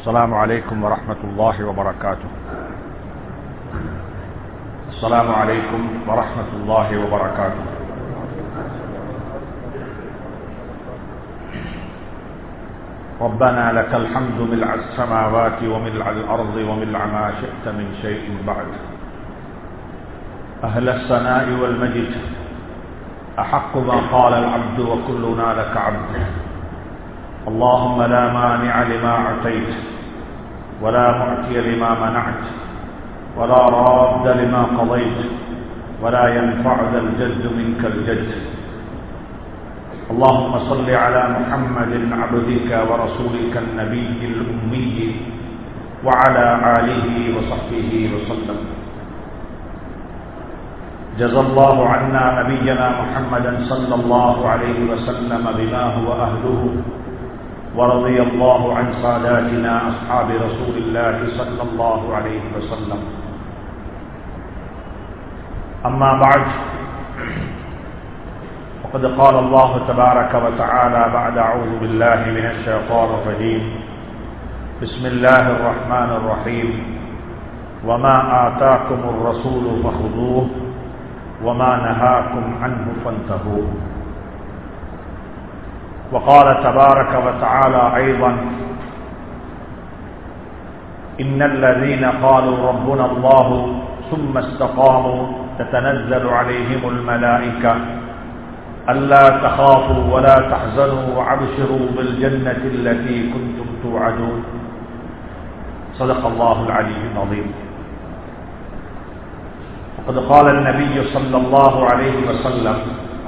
السلام عليكم ورحمة الله وبركاته السلام عليكم ورحمة الله وبركاته ربنا لك الحمد ملء السماوات وملء الأرض وملء ما شئت من شيء بعد أهل الثناء والمجد أحق ما قال العبد وكلنا لك عبد اللهم لا مانع لما أعطيت ولا معطي لما منعت ولا راد لما قضيت ولا ينفع ذا الجد منك الجد اللهم صل على محمد عبدك ورسولك النبي الأمي وعلى آله وصحبه وسلم جزى الله عنا نبينا محمدا صلى الله عليه وسلم بما هو أهله ورضي الله عن ساداتنا أصحاب رسول الله صلى الله عليه وسلم أما بعد وقد قال الله تبارك وتعالى بعد أعوذ بالله من الشيطان الرجيم بسم الله الرحمن الرحيم وما آتاكم الرسول فخذوه وما نهاكم عنه فانتهوا وقال تبارك وتعالى أيضا إن الذين قالوا ربنا الله ثم استقاموا تتنزل عليهم الملائكة ألا تخافوا ولا تحزنوا وابشروا بالجنة التي كنتم توعدون صدق الله العلي العظيم وقد قال النبي صلى الله عليه وسلم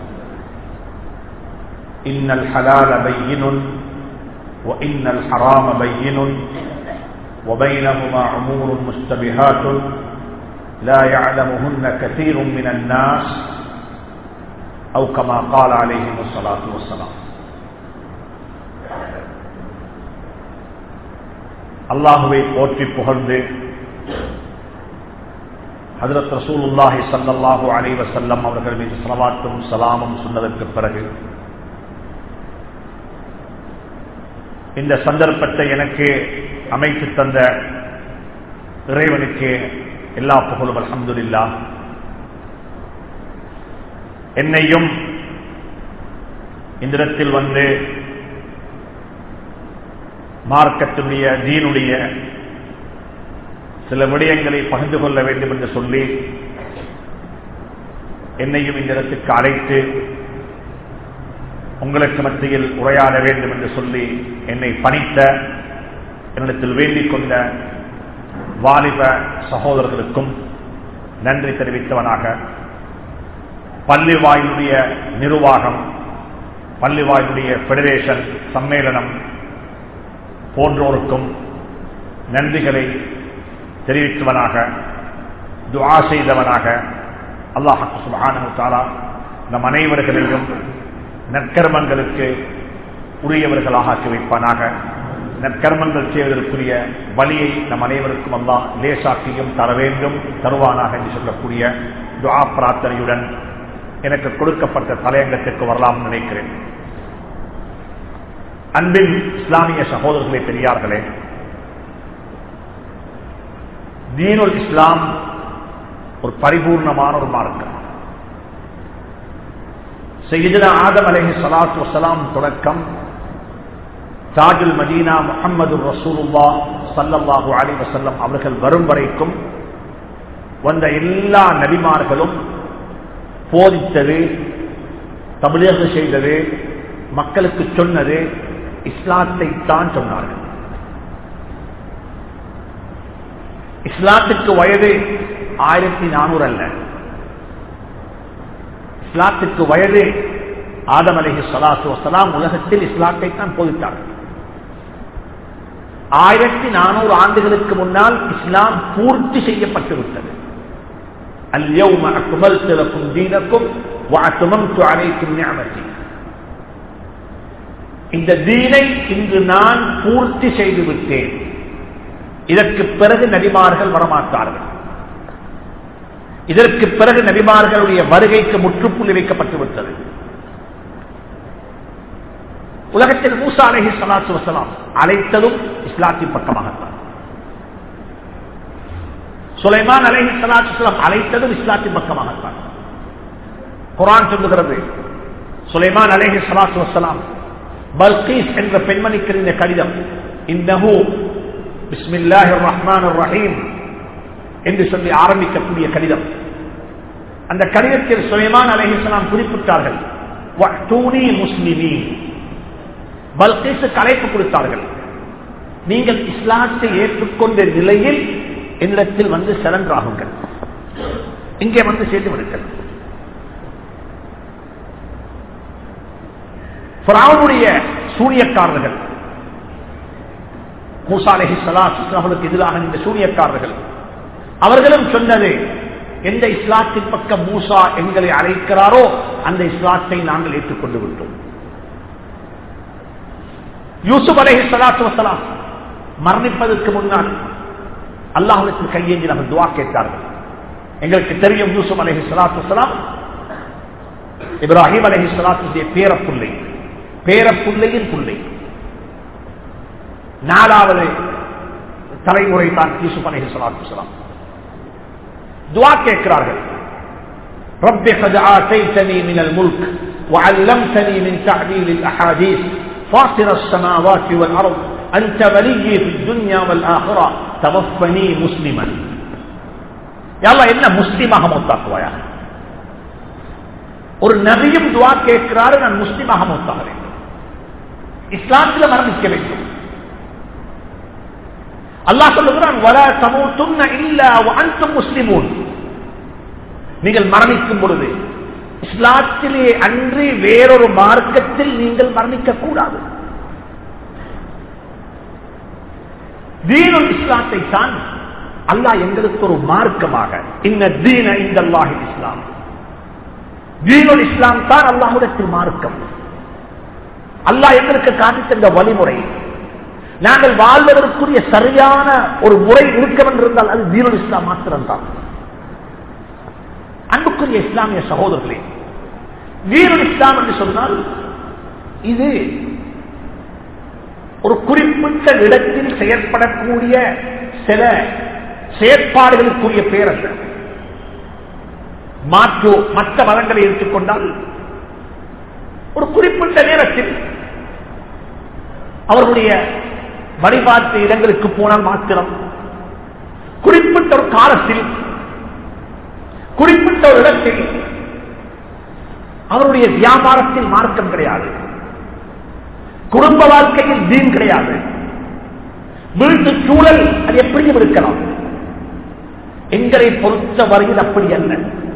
إن الحلال بين وإن الحرام بين وبينهما عمور مشتبهات لا يعلمهن كثير من الناس أو كما قال عليهم الصلاة والسلام அல்லாஹுவை போற்றி புகழ்ந்து ஹதரத் ரசூலுல்லாஹி சல்லாஹூ அலி வசல்லம் அவர்கள் மீது சலவாத்தும் சலாமும் சொன்னதற்கு பிறகு இந்த சந்தர்ப்பத்தை எனக்கு அமைத்து தந்த இறைவனுக்கு எல்லா புகழும் அலமதுல்லா என்னையும் இந்த இடத்தில் வந்து மார்க்கத்தினுடைய தீனுடைய சில விடயங்களை பகிர்ந்து கொள்ள வேண்டும் என்று சொல்லி என்னையும் இந்த இடத்துக்கு அழைத்து உங்களுக்கு மத்தியில் உரையாட வேண்டும் என்று சொல்லி என்னை பணித்த என்னிடத்தில் வேண்டிக் கொண்ட வாலிப சகோதரர்களுக்கும் நன்றி தெரிவித்தவனாக பள்ளிவாயினுடைய நிர்வாகம் பள்ளிவாயினுடைய பெடரேஷன் சம்மேளனம் போன்றோருக்கும் நன்றிகளை தெரிவித்தவனாக துவா செய்தவனாக அல்லாஹ் சுபானு தாலா நம் அனைவர்களையும் நற்கர்மங்களுக்கு உரியவர்களாக ஆக்கி வைப்பானாக நற்கர்மங்கள் செய்வதற்குரிய வழியை நம் அனைவருக்கும் அல்லா லேசாக்கியும் தர வேண்டும் தருவானாக என்று சொல்லக்கூடிய துவா பிரார்த்தனையுடன் எனக்கு கொடுக்கப்பட்ட தலையங்கத்திற்கு வரலாம் நினைக்கிறேன் அன்பின் இஸ்லாமிய சகோதரர்களே பெரியார்களே தீனுல் இஸ்லாம் ஒரு பரிபூர்ணமான ஒரு மார்க்கம் செய்தின ஆதம் அலேஹி சலாத்து வசலாம் தொடக்கம் தாஜுல் மதீனா முகமது ரசூலுல்லா சல்லல்லாஹு அலி வசல்லம் அவர்கள் வரும் வரைக்கும் வந்த எல்லா நபிமார்களும் போதித்தது தமிழக செய்தது மக்களுக்கு சொன்னது இஸ்லாத்தை தான் சொன்னார்கள் இஸ்லாத்துக்கு வயது ஆயிரத்தி நானூறு அல்ல இஸ்லாத்துக்கு வயது ஆதம் அலஹி சலாத்து வசலாம் உலகத்தில் இஸ்லாத்தை தான் போதித்தார்கள் ஆயிரத்தி நானூறு ஆண்டுகளுக்கு முன்னால் இஸ்லாம் பூர்த்தி செய்யப்பட்டுவிட்டது اليوم أكملت لكم دينكم وأتممت عليكم نعمتي இந்த தீனை இன்று நான் பூர்த்தி செய்து விட்டேன் இதற்கு பிறகு நபிமார்கள் வரமாட்டார்கள் இதற்கு பிறகு நபிமார்களுடைய வருகைக்கு முற்றுப்புள்ளி வைக்கப்பட்டு விட்டது உலகத்தில் மூசா அலஹி சலாத்து வசலாம் அழைத்ததும் இஸ்லாத்தின் பக்கமாகத்தான் சுலைமான் அலைஹி சலாத்துலாம் அழைத்ததும் இஸ்லாத்தின் பக்கமாகத்தான் குரான் சொல்லுகிறது சுலைமான் அலைஹி சலாத்து வசலாம் பல்கீஸ் என்ற பெண்மணிக்கு இந்த கடிதம் இன்னஹு பிஸ்மில்லாஹி ரஹ்மான் ரஹீம் என்று சொல்லி ஆரம்பிக்கக்கூடிய கடிதம் அந்த கடிதத்தில் சுலைமான் அலைஹிஸ்லாம் குறிப்பிட்டார்கள் முஸ்லிமீன் பல்கீஸுக்கு அழைப்பு கொடுத்தார்கள் நீங்கள் இஸ்லாத்தை ஏற்றுக்கொண்ட நிலையில் என்னிடத்தில் வந்து சரண்டராகுங்கள் இங்கே வந்து சேர்த்து விடுங்கள் பிராவுடைய சூரியக்காரர்கள் மூசா அலஹி அவர்களுக்கு எதிராக இந்த சூரியக்காரர்கள் அவர்களும் சொன்னது எந்த இஸ்லாத்தின் பக்கம் மூசா எங்களை அழைக்கிறாரோ அந்த இஸ்லாத்தை நாங்கள் ஏற்றுக்கொண்டு விட்டோம் யூசுப் அலஹி சலாத்து வசலாம் மரணிப்பதற்கு முன்னால் அல்லாஹுக்கு கையேந்தி நாங்கள் துவா கேட்டார்கள் எங்களுக்கு தெரியும் யூசுப் அலஹி சலாத்து வசலாம் இப்ராஹிம் அலஹி சலாத்துடைய பேரப்புள்ளை பேரப்புள்ளையின் புள்ளை நாலாவது தலைமுறை தான் யூசுப் அலஹி சலாத்து வசலாம் துவா கேட்கிறார்கள் رب قد آتيتني من الملك وعلمتني من تعديل الأحاديث فاطر السماوات والأرض أنت ولي في الدنيا والآخرة توفني مسلما يا الله என்ன முஸ்லிமாக மொத்தாக்குவாயா ஒரு நபியும் துவா கேட்கிறாரு நான் முஸ்லிமாக மொத்தாக வேண்டும் இஸ்லாத்தில் மரணிக்க வேண்டும் அல்லாஹ் சொல்லுகிறான் வர சமூத்துன்ன இல்ல அன்தும் முஸ்லிமூன் நீங்கள் மரணிக்கும் பொழுது இஸ்லாத்திலே அன்றி வேறொரு மார்க்கத்தில் நீங்கள் மரணிக்க கூடாது தீனுல் இஸ்லாத்தை தான் அல்லாஹ் எங்களுக்கு ஒரு மார்க்கமாக இந்த தீன இந்த அல்லாஹி இஸ்லாம் தீனுல் இஸ்லாம் தான் அல்லாஹுடைய மார்க்கம் அல்லாஹ் எங்களுக்கு காட்டி தந்த வழிமுறை நாங்கள் வாழ்வதற்குரிய சரியான ஒரு முறை இருக்க இருந்தால் அது தீனுல் இஸ்லாம் மாத்திரம்தான் அன்புக்குரிய இஸ்லாமிய சகோதரர்களே தீனுல் இஸ்லாம் என்று சொன்னால் இது ஒரு குறிப்பிட்ட இடத்தில் செயற்படக்கூடிய சில செயற்பாடுகளுக்குரிய பேர் அல்ல மாற்று மற்ற மதங்களை எடுத்துக்கொண்டால் ஒரு குறிப்பிட்ட நேரத்தில் அவர்களுடைய வழிபாட்டு இடங்களுக்கு போனால் மாத்திரம் குறிப்பிட்ட ஒரு காலத்தில் குறிப்பிட்ட ஒரு இடத்தில் அவருடைய வியாபாரத்தில் மார்க்கம் கிடையாது குடும்ப வாழ்க்கையில் தீன் கிடையாது வீட்டு சூழல் அது எப்படியும் இருக்கலாம் எங்களை பொறுத்த வரையில் அப்படி அல்ல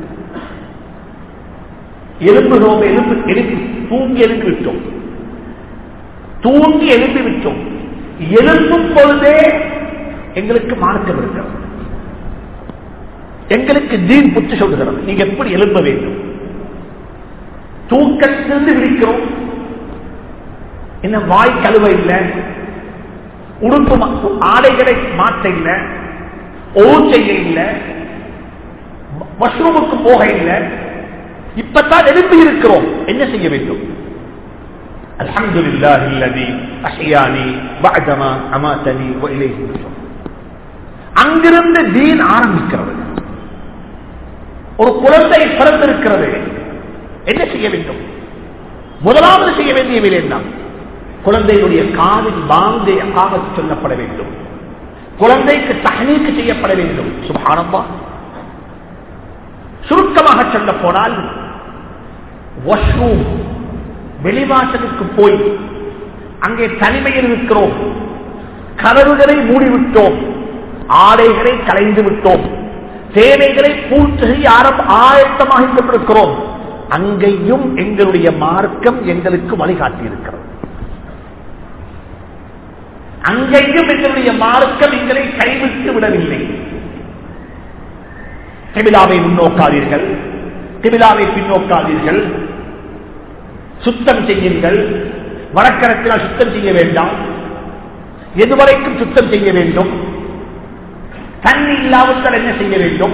எலும்பு நோம்பு எலும்பு எழுப்பி தூங்கி எழுப்பி விட்டோம் தூங்கி எழுப்பி விட்டோம் எழுப்பும் பொழுதே எங்களுக்கு மார்க்கம் இருக்கிறது எங்களுக்கு தீன் புத்து சொல்லுகிறது நீங்க எப்படி எழுப்ப வேண்டும் தூக்கத்திலிருந்து விழிக்கிறோம் என்ன வாய் கழுவ இல்லை உடுப்பு ஆடைகளை மாற்ற இல்லை ஓர் செய்ய இல்லை மஷ்ரூமுக்கு போக இல்லை இப்பதான் எழுப்பி இருக்கிறோம் என்ன செய்ய வேண்டும் الحمد لله الذي أحياني بعدما أماتني وإليه النشور அங்கிருந்து தீன் ஆரம்பிக்கிறது ஒரு குழந்தை பிறந்திருக்கிறது என்ன செய்ய வேண்டும் முதலாவது செய்ய வேண்டிய வேலை என்ன குழந்தையுடைய காதில் வாங்கை காவல் சொல்லப்பட வேண்டும் குழந்தைக்கு தகனீக்கு செய்யப்பட வேண்டும் சுபானம்பா சுருக்கமாக சொல்ல போனால் வாஷ்ரூம் வெளிவாசலுக்கு போய் அங்கே தனிமையில் இருக்கிறோம் கதவுகளை மூடிவிட்டோம் ஆடைகளை கலைந்து விட்டோம் தேவைகளை பூர்த்தி செய்ய ஆரம்ப ஆயத்தமாக கொண்டிருக்கிறோம் அங்கேயும் எங்களுடைய மார்க்கம் எங்களுக்கு வழிகாட்டி இருக்கிறது அங்கேயும் எங்களுடைய மார்க்கம் எங்களை கைவிட்டு விடவில்லை கிபிலாவை முன்னோக்காதீர்கள் கிபிலாவை பின்னோக்காதீர்கள் சுத்தம் செய்யுங்கள் வடக்கரத்தினால் சுத்தம் செய்ய வேண்டாம் எதுவரைக்கும் சுத்தம் செய்ய வேண்டும் தண்ணி இல்லாவிட்டால் என்ன செய்ய வேண்டும்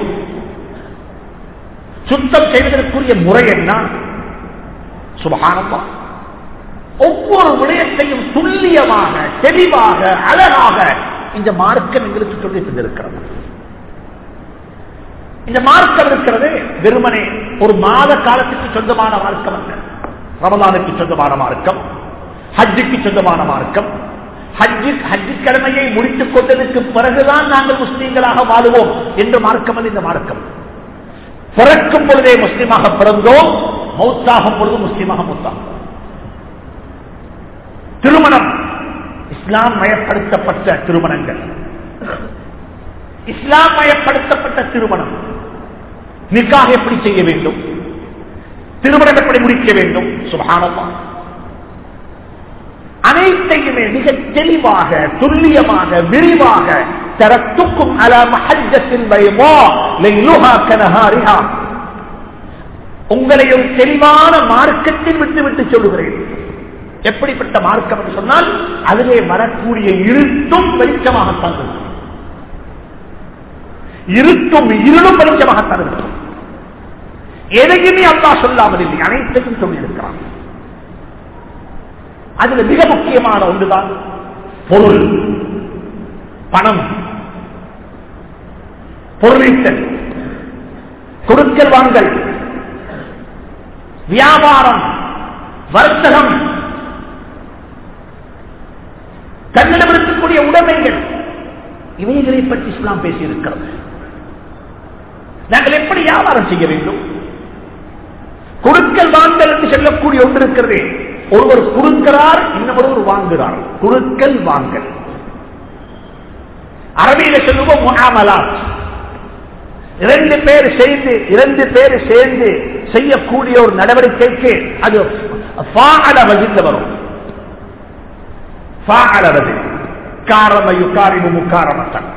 சுத்தம் செய்வதற்குரிய முறை என்ன சுபகானப்பா ஒவ்வொரு விடயத்தையும் துல்லியமாக தெளிவாக அழகாக இந்த மார்க்கம் எங்களுக்கு சொல்லி தந்திருக்கிறது இந்த மார்க்கம் இருக்கிறது வெறுமனே ஒரு மாத காலத்துக்கு சொந்தமான மார்க்கம் அல்ல ரமதானுக்கு சொந்தமான மார்க்கம் ஹஜ்ஜுக்கு சொந்தமான மார்க்கம் ஹஜ்ஜு ஹஜ்ஜு கடமையை முடித்துக் கொண்டதற்கு பிறகுதான் நாங்கள் முஸ்லீம்களாக வாழுவோம் என்று மார்க்கம் அல்ல இந்த மார்க்கம் பிறக்கும் பொழுதே முஸ்லீமாக பிறந்தோம் மௌத்தாகும் பொழுது முஸ்லீமாக மௌத்தாகும் திருமணம் இஸ்லாம் மயப்படுத்தப்பட்ட திருமணங்கள் இஸ்லாம் மயப்படுத்தப்பட்ட திருமணம் நிக்காக எப்படி செய்ய வேண்டும் திருமணம் எப்படி முடிக்க வேண்டும் சுபானமா அனைத்தையுமே மிக தெளிவாக துல்லியமாக விரிவாக தரத்துக்கும் அல மஹஜத்தின் பயமோ லைலுஹா கனஹாரிஹா உங்களை ஒரு தெளிவான மார்க்கத்தில் விட்டு விட்டு சொல்லுகிறேன் எப்படிப்பட்ட மார்க்கம் என்று சொன்னால் அதிலே வரக்கூடிய இருட்டும் வெளிச்சமாகத்தான் இருக்கும் இருட்டும் இருளும் வெளிச்சமாகத்தான் இருக்கும் எதையுமே அல்லா சொல்லாமல் இல்லை அனைத்தையும் சொல்லியிருக்கிறான் அதுல மிக முக்கியமான ஒன்றுதான் பொருள் பணம் பொருளீட்டல் கொடுக்கல் வாங்கல் வியாபாரம் வர்த்தகம் தன்னிடம் இருக்கக்கூடிய உடைமைகள் இவைகளை பற்றி இஸ்லாம் பேசியிருக்கிறது நாங்கள் எப்படி வியாபாரம் செய்ய வேண்டும் கொடுக்கல் வாங்கல் என்று சொல்லக்கூடிய ஒன்று இருக்கிறது ஒருவர் கொடுக்கிறார் இன்னொருவர் வாங்குகிறார் கொடுக்கல் வாங்கல் அரபியில சொல்லுவோம் முகாமலாத் இரண்டு பேர் செய்து இரண்டு பேர் சேர்ந்து செய்யக்கூடிய ஒரு நடவடிக்கைக்கு அது வகித்து வரும் காரம யுகாரிமு முக்காரமத்தன்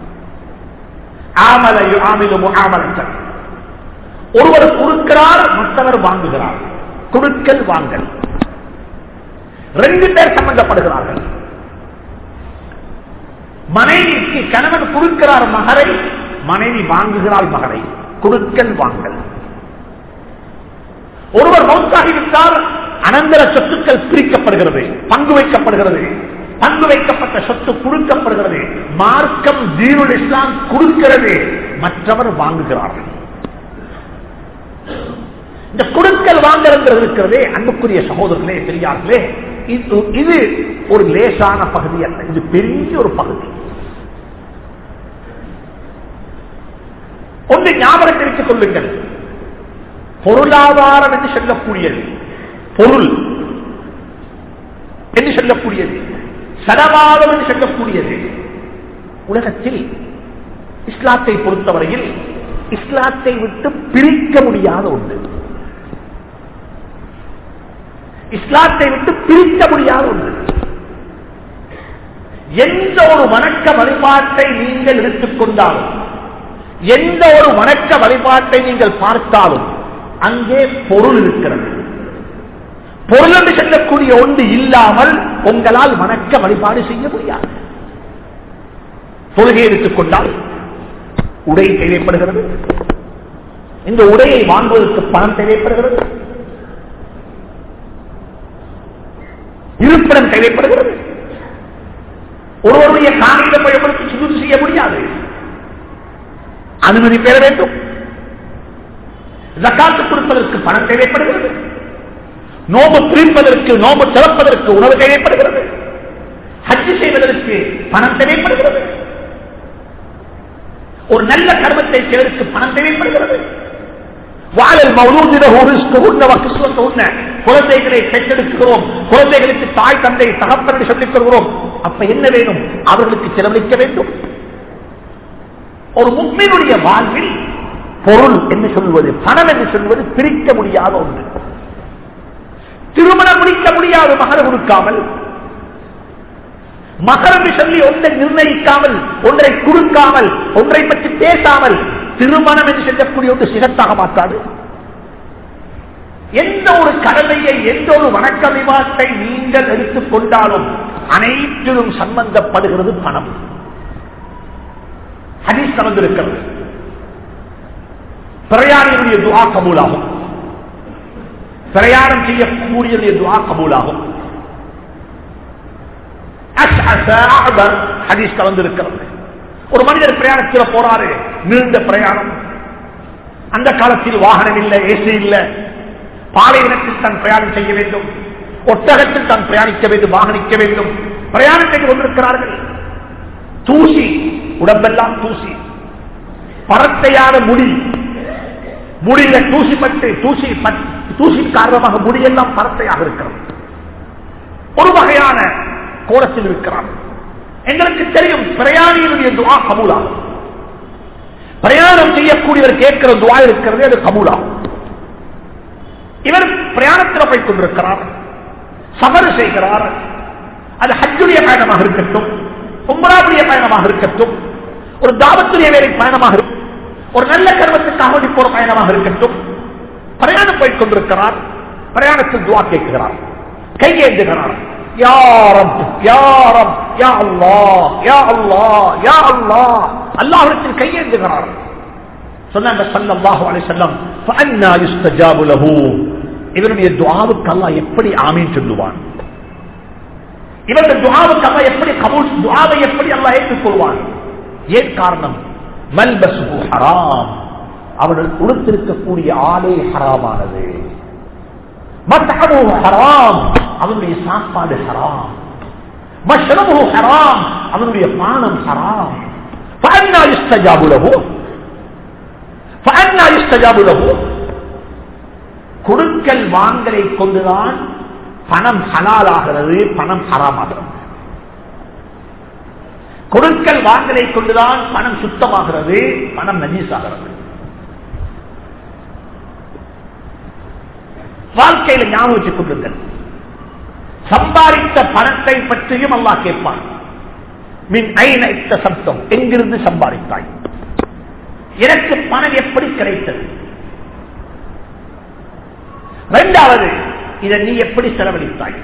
ஆமல ஆமிலு முகாமலத்தன் ஒருவர் கொடுக்கிறார் மற்றவர் வாங்குகிறார் கொடுக்கல் வாங்கல் ரெண்டு பேர் சம்பந்தப்படுகிறார்கள் மனைவிக்கு கணவன் கொடுக்கிறார் மகரை மனைவி வாங்குகிறாள் மகரை கொடுக்கல் வாங்கல் ஒருவர் மௌத்தாகிவிட்டால் அனந்தர சொத்துக்கள் பிரிக்கப்படுகிறது பங்கு வைக்கப்படுகிறது பங்கு வைக்கப்பட்ட சொத்து கொடுக்கப்படுகிறது மார்க்கம் தீனுல் இஸ்லாம் கொடுக்கிறது மற்றவர் வாங்குகிறார்கள் இந்த கொடுக்கல் வாங்கல் இருக்கிறதே அன்புக்குரிய சகோதரர்களே பெரியார்களே இது ஒரு லேசான பகுதி அல்ல இது பெரிய ஒரு பகுதி ஒன்று ஞாபகத்தில் வைத்துக் கொள்ளுங்கள் பொருளாதாரம் என்று சொல்லக்கூடியது பொருள் என்று சொல்லக்கூடியது சடவாதம் என்று சொல்லக்கூடியது உலகத்தில் இஸ்லாத்தை பொறுத்தவரையில் இஸ்லாத்தை விட்டு பிரிக்க முடியாத ஒன்று இஸ்லாத்தை விட்டு பிரிக்க முடியாத ஒன்று எந்த ஒரு வணக்க வழிபாட்டை நீங்கள் எடுத்துக்கொண்டாலும் எந்த ஒரு வணக்க வழிபாட்டை நீங்கள் பார்த்தாலும் அங்கே பொருள் இருக்கிறது பொருள் என்று சொல்லக்கூடிய ஒன்று இல்லாமல் உங்களால் வணக்க வழிபாடு செய்ய முடியாது தொழுகை எடுத்துக்கொண்டால் உடை தேவைப்படுகிறது இந்த உடையை வாங்குவதற்கு பணம் தேவைப்படுகிறது இருப்பிடம் தேவைப்படுகிறது ஒருவருடைய காணியிடம் பயன்படுத்தி சுத்தம் செய்ய முடியாது அனுமதி பெற வேண்டும் ஜக்காத்து கொடுப்பதற்கு பணம் தேவைப்படுகிறது நோம்பு பிரிப்பதற்கு நோம்பு திறப்பதற்கு உணவு தேவைப்படுகிறது ஹஜ்ஜு செய்வதற்கு பணம் தேவைப்படுகிறது ஒரு நல்ல கர்மத்தை செய்வதற்கு பணம் தேவைப்படுகிறது வாழல் குழந்தைகளை பெற்றெடுக்கிறோம் குழந்தைகளுக்கு தாய் தந்தை தகப்பனை சொல்லிக் கொள்கிறோம் அப்ப என்ன வேணும் அவர்களுக்கு செலவழிக்க வேண்டும் ஒரு முக்மீனுடைய வாழ்வில் பொருள் என்று சொல்வது பணம் என்று சொல்வது பிரிக்க முடியாத ஒன்று திருமணம் முடிக்க முடியாது மகர கொடுக்காமல் மகர் என்று சொல்லி ஒன்றை நிர்ணயிக்காமல் ஒன்றை கொடுக்காமல் ஒன்றை பற்றி பேசாமல் திருமணம் என்று சொல்லக்கூடிய ஒன்று சிகத்தாக மாற்றாது எந்த ஒரு கடமையை எந்த ஒரு வணக்க விவாதத்தை நீங்கள் எடுத்துக் கொண்டாலும் அனைத்திலும் சம்பந்தப்படுகிறது பணம் ஹதீஸ் நடந்திருக்கிறது பிரயாணியுடைய துவா கபூலாகும் பிரயாணம் செய்யக்கூடிய துவா கபூலாகும் ஹதீஸ் கலந்திருக்கிறது ஒரு மனிதர் பிரயாணத்தில் போறாரு நீண்ட பிரயாணம் அந்த காலத்தில் வாகனம் இல்லை ஏசி இல்லை பாலைவனத்தில் தான் பிரயாணம் செய்ய வேண்டும் ஒட்டகத்தில் தான் பிரயாணிக்க வேண்டும் வாகனிக்க வேண்டும் பிரயாணம் செய்து கொண்டிருக்கிறார்கள் தூசி உடம்பெல்லாம் தூசி பரத்தையான முடி முடியில தூசி பட்டு தூசி தூசி காரணமாக முடியெல்லாம் பரத்தையாக இருக்கிறது ஒரு வகையான கோலத்தில் இருக்கிறார் எங்களுக்கு தெரியும் பிரயாணியினுடைய துவா கபூலாகும் பிரயாணம் செய்யக்கூடியவர் கேட்கிற துவா இருக்கிறது அது கபூலாகும் இவர் பிரயாணத்தில் போய் கொண்டிருக்கிறார் சபறு செய்கிறார் அது ஹஜ்ஜுடைய பயணமாக இருக்கட்டும் உம்ராவுடைய பயணமாக இருக்கட்டும் ஒரு தாவத்துடைய வேலை பயணமாக இருக்கும் ஒரு நல்ல கர்மத்துக்காக போற பயணமாக இருக்கட்டும் பிரயாணம் போய் கொண்டிருக்கிறார் பிரயாணத்தில் துவா கேட்கிறார் கையேந்துகிறார் யாரம் யாரம் யா அல்லா யா அல்லா யா அல்லா அல்லாஹிடத்தில் கையேந்துகிறார் சொன்னாங்க ஸல்லல்லாஹு அலைஹி வஸல்லம் ஃபஅன்னா யுஸ்தஜாபு லஹு இவருடைய துஆவுக்கு அல்லாஹ் எப்படி ஆமீன் சொல்லுவான் இவருடைய துஆவுக்கு அல்லாஹ் எப்படி கபூல் துஆவை எப்படி அல்லாஹ் ஏற்றுக்கொள்வான் ஏன் காரணம் மல்பசுஹு ஹராம் அவர்கள் உடுத்திருக்கக்கூடிய ஆடை ஹராமானது மத்தஹபு ஹராம் அவனுடைய சாப்பாடு ஹராம் மஷ்ரபு ஹராம் அவனுடைய பானம் ஹராம் فأنا يستجاب له فأنا يستجاب له கொடுக்கல் வாங்கலை கொண்டுதான் பணம் ஹலாலாகிறது பணம் ஹராமாகிறது கொடுக்கல் வாங்கலை கொண்டுதான் பணம் சுத்தமாகிறது பணம் நஜீஸாகிறது வாழ்க்கையில ஞாபகம் வச்சுக் கொள்ளுங்கள் சம்பாதித்த பணத்தை பற்றியும் அல்லா கேட்பான் மின் ஐன இத்த சப்தம் எங்கிருந்து சம்பாதித்தாய் எனக்கு பணம் எப்படி கிடைத்தது இரண்டாவது இதை நீ எப்படி செலவழித்தாய்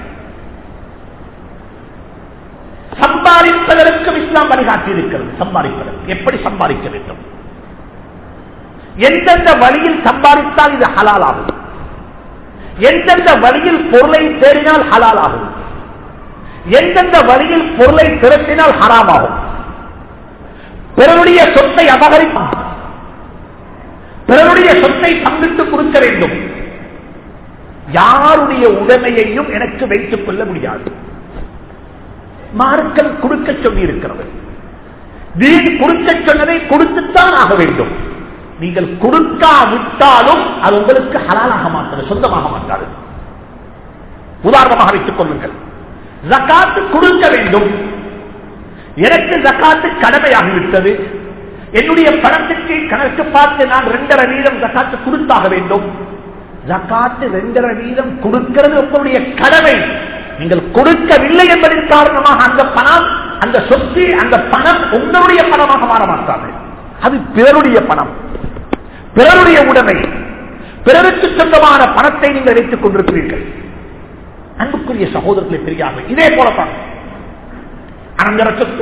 சம்பாதிப்பதற்கும் இஸ்லாம் வழிகாட்டி இருக்கிறது சம்பாதிப்பதற்கு எப்படி சம்பாதிக்க வேண்டும் எந்தெந்த வழியில் சம்பாதித்தால் இது ஹலால் ஆகும் எந்தெந்த வழியில் பொருளை தேடினால் ஹலால் ஆகும் எந்தெந்த வழியில் பொருளை திரட்டினால் ஹராமாகும் பிறருடைய சொத்தை அபகரிப்பான் பிறருடைய சொத்தை பங்கிட்டு கொடுக்க வேண்டும் யாருடைய உடைமையையும் எனக்கு வைத்துக் கொள்ள முடியாது மார்க்கம் கொடுக்க சொல்லி இருக்கிறது வீடு கொடுக்க சொன்னதை கொடுத்துத்தான் ஆக வேண்டும் நீங்கள் கொடுக்காவிட்டாலும் அது உங்களுக்கு ஹலாலாக மாட்டாது சொந்தமாக மாட்டாது உதாரணமாக வைத்துக் கொள்ளுங்கள் ஜக்காத்து கொடுக்க வேண்டும் எனக்கு ஜக்காத்து கடமையாகிவிட்டது என்னுடைய பணத்துக்கு கணக்கு பார்த்து நான் ரெண்டரை வீதம் ஜக்காத்து கொடுத்தாக வேண்டும் ஜக்காத்து ரெண்டரை வீதம் கொடுக்கிறது உங்களுடைய கடமை நீங்கள் கொடுக்கவில்லை என்பதன் காரணமாக அந்த பணம் அந்த சொத்து அந்த பணம் உங்களுடைய பணமாக மாற மாட்டாது அது பிறருடைய பணம் பிறருடைய உடைமை பிறருக்கு சொந்தமான பணத்தை நீங்கள் வைத்துக் கொண்டிருக்கிறீர்கள் அன்புக்குரிய சகோதரர்களை பெரியார்கள் இதே போலத்தான் அனந்தர சொத்து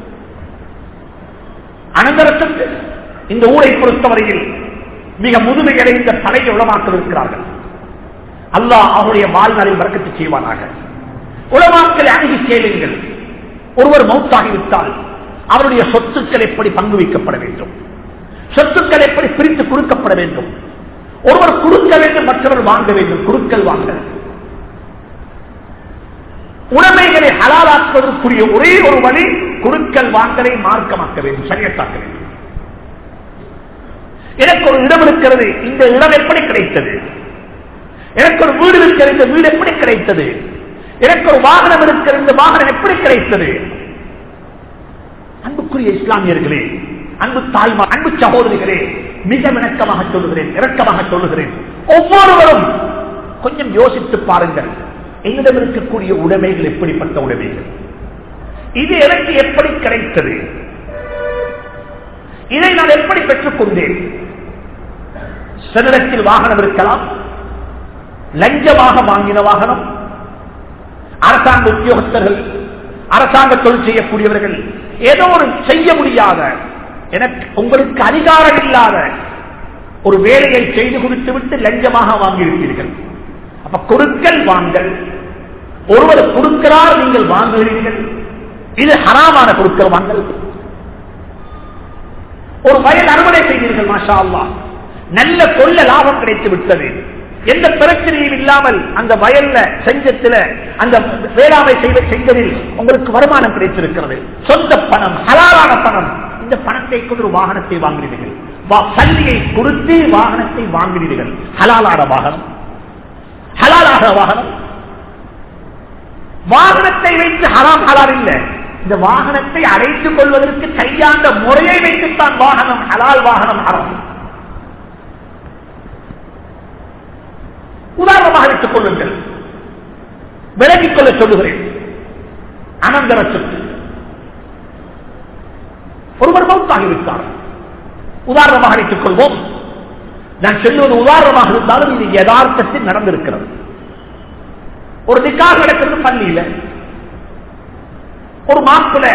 அனந்தர சொத்து இந்த ஊரை பொறுத்தவரையில் மிக முதுமையடைந்த பழைய உளமாக்கள் இருக்கிறார்கள் அல்லாஹ் அவருடைய வாழ்நாளில் வரக்கத்து செய்வானாக உளமாக்களை அணுகி கேளுங்கள் ஒருவர் மௌத்தாகிவிட்டால் அவருடைய சொத்துக்கள் எப்படி பங்கு வைக்கப்பட வேண்டும் சொத்துக்கள் எப்படி பிரித்து கொடுக்கப்பட வேண்டும் ஒருவர் கொடுக்க வேண்டும் மற்றவர் வாங்க வேண்டும் கொடுக்கல் வாங்க உடைமைகளை ஹலாலாக்குவதற்குரிய ஒரே ஒரு வழி கொடுக்கல் வாங்கலை மார்க்கமாக்க வேண்டும் சரியத்தாக்க வேண்டும் எனக்கு ஒரு இடம் இருக்கிறது இந்த இடம் எப்படி கிடைத்தது எனக்கு ஒரு வீடு இருக்கிறது இந்த வீடு எப்படி கிடைத்தது எனக்கு ஒரு வாகனம் இருக்கிறது இந்த வாகனம் எப்படி கிடைத்தது அன்புக்குரிய இஸ்லாமியர்களே அன்பு தாய்மா அன்பு சகோதரிகளே மிக விளக்கமாக சொல்லுகிறேன் இறக்கமாக சொல்லுகிறேன் ஒவ்வொருவரும் கொஞ்சம் யோசித்து பாருங்கள் என்னிடம் இருக்கக்கூடிய உடைமைகள் எப்படிப்பட்ட உடைமைகள் இது எனக்கு எப்படி கிடைத்தது இதை நான் எப்படி பெற்றுக் கொண்டேன் சிலரத்தில் வாகனம் இருக்கலாம் லஞ்சமாக வாங்கின வாகனம் அரசாங்க உத்தியோகஸ்தர்கள் அரசாங்க தொழில் செய்யக்கூடியவர்கள் ஏதோ ஒரு செய்ய முடியாத எனக்கு உங்களுக்கு அதிகாரம் இல்லாத ஒரு வேலையை செய்து கொடுத்து விட்டு லஞ்சமாக வாங்கியிருப்பீர்கள் அப்ப கொடுக்கல் வாங்கல் ஒருவர் கொடுக்கிறார் நீங்கள் வாங்குகிறீர்கள் இது ஹராமான கொடுக்கல் வாங்கல் ஒரு வயல் அறுவடை செய்தீர்கள் மாஷா அல்லாஹ் நல்ல கொள்ள லாபம் கிடைத்து விட்டது எந்த பிரச்சனையும் இல்லாமல் அந்த வயல்ல செஞ்சத்துல அந்த வேளாண்மை செய்த செய்ததில் உங்களுக்கு வருமானம் கிடைத்திருக்கிறது சொந்த பணம் ஹலாலான பணம் இந்த பணத்தை கொண்டு ஒரு வாகனத்தை வாங்கினீர்கள் வா- சல்லியை கொடுத்து வாகனத்தை வாங்கினீர்கள் ஹலாலான வாகனம் ஹலாலான வாகனம் வாகனத்தை வைத்து ஹராம் ஹலால் இல்லை இந்த வாகனத்தை அடைத்துக் கொள்வதற்கு கையாண்ட முறையை வைத்துத்தான் வாகனம் ஹலால் வாகனம் ஹராம் உதாரணமாக வைத்துக் கொள்ளுங்கள் விலகிக் கொள்ள சொல்லுகிறேன் அனந்தர சொத்து ஒருவர் மௌத்தாகிவிட்டார் உதாரணமாக வைத்துக் கொள்வோம் நான் சொல்லுவது உதாரணமாக இருந்தாலும் இது யதார்த்தத்தில் நடந்திருக்கிறது ஒரு நிக்காக நடக்கிறது பள்ளியில ஒரு மாப்பிள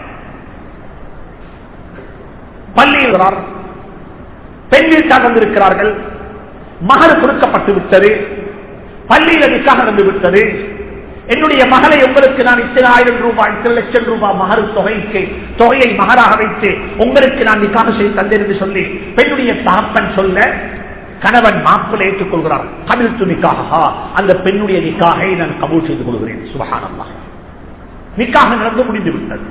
பள்ளியில் இருக்கிறார். பெண் வீட்டாக வந்திருக்கிறார்கள் மகள் கொடுக்கப்பட்டு விட்டது பள்ளியில நிக்காக நடந்து விட்டது என்னுடைய மகளை உங்களுக்கு நான் இத்தனை ஆயிரம் ரூபாய் இத்தனை லட்சம் ரூபாய் மகர் தொகைக்கு தொகையை மகராக வைத்து உங்களுக்கு நான் நிக்காக செய்து தந்தேன் என்று சொல்லி பெண்ணுடைய தகப்பன் சொல்ல கணவன் மாப்பிளை ஏற்றுக்கொள்கிறார் கபில் துணிக்காக அந்த பெண்ணுடைய நிக்காகை நான் கபூல் செய்து கொள்கிறேன் சுபகானம்மா நிக்காக நடந்து முடிந்து விட்டது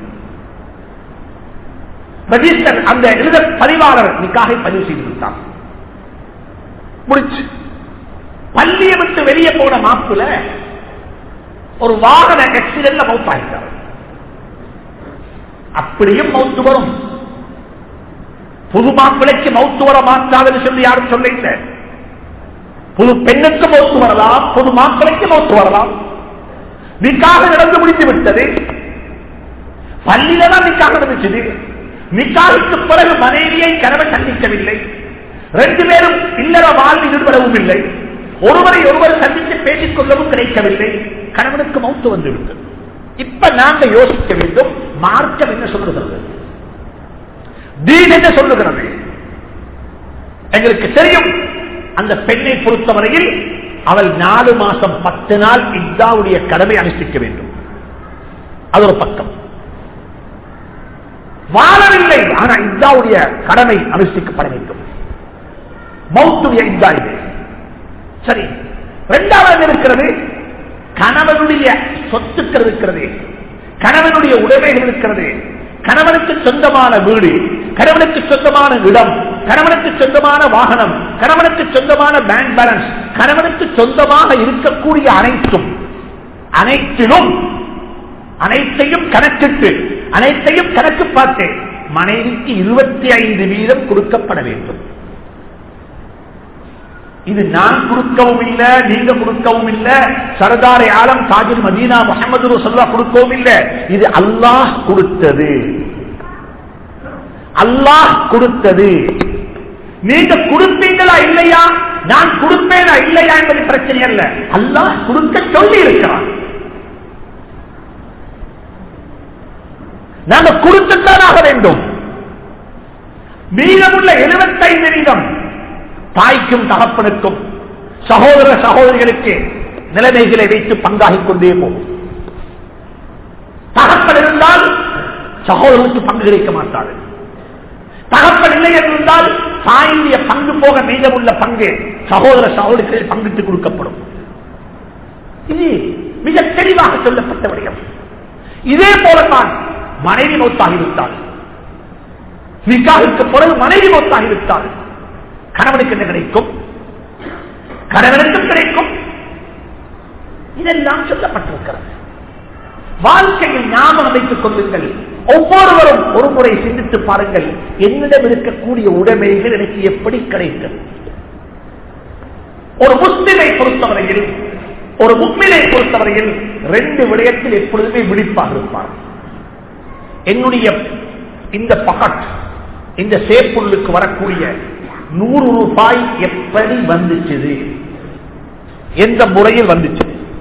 ரெஜிஸ்டர் அந்த எழுத பதிவாளர் நிக்காகை பதிவு செய்து விட்டார் முடிச்சு பள்ளியை விட்டு வெளியே போன மாப்புல ஒரு வாகன ஆக்சிடென்ட்ல மௌத்தாயிட்டார் அப்படியும் மௌத்து வரும் புது மாப்பிளைக்கு மௌத்து வர மாட்டாதுன்னு சொல்லி யாரும் சொல்ல இல்லை புது பெண்ணுக்கு மௌத்து வரலாம் புது மாப்பிளைக்கு மௌத்து வரலாம் நிக்காக நடந்து முடிந்து விட்டது பள்ளியில தான் நிக்காக நடந்துச்சு நிக்காவுக்கு பிறகு மனைவியை கணவன் சந்திக்கவில்லை ரெண்டு பேரும் இல்லற வாழ்வில் ஈடுபடவும் இல்லை ஒருவரை ஒருவர் சந்தித்து பேசிக் கொள்ளவும் கிடைக்கவில்லை கணவனுக்கு மௌத்து வந்து விட்டது இப்ப நாங்க யோசிக்க வேண்டும் மார்க்கம் என்ன சொல்லுகிறது தீன் என்ன சொல்லுகிறது எங்களுக்கு தெரியும் அந்த பெண்ணை பொறுத்தவரையில் அவள் நாலு மாசம் பத்து நாள் இத்தாவுடைய கடமை அனுஷ்டிக்க வேண்டும் அது ஒரு பக்கம் வாழவில்லை ஆனா இத்தாவுடைய கடமை அனுஷ்டிக்கப்பட வேண்டும் மௌத்துடைய இந்தா இது சரி இரண்டாவது இருக்கிறது கணவனுடைய சொத்துக்கள் இருக்கிறது கணவனுடைய உடைமைகள் இருக்கிறது கணவனுக்கு சொந்தமான வீடு கணவனுக்கு சொந்தமான இடம் கணவனுக்கு சொந்தமான வாகனம் கணவனுக்கு சொந்தமான பேங்க் பேலன்ஸ் கணவனுக்கு சொந்தமாக இருக்கக்கூடிய அனைத்தும் அனைத்திலும் அனைத்தையும் கணக்கிட்டு அனைத்தையும் கணக்கு பார்த்து மனைவிக்கு இருபத்தி ஐந்து வீதம் கொடுக்கப்பட வேண்டும் இது நான் கொடுக்கவும் இல்ல நீங்க கொடுக்கவும் இல்ல சரதாரை ஆலம் தாஜில் மதீனா முகமது சொல்லா கொடுக்கவும் இல்ல இது அல்லாஹ் கொடுத்தது அல்லாஹ் கொடுத்தது நீங்க கொடுப்பீங்களா இல்லையா நான் கொடுப்பேனா இல்லையா என்பது பிரச்சனை அல்ல அல்லாஹ் கொடுக்க சொல்லி இருக்கிறான் நாங்க கொடுத்துத்தான் ஆக வேண்டும் மீதமுள்ள எழுபத்தைந்து வீதம் தாய்க்கும் தகப்பனுக்கும் சகோதர சகோதரிகளுக்கு நிலைமைகளை வைத்து பங்காகிக் கொண்டே போகும் தகப்பன் இருந்தால் சகோதரனுக்கு பங்கு கிடைக்க மாட்டார்கள் தகப்பன் இல்லை என்றிருந்தால் தாயுடைய பங்கு போக மீதமுள்ள பங்கு சகோதர சகோதரிகளில் பங்கிட்டு கொடுக்கப்படும் இது மிக தெளிவாக சொல்லப்பட்ட விடயம் இதே போலத்தான் மனைவி மௌத்தாகிவிட்டாள் நிக்காவுக்கு பிறகு மனைவி மௌத்தாகிவிட்டாள் கணவனுக்கு என்ன கிடைக்கும் கணவனுக்கும் கிடைக்கும் இதெல்லாம் சொல்லப்பட்டிருக்கிறது வாழ்க்கையில் ஞாபகம் வைத்துக் கொள்ளுங்கள் ஒவ்வொருவரும் ஒரு முறை சிந்தித்து பாருங்கள் என்னிடம் இருக்கக்கூடிய உடைமைகள் எனக்கு எப்படி கிடைக்கும் ஒரு முஸ்லிமை பொறுத்தவரையில் ஒரு முக்மினை பொறுத்தவரையில் ரெண்டு விடயத்தில் எப்பொழுதுமே விழிப்பாக இருப்பார் என்னுடைய இந்த பகட் இந்த சேப்புள்ளுக்கு வரக்கூடிய நூறு ரூபாய் எப்படி வந்துச்சு எந்த முறையில் வந்துச்சு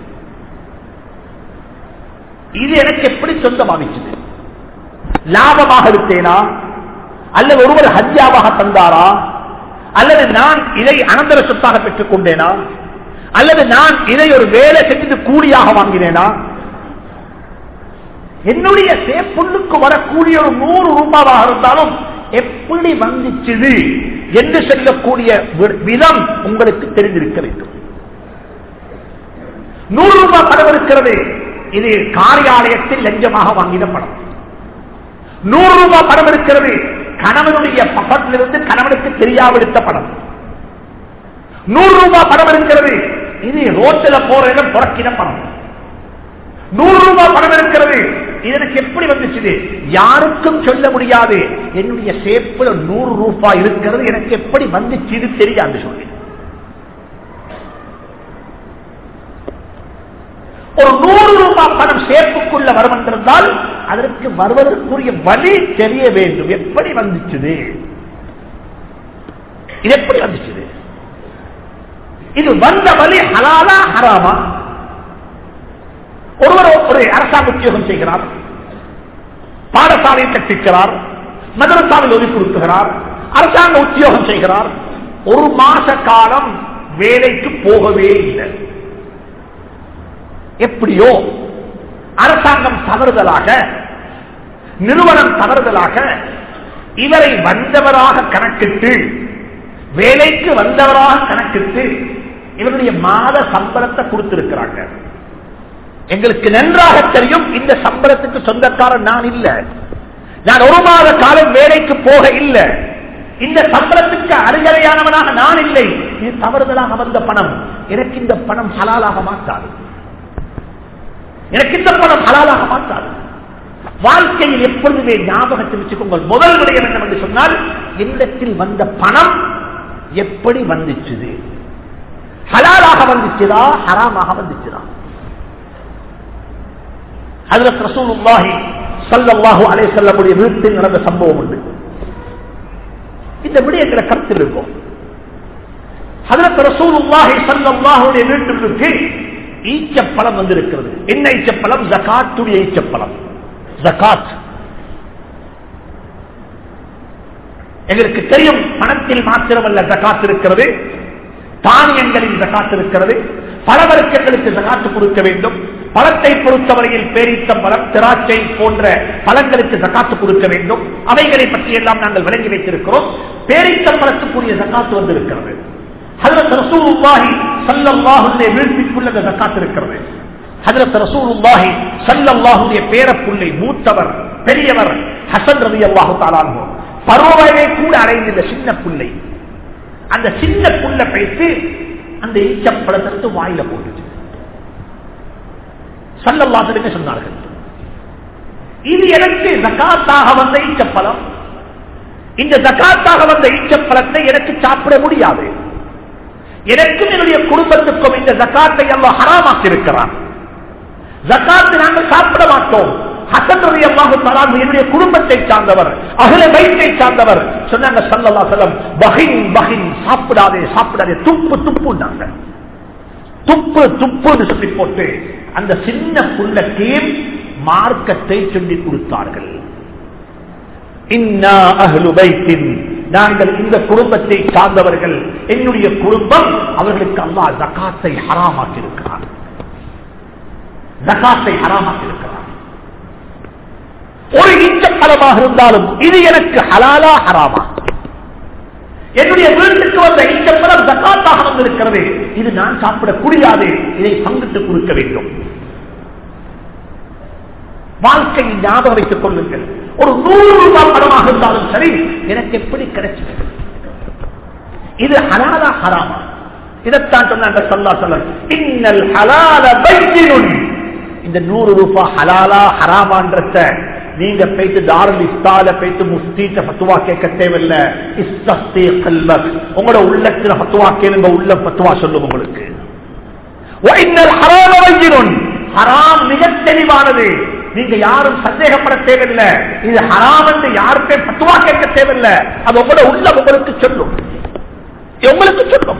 இது எனக்கு எப்படி சொந்தமாகிச்சது லாபமாக எடுத்தேனா அல்லது ஒருவர் ஹஜ்ஜாவாக தந்தாரா அல்லது நான் இதை அனந்தர சொத்தாக பெற்றுக் கொண்டேனா அல்லது நான் இதை ஒரு வேலை செஞ்சு கூலியாக வாங்கினேனா என்னுடைய சேப்புண்ணுக்கு வரக்கூடிய ஒரு நூறு ரூபாவாக இருந்தாலும் எப்படி வந்துச்சுது என்று சொல்லக்கூடிய வி- விதம் உங்களுக்கு தெரிந்திருக்க வேண்டும் நூறு ரூபாய் பணம் இருக்கிறது இது காரியாலயத்தில் லஞ்சமாக வாங்கின பணம் நூறு ரூபாய் பணம் இருக்கிறது கணவனுடைய பக்கத்திலிருந்து கணவனுக்கு தெரியாவிடுத்த பணம் நூறு ரூபாய் பணம் இருக்கிறது இது ரோட்டில் போற இடம் புறக்கின பணம் நூறு ரூபாய் பணம் இருக்கிறது இது எனக்கு எப்படி வந்துச்சு யாருக்கும் சொல்ல முடியாது என்னுடைய சேப்புல நூறு ரூபாய் இருக்கிறது எனக்கு எப்படி வந்துச்சு இது தெரியாது சொல்லி ஒரு நூறு ரூபாய் பணம் சேப்புக்குள்ள வரும் என்றிருந்தால் அதற்கு வருவதற்குரிய வழி தெரிய வேண்டும் எப்படி வந்துச்சுது இது எப்படி வந்துச்சுது இது வந்த வழி ஹலாலா ஹராமா ஒருவர் ஒரு அரசாங்க உத்தியோகம் செய்கிறார் பாடசாலையை கற்பிக்கிறார் மதரசாவில் ஒதுக்கி கொடுக்கிறார் அரசாங்க உத்தியோகம் செய்கிறார் ஒரு மாச காலம் வேலைக்கு போகவே இல்லை எப்படியோ அரசாங்கம் தவறுதலாக நிறுவனம் தவறுதலாக இவரை வந்தவராக கணக்கிட்டு வேலைக்கு வந்தவராக கணக்கிட்டு இவருடைய மாத சம்பளத்தை கொடுத்திருக்கிறாங்க எங்களுக்கு நன்றாக தெரியும் இந்த சம்பளத்துக்கு சொந்தக்காரன் நான் இல்ல நான் ஒரு மாத காலம் வேலைக்கு போக இல்லை இந்த சம்பளத்துக்கு அருகலையானவனாக நான் இல்லை இது தவறுதலாக வந்த பணம் எனக்கு இந்த பணம் ஹலாலாக மாற்றாது எனக்கு இந்த பணம் ஹலாலாக மாற்றாது வாழ்க்கையில் எப்பொழுதுமே ஞாபகத்தில் வச்சுக்கோங்க முதல் விடயம் என்னவென்று சொன்னால் இல்லத்தில் வந்த பணம் எப்படி வந்துச்சுது ஹலாலாக வந்துச்சுதா ஹராமாக வந்துச்சுதா அதுல ரசூலுல்லாஹி ஸல்லல்லாஹு அலைஹி வஸல்லமுடைய வீட்டில் நடந்த சம்பவம் உண்டு இந்த விடயத்துல கருத்தில் இருக்கும் ஹதரத் ரசூலுல்லாஹி ஸல்லல்லாஹு அலைஹி வீட்டுக்கு ஈச்சப்பழம் வந்திருக்கிறது என்ன ஈச்சப்பழம் ஜகாத்துடைய ஈச்சப்பழம் ஜகாத் எங்களுக்கு தெரியும் பணத்தில் மாத்திரமல்ல ஜகாத் இருக்கிறது தானியங்களில் ஜகாத் இருக்கிறது பலவர்க்கங்களுக்கு ஜகாத்து கொடுக்க வேண்டும் பழத்தை பொறுத்தவரையில் பேரித்த பழம் திராட்சை போன்ற பழங்களுக்கு ஜக்காத்து கொடுக்க வேண்டும் அவைகளை பற்றி எல்லாம் நாங்கள் விளங்கி வைத்திருக்கிறோம் பேரித்த பழத்துக்குரிய ஜக்காத்து வந்திருக்கிறது ஹதரத் ரசூலுல்லாஹி ஸல்லல்லாஹுடைய வீழ்ச்சிக்குள்ள அந்த ஜக்காத் இருக்கிறது ஹதரத் ரசூலுல்லாஹி ஸல்லல்லாஹுடைய பேரப்புள்ளை மூத்தவர் பெரியவர் ஹசன் ரலியல்லாஹு தஆலா அன்ஹு பருவவயதை கூட அடைந்த சின்ன புள்ளை அந்த சின்ன புள்ள பேசி அந்த ஈச்சப்பழத்தை வாயில போட்டுச்சு சல்லல்லாசலுக்கு சொன்னார்கள் இது எனக்கு ஜக்காத்தாக வந்த ஈச்சப்பழம் இந்த ஜக்காத்தாக வந்த ஈச்சப்பழத்தை எனக்கு சாப்பிட முடியாது எனக்கும் என்னுடைய குடும்பத்துக்கும் இந்த ஜக்காத்தை எல்லாம் ஹராமாக்கி இருக்கிறான் ஜக்காத்து நாங்கள் சாப்பிட மாட்டோம் ஹசனுடைய என்னுடைய குடும்பத்தை சார்ந்தவர் அகில வயிற்றை சார்ந்தவர் சொன்னாங்க சல்லல்லா செல்லம் பகின் பகின் சாப்பிடாதே சாப்பிடாதே துப்பு துப்புன்னாங்க துப்பு துப்புன்னு சொல்லி போட்டு அந்த சின்ன புள்ளக்கு மார்க்கத்தை சொல்லி கொடுத்தார்கள் இன்னா அஹ்லு பைத்தின் நாங்கள் இந்த குடும்பத்தை சார்ந்தவர்கள் என்னுடைய குடும்பம் அவர்களுக்கு அல்லாஹ் ஜகாத்தை ஹராமாக்கி இருக்கிறார் ஜகாத்தை ஹராமாக்கி இருக்கிறார் ஒரு இச்சப்பலமாக இருந்தாலும் இது எனக்கு ஹலாலா ஹராமா என்னுடைய வீட்டுக்கு வந்த இச்சப்பலம் ஜக்காத்தாக வந்திருக்கிறது இது நான் சாப்பிட கூடியாது இதை பங்கிட்டு கொடுக்க வேண்டும் வாழ்க்கையை ஞாபகம் வைத்துக் கொள்ளுங்கள் ஒரு நூறு ரூபாய் பணமாக இருந்தாலும் சரி எனக்கு எப்படி கிடைச்சது இது ஹலாலா ஹராமா இதைத்தான் சொன்னாங்க சொல்லா சொல்ல இன்னல் ஹலால பைத்தினுன் இந்த நூறு ரூபாய் ஹலாலா ஹராமான்றத நீங்க போயிட்டு தாருல் இஸ்தால போயிட்டு முஸ்தீட்ட பத்துவா கேட்க தேவையில்லை இஸ்தஸ்தே கல்வக் உங்களோட உள்ளத்துல பத்துவா கேளுங்க உள்ள பத்துவா சொல்லும் உங்களுக்கு ஹராம வைக்கிறோம் ஹராம் மிக தெளிவானது நீங்க யாரும் சந்தேகப்பட தேவையில்லை இது ஹராம் என்று யாருக்கே பத்துவா கேட்க தேவையில்லை அது உங்களோட உள்ள உங்களுக்கு சொல்லும் உங்களுக்கு சொல்லும்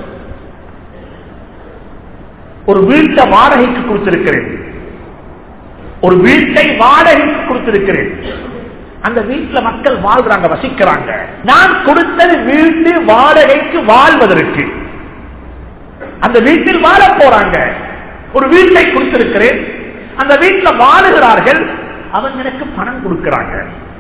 ஒரு வீட்டை வாடகைக்கு கொடுத்திருக்கிறேன் ஒரு வீட்டை வாடகைக்கு கொடுத்திருக்கிறேன் அந்த வீட்டுல மக்கள் வாழ்றாங்க வசிக்கிறாங்க நான் கொடுத்தது வீட்டு வாடகைக்கு வாழ்வதற்கு அந்த வீட்டில் வாழ போறாங்க ஒரு வீட்டை கொடுத்திருக்கிறேன் அந்த வீட்டில் வாழுகிறார்கள் அவங்க எனக்கு பணம் கொடுக்கிறாங்க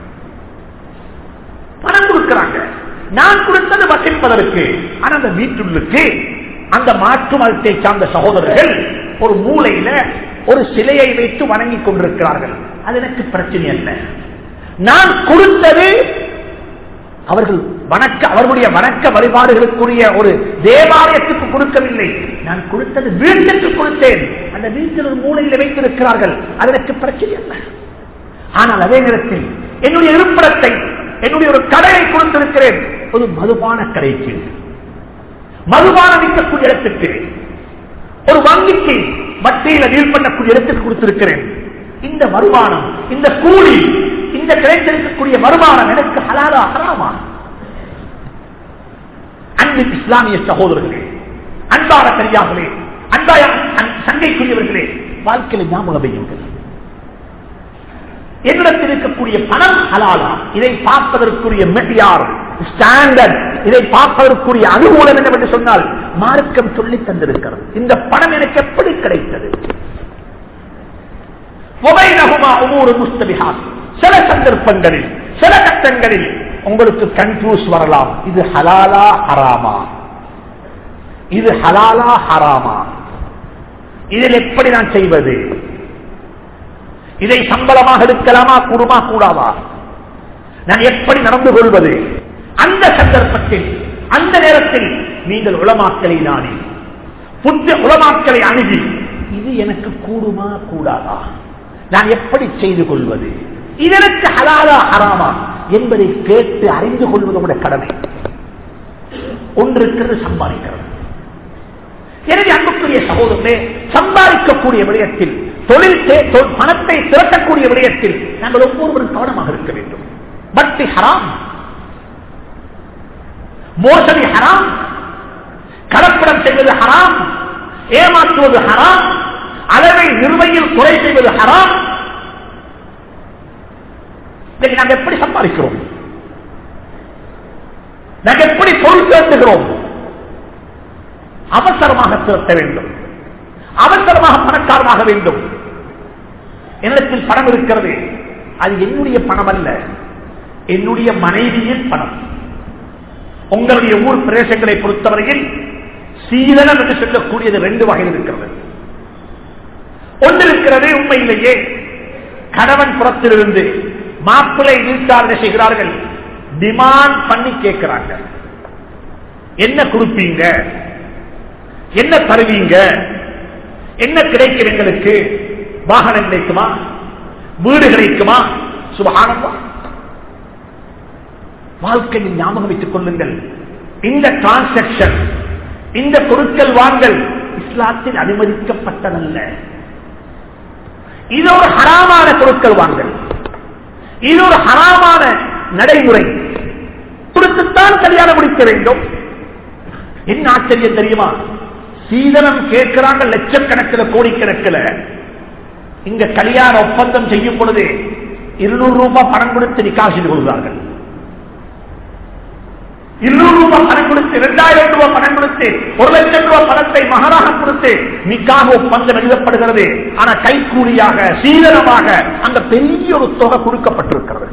பணம் கொடுக்கிறாங்க நான் கொடுத்தது வசிப்பதற்கு ஆனா அந்த வீட்டுள்ளுக்கு அந்த மாற்று மதத்தை சார்ந்த சகோதரர்கள் ஒரு மூலையில ஒரு சிலையை வைத்து வணங்கிக் கொண்டிருக்கிறார்கள் அது எனக்கு பிரச்சனை அல்ல நான் கொடுத்தது அவர்கள் வணக்க அவர்களுடைய வணக்க வழிபாடுகளுக்குரிய ஒரு தேவாலயத்துக்கு கொடுக்கவில்லை நான் கொடுத்தது வீட்டுக்கு கொடுத்தேன் அந்த வீட்டில் ஒரு மூலையில் வைத்திருக்கிறார்கள் அது எனக்கு பிரச்சனை அல்ல ஆனால் அதே நேரத்தில் என்னுடைய இருப்பிடத்தை என்னுடைய ஒரு கடையை கொடுத்திருக்கிறேன் ஒரு மதுபான கடைக்கு மதுபானம் விற்கக்கூடிய இடத்துக்கு ஒரு வங்கிக்கு வட்டியில டீல் பண்ணக்கூடிய இடத்துக்கு கொடுத்திருக்கிறேன் இந்த வருமானம் இந்த கூலி இந்த கிடைத்திருக்கக்கூடிய வருமானம் எனக்கு ஹலாலா ஹராமா அன்பு இஸ்லாமிய சகோதரர்களே அன்பான சரியாகவே அன்பாய சங்கைக்குரியவர்களே வாழ்க்கையில் ஞாபகம் வையுங்கள் என்னிடத்தில் இருக்கக்கூடிய பணம் ஹலாலா இதை பார்ப்பதற்குரிய மெட்டியார் ஸ்டாண்டர்ட் இதை பார்ப்பதற்குரிய அனுகூலம் என்னவென்று சொன்னால் மார்க்கம் சொல்லி தந்திருக்கிறது இந்த பணம் எனக்கு எப்படி கிடைத்தது சில சந்தர்ப்பங்களில் சில கட்டங்களில் உங்களுக்கு கன்ஃபியூஸ் வரலாம் இது ஹலாலா ஹராமா இது ஹலாலா ஹராமா இதில் எப்படி நான் செய்வது இதை சம்பளமாக எடுக்கலாமா கூடுமா கூடாதா நான் எப்படி நடந்து கொள்வது அந்த சந்தர்ப்பத்தில் அந்த நேரத்தில் நீங்கள் உளமாக்கலை நாடி புத்த உளமாக்கலை அணுகி இது எனக்கு கூடுமா கூடாதா நான் எப்படி செய்து கொள்வது இதற்கு ஹலாலா ஹராமா என்பதை கேட்டு அறிந்து கொள்வதோட கடமை ஒன்று இருக்கிறது சம்பாதிக்கிறது எனவே அன்புக்குரிய சகோதரனே சம்பாதிக்கக்கூடிய விடயத்தில் தொழில் பணத்தை திரட்டக்கூடிய விடயத்தில் நாங்கள் ஒவ்வொருவரும் கவனமாக இருக்க வேண்டும் பக்தி ஹராம் மோசடி ஹராம் கலப்படம் செய்வது ஹராம் ஏமாற்றுவது ஹராம் அளவை நிர்வையில் குறை செய்வது ஹராம் நாங்கள் எப்படி சம்பாதிக்கிறோம் நாங்கள் எப்படி பொருள் சேர்த்துகிறோம் அவசரமாக திரட்ட வேண்டும் அவசரமாக பணக்காரமாக வேண்டும் என்னிடத்தில் பணம் இருக்கிறது அது என்னுடைய பணம் அல்ல என்னுடைய மனைவியின் பணம் உங்களுடைய ஊர் பிரதேசங்களை பொறுத்தவரையில் சீதனம் என்று சொல்லக்கூடியது ரெண்டு வகையில் இருக்கிறது ஒன்று இருக்கிறது உண்மையிலேயே கணவன் புறத்திலிருந்து மாப்பிள்ளை வீட்டாளர்கள் செய்கிறார்கள் டிமாண்ட் பண்ணி கேட்கிறாங்க என்ன கொடுப்பீங்க என்ன தருவீங்க என்ன கிடைக்கும் எங்களுக்கு வாகனம் கிடைக்குமா வீடு கிடைக்குமா சுபகானமா வாழ்க்கையில் ஞாபகம் வைத்துக் கொள்ளுங்கள் இந்த டிரான்சாக்சன் இந்த பொருட்கள் வாங்கல் இஸ்லாத்தில் அனுமதிக்கப்பட்டதல்ல இது ஒரு ஹராமான பொருட்கள் வாங்கல் இது ஒரு ஹராமான நடைமுறை கொடுத்துத்தான் கல்யாணம் முடிக்க வேண்டும் என்ன ஆச்சரியம் தெரியுமா சீதனம் கேட்கிறாங்க லட்சக்கணக்கில் கோடிக்கணக்கில் இங்க கல்யாண ஒப்பந்தம் செய்யும் பொழுது இருநூறு ரூபாய் பணம் கொடுத்து நிக்கா செய்து கொள்கிறார்கள் இருநூறு ரூபாய் பணம் கொடுத்து இரண்டாயிரம் ரூபாய் பணம் கொடுத்து ஒரு லட்சம் ரூபாய் பணத்தை மகராக கொடுத்து நிக்காக ஒப்பந்தம் எழுதப்படுகிறது ஆனா கைக்கூலியாக சீதனமாக அந்த பெரிய ஒரு தொகை கொடுக்கப்பட்டிருக்கிறது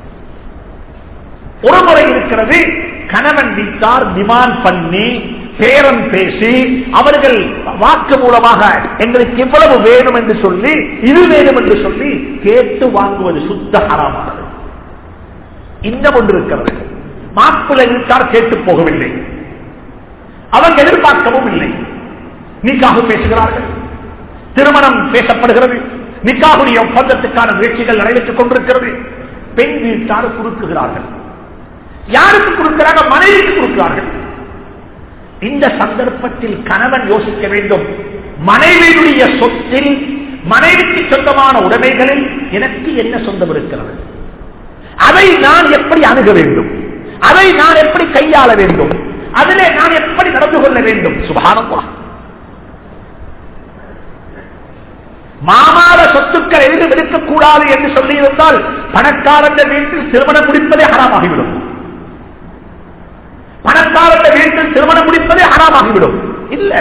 ஒரு முறை இருக்கிறது கணவன் வீட்டார் டிமாண்ட் பண்ணி பேரம் பேசி அவர்கள் வாக்கு மூலமாக எங்களுக்கு இவ்வளவு வேணும் என்று சொல்லி இது வேணும் என்று சொல்லி கேட்டு வாங்குவது சுத்த ஹராமானது இன்னும் ஒன்று இருக்கிறது மாப்பிள்ளை வீட்டார் கேட்டு போகவில்லை அவங்க எதிர்பார்க்கவும் இல்லை நிக்காக பேசுகிறார்கள் திருமணம் பேசப்படுகிறது நிக்காகுடைய ஒப்பந்தத்துக்கான முயற்சிகள் நடைபெற்றுக் கொண்டிருக்கிறது பெண் வீட்டார் கொடுக்குகிறார்கள் யாருக்கு கொடுக்கிறாங்க மனைவிக்கு கொடுக்கிறார்கள் இந்த சந்தர்ப்பத்தில் கணவன் யோசிக்க வேண்டும் மனைவியுடைய சொத்தில் மனைவிக்கு சொந்தமான உடைமைகளில் எனக்கு என்ன சொந்தம் இருக்கிறது அதை நான் எப்படி அணுக வேண்டும் அதை நான் எப்படி கையாள வேண்டும் அதிலே நான் எப்படி நடந்து கொள்ள வேண்டும் சுபானமா மாமாத சொத்துக்கள் எதுவும் எடுக்கக்கூடாது என்று சொல்லியிருந்தால் பணக்காரந்த வீட்டில் திருமணம் முடிப்பதே ஹராமாகிவிடும் பணக்காரந்த வீட்டில் திருமணம் முடிப்பதே ஹராமாகிவிடும் இல்ல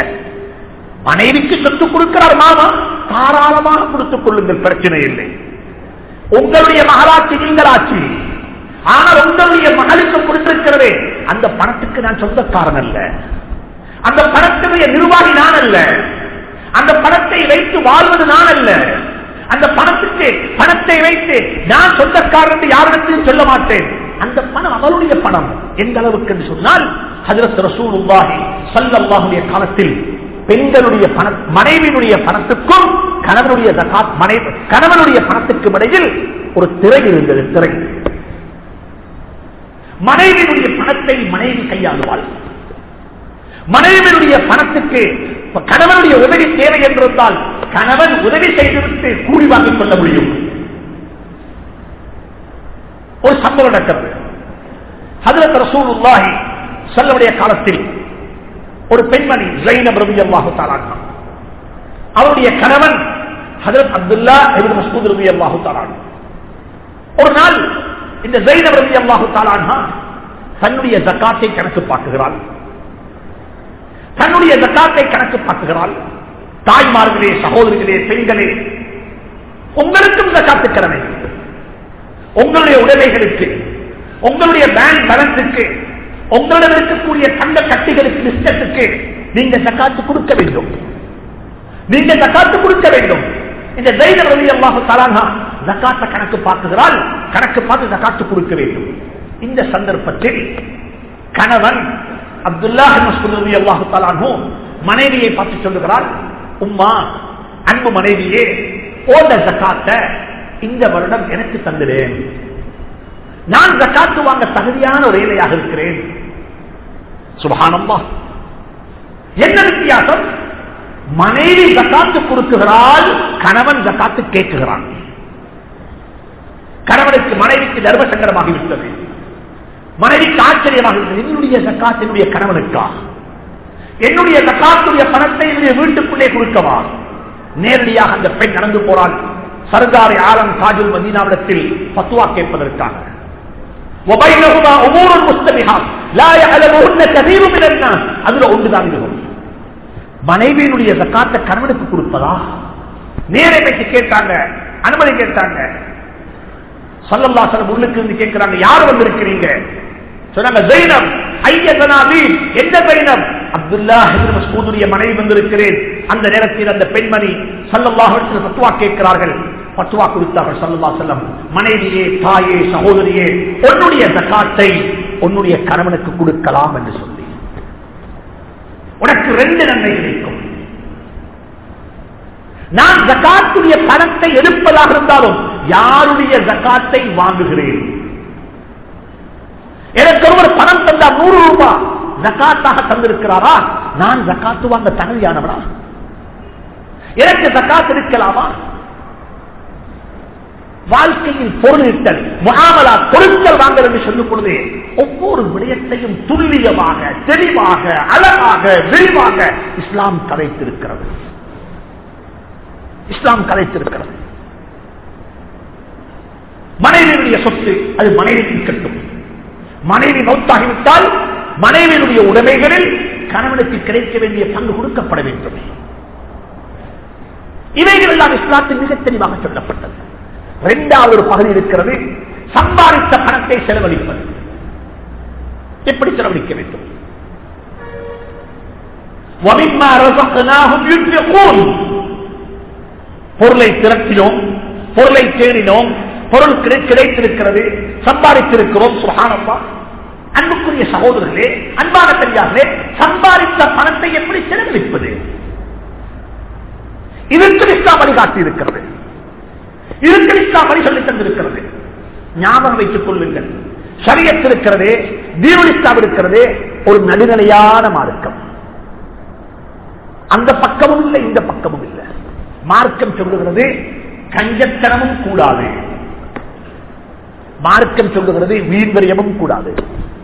மனைவிக்கு சொத்து கொடுக்கிறார் மாமா தாராளமாக கொடுத்துக் கொள்ளுங்கள் பிரச்சனை இல்லை உங்களுடைய மகளாட்சி நீங்களாட்சி ஆனால் உங்களுடைய மகளுக்கு கொடுத்திருக்கிறதே அந்த பணத்துக்கு நான் சொந்தக்காரன் அல்ல அந்த பணத்துடைய நிர்வாகி நான் அல்ல அந்த பணத்தை வைத்து வாழ்வது நான் அல்ல அந்த பணத்துக்கு பணத்தை வைத்து நான் சொந்தக்காரன் என்று யாரிடத்தையும் சொல்ல மாட்டேன் அந்த பணம் அவளுடைய பணம் எந்த அளவுக்கு என்று சொன்னால் ஹஜரத் ரசூலுல்லாஹி ஸல்லல்லாஹுடைய காலத்தில் பெண்களுடைய பண மனைவியினுடைய பணத்துக்கும் கணவனுடைய ஜகாத் மனைவி கணவனுடைய பணத்துக்கும் இடையில் ஒரு திரை இருந்தது திரை மனைவியினுடைய பணத்தை மனைவி கையாளுவாள் மனைவியுடைய பணத்துக்கு கணவனுடைய உதவி தேவை என்றிருந்தால் கணவன் உதவி செய்துவிட்டு கூலி வாங்கிக் கொள்ள முடியும் ஒரு சம்பவம் நடக்கிறது ஹதரத் ரசூலுல்லாஹி செல்லவுடைய காலத்தில் ஒரு பெண்மணி ஜைனப் ரவி அல்லாஹு தாலான் அவருடைய கணவன் ஹதரத் அப்துல்லா இப்னு மஸ்ஊத் ரவி அல்லாஹு தாலான் ஒரு நாள் இந்த ஜைனப் ரவி அல்லாஹு தாலான்ஹா தன்னுடைய ஜக்காத்தை கணக்கு பார்க்குகிறாள் தன்னுடைய ஜக்காத்தை கணக்கு பார்க்குகிறாள் தாய்மார்களே சகோதரிகளே பெண்களே உங்களுக்கும் ஜக்காத்து கடமை உங்களுடைய உடைமைகளுக்கு உங்களுடைய பேங்க் பேலன்ஸுக்கு உங்களிடம் இருக்கக்கூடிய தங்க கட்டிகளுக்கு பிஸ்கட்டுக்கு நீங்க ஜக்காத்து கொடுக்க வேண்டும் நீங்க ஜக்காத்து கொடுக்க வேண்டும் இந்த தைரிய ரவி அல்லாஹு தலானா ஜக்காத்த கணக்கு பார்க்குகிறாள் கணக்கு பார்த்து ஜக்காத்து கொடுக்க வேண்டும் இந்த சந்தர்ப்பத்தில் கணவன் அப்துல்லா ரவி அல்லாஹு தலானோ மனைவியை பார்த்து சொல்லுகிறாள் உம்மா அன்பு மனைவியே போன்ற ஜக்காத்த இந்த வருடம் எனக்கு தந்துடேன் நான் ஜக்காத்து வாங்க தகுதியான ஒரு ஏழையாக இருக்கிறேன் சுபகானம்மா என்ன வித்தியாசம் மனைவி ஜக்காத்து கொடுக்குகிறாள் கணவன் ஜக்காத்து கேட்குகிறான் கணவனுக்கு மனைவிக்கு தர்ம சங்கடமாகிவிட்டது மனைவிக்கு ஆச்சரியமாக இருக்கிறது என்னுடைய ஜக்காத் என்னுடைய கணவனுக்கா என்னுடைய ஜக்காத்துடைய பணத்தை என்னுடைய வீட்டுக்குள்ளே கொடுக்கவா நேரடியாக அந்த பெண் நடந்து போறாள் சர்தாரி ஆலம் தாஜுல் மதீனாவிடத்தில் பத்துவா கேட்பதற்காக وبينهما امور مستبحات لا يعلمهن كثير من الناس அதுல ஒன்றுதான் இதுவும் மனைவியினுடைய ஜக்காத்த கணவனுக்கு கொடுப்பதா நேரமைக்கு கேட்டாங்க அனுமதி கேட்டாங்க சல்லல்லா சலம் உள்ளுக்கு இருந்து கேட்கிறாங்க யார் வந்திருக்கிறீங்க சொன்னாங்க ஜெயினம் ஐயதனாபி எந்த ஜெயினம் அப்துல்லா மசூதுடைய மனைவி வந்திருக்கிறேன் அந்த நேரத்தில் அந்த பெண்மணி சல்லல்லாஹ் பத்துவா கேட்கிறார்கள் பத்துவா கொடுத்தார்கள் சல்லல்லா செல்லம் மனைவியே தாயே சகோதரியே உன்னுடைய ஜக்காத்தை உன்னுடைய கணவனுக்கு கொடுக்கலாம் என்று சொல்லி உனக்கு ரெண்டு நன்மை கிடைக்கும் நான் ஜக்காத்துடைய பணத்தை எடுப்பதாக இருந்தாலும் யாருடைய ஜக்காத்தை வாங்குகிறேன் எனக்கு ஒருவர் பணம் தந்தார் நூறு ரூபாய் ஜக்காத்தாக தந்திருக்கிறாரா நான் ஜக்காத்து வாங்க தகுதியானவனா எனக்கு ஜக்காத் இருக்கலாமா வாழ்க்கையில் பொருளிட்டல் முகாமலா பொருட்கள் வாங்கல் என்று சொல்லும் பொழுது ஒவ்வொரு விடயத்தையும் துல்லியமாக தெளிவாக அழகாக விரிவாக இஸ்லாம் கலைத்திருக்கிறது இஸ்லாம் கலைத்திருக்கிறது மனைவியுடைய சொத்து அது மனைவி இருக்கட்டும் மனைவி மௌத்தாகிவிட்டால் மனைவியினுடைய உடைமைகளில் கணவனுக்கு கிடைக்க வேண்டிய பங்கு கொடுக்கப்பட வேண்டும் இவைகள் எல்லாம் இஸ்லாத்தில் மிக தெளிவாக சொல்லப்பட்டது இரண்டாவது ஒரு பகுதி இருக்கிறது சம்பாதித்த பணத்தை செலவழிப்பது எப்படி செலவழிக்க வேண்டும் பொருளை திரட்டினோம் பொருளை தேடினோம் பொருள் கிடைத்திருக்கிறது சம்பாதித்திருக்கிறோம் சுகானப்பா அன்புக்குரிய சகோதரர்களே அன்பான பெரியார்களே சம்பாதித்த பணத்தை எப்படி செலவழிப்பது இதற்கு இஸ்லாம் வழிகாட்டி இருக்கிறது இதற்கு இஸ்லாம் வழி சொல்லி தந்திருக்கிறது ஞாபகம் வைத்துக் கொள்ளுங்கள் சரியத் இருக்கிறதே தீனுலிஸ்லாம் இருக்கிறதே ஒரு நடுநிலையான மார்க்கம் அந்த பக்கமும் இல்லை இந்த பக்கமும் இல்லை மார்க்கம் சொல்லுகிறது கஞ்சத்தனமும் கூடாது மார்க்கம் சொல்லுகிறது வீண்வரியமும் கூடாது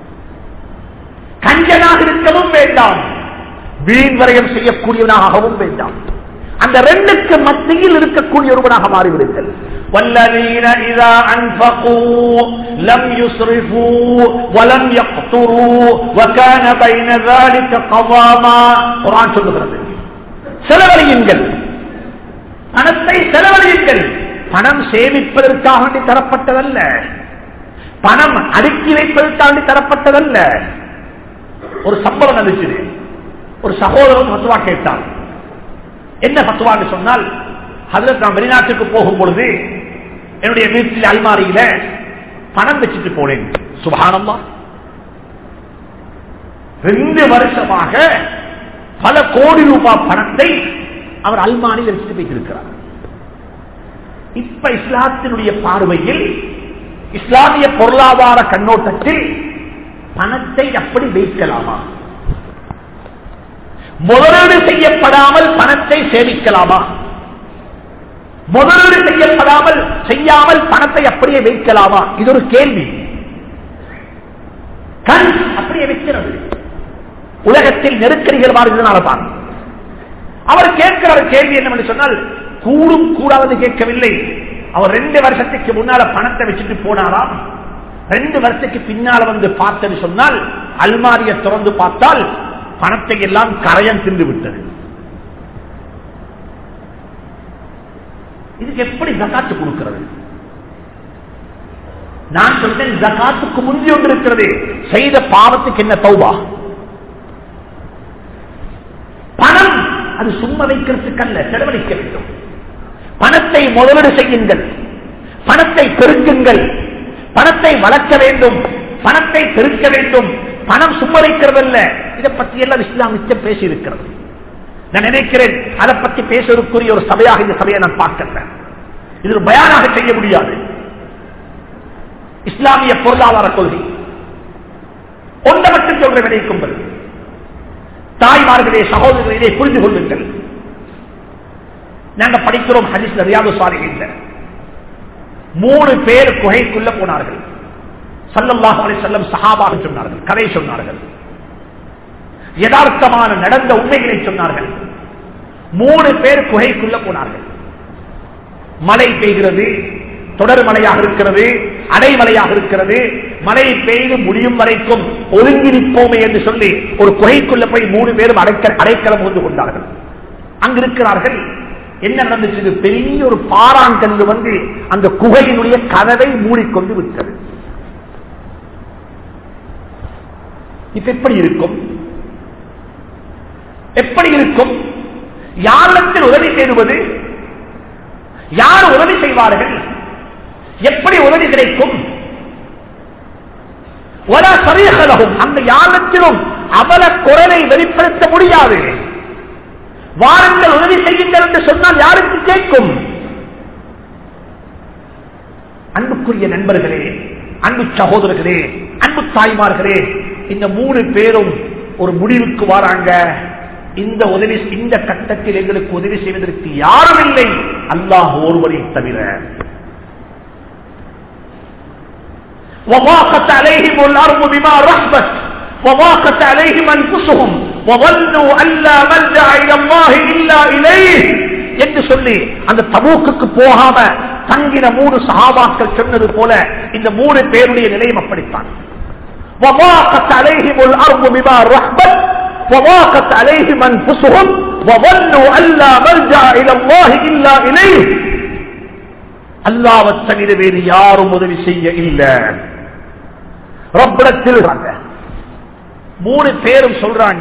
கஞ்சனாக இருக்கவும் வேண்டாம் வீண்வரையம் செய்யக்கூடியவனாகவும் வேண்டாம் அந்த ரெண்டுக்கு மத்தியில் இருக்கக்கூடிய ஒருவனாக மாறிவிடுங்கள் والذين إذا أنفقوا لم يسرفوا ولم يقتروا وكان بين ذلك قواما قرآن சொல்லுகிறது செலவழியுங்கள் பணத்தை செலவழியுங்கள் பணம் சேமிப்பதற்காக வேண்டி தரப்பட்டதல்ல பணம் அடுக்கி வைப்பதற்காக வேண்டி தரப்பட்டதல்ல ஒரு சம்பவம் நடந்துச்சு ஒரு சகோதரன் பத்துவா கேட்டான் என்ன பத்துவான்னு சொன்னால் அதில் நான் வெளிநாட்டுக்கு போகும் பொழுது என்னுடைய வீட்டில் அல்மாரியில பணம் வச்சுட்டு போனேன் சுபானம்மா ரெண்டு வருஷமாக பல கோடி ரூபாய் பணத்தை அவர் அல்மாரியில் வச்சுட்டு வைத்திருக்கிறார் இப்ப இஸ்லாத்தினுடைய பார்வையில் இஸ்லாமிய பொருளாதார கண்ணோட்டத்தில் பணத்தை அப்படி வைக்கலாமா முதலீடு செய்யப்படாமல் பணத்தை சேமிக்கலாமா முதலீடு செய்யப்படாமல் செய்யாமல் பணத்தை அப்படியே வைக்கலாமா இது ஒரு கேள்வி கண் அப்படியே வைக்கிறது உலகத்தில் நெருக்கடிகள் மாறுகிறதுனால தான் அவர் கேட்கிற ஒரு கேள்வி என்னவென்று சொன்னால் கூடும் கூடாது கேட்கவில்லை அவர் ரெண்டு வருஷத்துக்கு முன்னால பணத்தை வச்சுட்டு போனாராம் ரெண்டு வருஷத்துக்கு பின்னால வந்து பார்த்தது சொன்னால் அல்மாரியை திறந்து பார்த்தால் பணத்தை எல்லாம் கரையன் தின்று விட்டது இதுக்கு எப்படி ஜக்காத்து கொடுக்கிறது நான் சொன்னேன் ஜக்காத்துக்கு முந்தி ஒன்று இருக்கிறது செய்த பாவத்துக்கு என்ன தௌபா பணம் அது சும்மா வைக்கிறதுக்கு அல்ல செலவழிக்க வேண்டும் பணத்தை முதலீடு செய்யுங்கள் பணத்தை பெருக்குங்கள் பணத்தை வளர்க்க வேண்டும் பணத்தை பெருக்க வேண்டும் பணம் சும்மா வைக்கிறதல்ல இதை பற்றி எல்லாம் இஸ்லாம் நிச்சயம் பேசி இருக்கிறது நான் நினைக்கிறேன் அதை பற்றி பேசுவதற்குரிய ஒரு சபையாக இந்த சபையை நான் பார்க்கிறேன் இது ஒரு பயானாக செய்ய முடியாது இஸ்லாமிய பொருளாதார கொள்கை ஒன்றை மட்டும் சொல்ற விளைக்கும்பது தாய்மார்களே சகோதரர்களே புரிந்து கொள்ளுங்கள் நாங்க படிக்கிறோம் ஹரிஸ்ல ரியாது சாரிகள் மூணு பேர் குகைக்குள்ள போனார்கள் சல்லல்லாஹு அலைஹி வஸல்லம் சஹாபாக சொன்னார்கள் கதை சொன்னார்கள் யதார்த்தமான நடந்த உண்மைகளை சொன்னார்கள் மூணு பேர் குகைக்குள்ள போனார்கள் மழை பெய்கிறது தொடர் மழையாக இருக்கிறது அடைமலையாக இருக்கிறது மழை பெய்து முடியும் வரைக்கும் ஒதுங்கி நிற்போமே என்று சொல்லி ஒரு குகைக்குள்ள போய் மூணு பேரும் அடைக்க அடைக்கலம் வந்து கொண்டார்கள் அங்கு இருக்கிறார்கள் என்ன நடந்துச்சு பெரிய ஒரு பாறாங்கல்லு வந்து அந்த குகையினுடைய கதவை மூடிக்கொண்டு விட்டது இப்ப எப்படி இருக்கும் எப்படி இருக்கும் யாரிடத்தில் உதவி தேடுவது யார் உதவி செய்வார்கள் எப்படி உதவி கிடைக்கும் சரீகலகும் அந்த யாரிடத்திலும் அவல குரலை வெளிப்படுத்த முடியாது வாருங்கள் உதவி செய்யுங்கள் என்று சொன்னால் யாருக்கு கேட்கும் அன்புக்குரிய நண்பர்களே அன்பு சகோதரர்களே அன்பு தாய்மார்களே இந்த மூணு பேரும் ஒரு முடிவுக்கு வராங்க இந்த உதவி இந்த கட்டத்தில் எங்களுக்கு உதவி செய்வதற்கு யாரும் இல்லை அல்லாஹ் ஒருவரை தவிர وضاقت عليهم الأرض بما رحبت وضاقت عليهم أنفسهم وظنوا أن لا ملجأ إلى الله إلا إليه என்று சொல்லி அந்த தபூக்கு போகாம தங்கின மூணு சகாபாக்கள் சொன்னது போல இந்த மூணு பேருடைய நிலையம் அப்படித்தான் وضاقت عليهم الأرض بما رحبت وضاقت عليهم أنفسهم وظنوا أن لا ملجأ إلى الله إلا إليه அல்லாவை தவிர வேறு யாரும் உதவி செய்ய இல்லை ரப்பிடத்தில் மூணு பேரும் சொல்றாங்க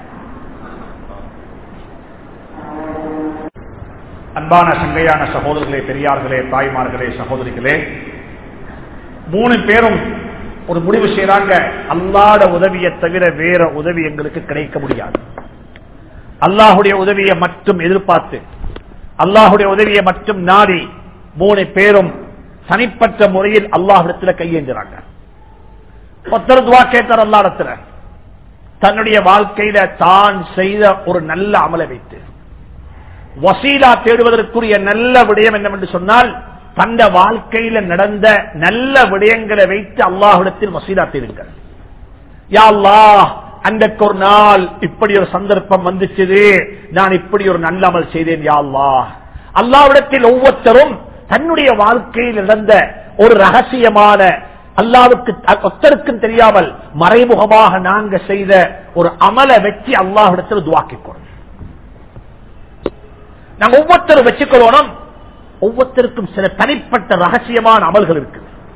அன்பான சங்கையான சகோதரர்களே பெரியார்களே தாய்மார்களே சகோதரிகளே மூணு பேரும் ஒரு முடிவு செய்யறாங்க அல்லாட உதவியை தவிர வேற உதவி எங்களுக்கு கிடைக்க முடியாது அல்லாஹுடைய உதவியை மட்டும் எதிர்பார்த்து அல்லாஹுடைய உதவியை மட்டும் நாடி மூணு பேரும் தனிப்பட்ட முறையில் அல்லாஹிடத்துல கையேந்துறாங்க ஒருத்தர் துவா கேட்டார் அல்லாடத்துல தன்னுடைய வாழ்க்கையில தான் செய்த ஒரு நல்ல அமலை வைத்து வசீலா தேடுவதற்குரிய நல்ல விடயம் என்னவென்று சொன்னால் தந்த வாழ்க்கையில நடந்த நல்ல விடயங்களை வைத்து அல்லாஹிடத்தில் வசீலா தேடுங்கள் யா அல்லாஹ் அன்றைக்கு ஒரு நாள் இப்படி ஒரு சந்தர்ப்பம் வந்துச்சு நான் இப்படி ஒரு நல்ல அமல் செய்தேன் யா அல்லாஹ் அல்லாவிடத்தில் ஒவ்வொருத்தரும் தன்னுடைய வாழ்க்கையில் நடந்த ஒரு ரகசியமான அல்லாவுக்கு ஒத்தருக்கும் தெரியாமல் மறைமுகமாக நாங்க செய்த ஒரு அமல வச்சு அல்லாஹிடத்தில் துவாக்கிக்கணும் நாங்க ஒவ்வொருத்தரும் வச்சுக்கொள்ளணும் ஒவ்வொருத்தருக்கும் சில தனிப்பட்ட ரகசியமான அமல்கள் இருக்கு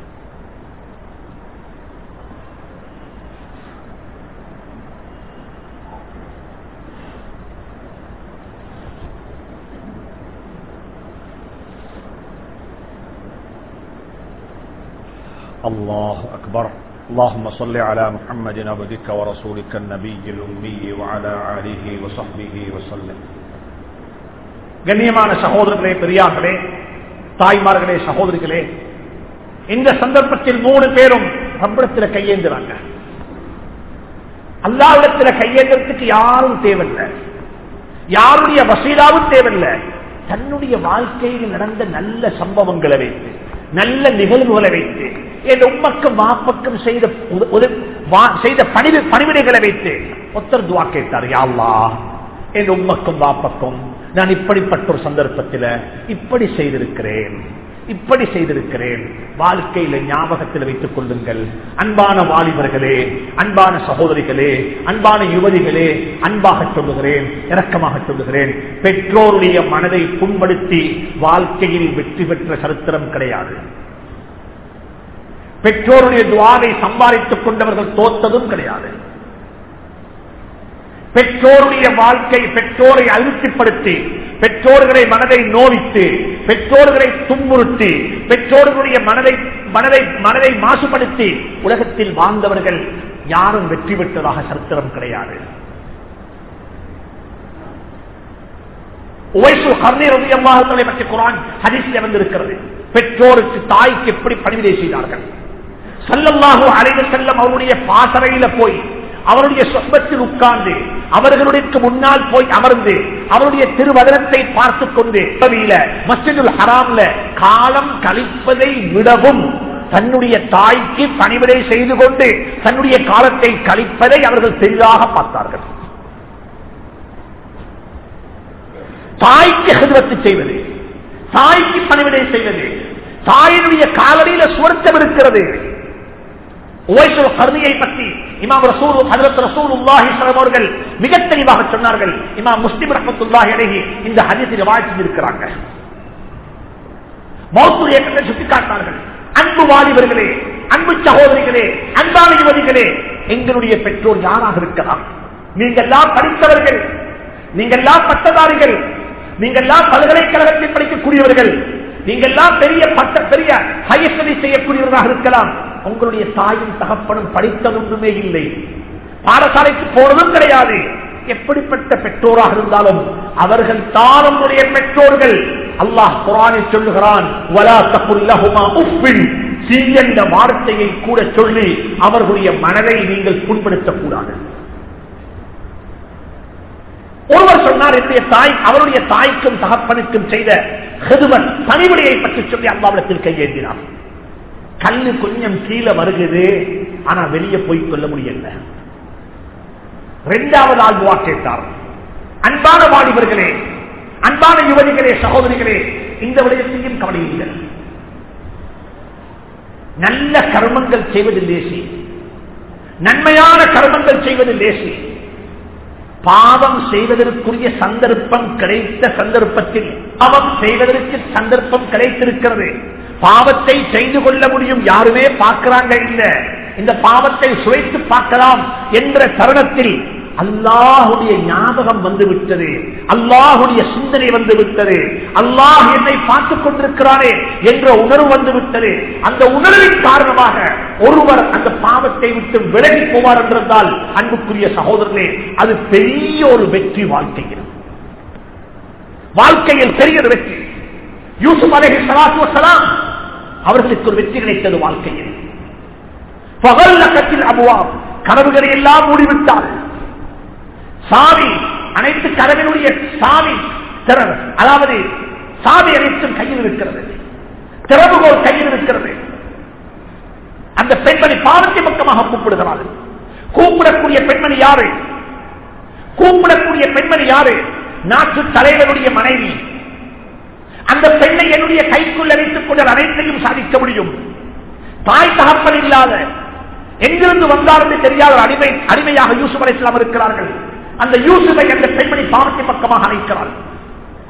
الله أكبر اللهم صل على محمد عبدك ورسولك النبي الأمي وعلى آله وصحبه وسلم கண்ணியமான சகோதரர்களே பெரியார்களே தாய்மார்களே சகோதரிகளே இந்த சந்தர்ப்பத்தில் மூணு பேரும் ரப்பிடத்தில் கையேந்துறாங்க அல்லாவிடத்துல கையேந்திரத்துக்கு யாரும் தேவையில்லை யாருடைய வசீலாவும் தேவையில்லை தன்னுடைய வாழ்க்கையில் நடந்த நல்ல சம்பவங்களை வைத்து நல்ல நிகழ்வுகளை வைத்து என் உம்மக்கும் வாப்பக்கும் செய்த உத- உத- வா- செய்த பணிவு பணிவிடைகளை வைத்து ஒத்தர் துவா கேட்டார் யாழ்லா என் உம்மக்கும் வாப்பக்கும் நான் இப்படிப்பட்ட ஒரு சந்தர்ப்பத்தில் இப்படி செய்திருக்கிறேன் இப்படி செய்திருக்கிறேன் வாழ்க்கையில ஞாபகத்தில் வைத்துக் கொள்ளுங்கள் அன்பான வாலிபர்களே அன்பான சகோதரிகளே அன்பான யுவதிகளே அன்பாக சொல்லுகிறேன் இரக்கமாக சொல்லுகிறேன் பெற்றோருடைய மனதை புண்படுத்தி வாழ்க்கையில் வெற்றி பெற்ற சரித்திரம் கிடையாது பெற்றோருடைய துவாரை சம்பாதித்துக் கொண்டவர்கள் தோத்ததும் கிடையாது பெற்றோருடைய வாழ்க்கை பெற்றோரை அழுத்திப்படுத்தி பெற்றோர்களை மனதை நோவித்து பெற்றோர்களை துன்புறுத்தி பெற்றோர்களுடைய மனதை மனதை மனதை மாசுபடுத்தி உலகத்தில் வாழ்ந்தவர்கள் யாரும் வெற்றி பெற்றதாக சரித்திரம் கிடையாது உவைசு கர்ணீர் ரலியல்லாஹு பற்றி குரான் ஹதீஸ்ல வந்திருக்கிறது பெற்றோருக்கு தாய்க்கு எப்படி பணிவிடை செய்தார்கள் சல்லல்லாஹு அலைஹி செல்லம் அவருடைய பாசறையில போய் அவருடைய சொப்பத்தில் உட்கார்ந்து அவர்களுடைய முன்னால் போய் அமர்ந்து அவருடைய திருவதனத்தை பார்த்துக் கொண்டு பகுதியில மஸ்ஜிதுல் ஹராம்ல காலம் கழிப்பதை விடவும் தன்னுடைய தாய்க்கு பணிவிடை செய்து கொண்டு தன்னுடைய காலத்தை கழிப்பதை அவர்கள் பெரிதாக பார்த்தார்கள் தாய்க்கு ஹிதவத்து செய்வது தாய்க்கு பணிவிடை செய்வது தாயினுடைய காலடியில சுவர்த்தம் இருக்கிறது உவைசுல் கருதியை பற்றி இமாம் ரசூல் ஹஜரத் ரசூலுல்லாஹி ஸல்லல்லாஹு அவர்கள் மிக தெளிவாக சொன்னார்கள் இமாம் முஸ்லிம் ரஹ்மத்துல்லாஹி அலைஹி இந்த ஹதீஸில் வாழ்த்து இருக்கிறாங்க மௌத்து இயக்கத்தை சுட்டிக்காட்டினார்கள் அன்பு வாலிபர்களே அன்பு சகோதரிகளே அன்பான யுவதிகளே எங்களுடைய பெற்றோர் யாராக இருக்கலாம் நீங்கெல்லாம் படித்தவர்கள் நீங்கெல்லாம் பட்டதாரிகள் நீங்கெல்லாம் பல்கலைக்கழகத்தில் படிக்கக்கூடியவர்கள் நீங்கெல்லாம் பெரிய பட்ட பெரிய ஹையர் ஸ்டடி செய்யக்கூடியவர்களாக இருக்கலாம் உங்களுடைய தாயும் தகப்பனும் படித்ததொன்றுமே இல்லை பாடசாலைக்கு போனதும் கிடையாது எப்படிப்பட்ட பெற்றோராக இருந்தாலும் அவர்கள் தான் உங்களுடைய பெற்றோர்கள் அல்லாஹ் குரானில் சொல்லுகிறான் "வலா தகுல் லஹுமா உஃபின்" சீ என்ற வார்த்தையை கூட சொல்லி அவர்களுடைய மனதை நீங்கள் புண்படுத்தக் கூடாது ஒருவர் சொன்னார் என்னுடைய தாய் அவருடைய தாய்க்கும் தகப்பனுக்கும் செய்த ஹெதுவன் பணிவிடையை பற்றி சொல்லி அம்மாவிடத்தில் கையேந்தினார் கல்லு கொஞ்சம் கீழே வருகிறது ஆனா வெளியே போய் கொள்ள முடியல இரண்டாவது ஆள்வா கேட்டார் அன்பான வாலிபர்களே அன்பான யுவதிகளே சகோதரிகளே இந்த விடயத்தையும் கவனியுங்கள் நல்ல கர்மங்கள் செய்வது லேசி நன்மையான கர்மங்கள் செய்வது லேசி பாவம் செய்வதற்குரிய சந்தர்ப்பம் கிடைத்த சந்தர்ப்பத்தில் பாவம் செய்வதற்கு சந்தர்ப்பம் கிடைத்திருக்கிறது பாவத்தை செய்து கொள்ள முடியும் யாருமே பார்க்கிறாங்க இல்ல இந்த பாவத்தை சுவைத்து பார்க்கலாம் என்ற தருணத்தில் அல்லாஹுடைய ஞாபகம் வந்து விட்டது அல்லாஹுடைய சிந்தனை வந்து விட்டது அல்லாஹ் என்னை பார்த்துக் கொண்டிருக்கிறானே என்ற உணர்வு வந்து விட்டது அந்த உணர்வின் காரணமாக ஒருவர் அந்த பாவத்தை விட்டு விலகி போவார் என்றிருந்தால் அன்புக்குரிய சகோதரர்களே அது பெரிய ஒரு வெற்றி வாழ்க்கையில் வாழ்க்கையில் பெரிய ஒரு வெற்றி யூசுப் அலஹி சலாத்து வசலாம் அவர்களுக்கு ஒரு வெற்றி கிடைத்தது வாழ்க்கையில் பகல் நகத்தில் அபுவாம் கனவுகளை எல்லாம் மூடிவிட்டார் சாவி அனைத்து கதவினுடைய சாவி திறன் அதாவது சாவி அனைத்தும் கையில் இருக்கிறது திறவுகோல் கையில் இருக்கிறது அந்த பெண்மணி பாவத்தை பக்கமாக கூப்பிடுகிறாள் கூப்பிடக்கூடிய பெண்மணி யாரு கூப்பிடக்கூடிய பெண்மணி யாரு நாட்டு தலைவருடைய மனைவி அந்த பெண்ணை என்னுடைய கைக்குள் அழைத்துக் கொண்டு அனைத்தையும் சாதிக்க முடியும் தாய் தகப்பன் இல்லாத எங்கிருந்து வந்தார் என்று தெரியாத ஒரு அடிமை அடிமையாக யூசுப் அலை இஸ்லாம் இருக்கிறார்கள் அந்த யூசுஃபை அந்த பெண்மணி பாவத்தை பக்கமாக அழைக்கிறாள்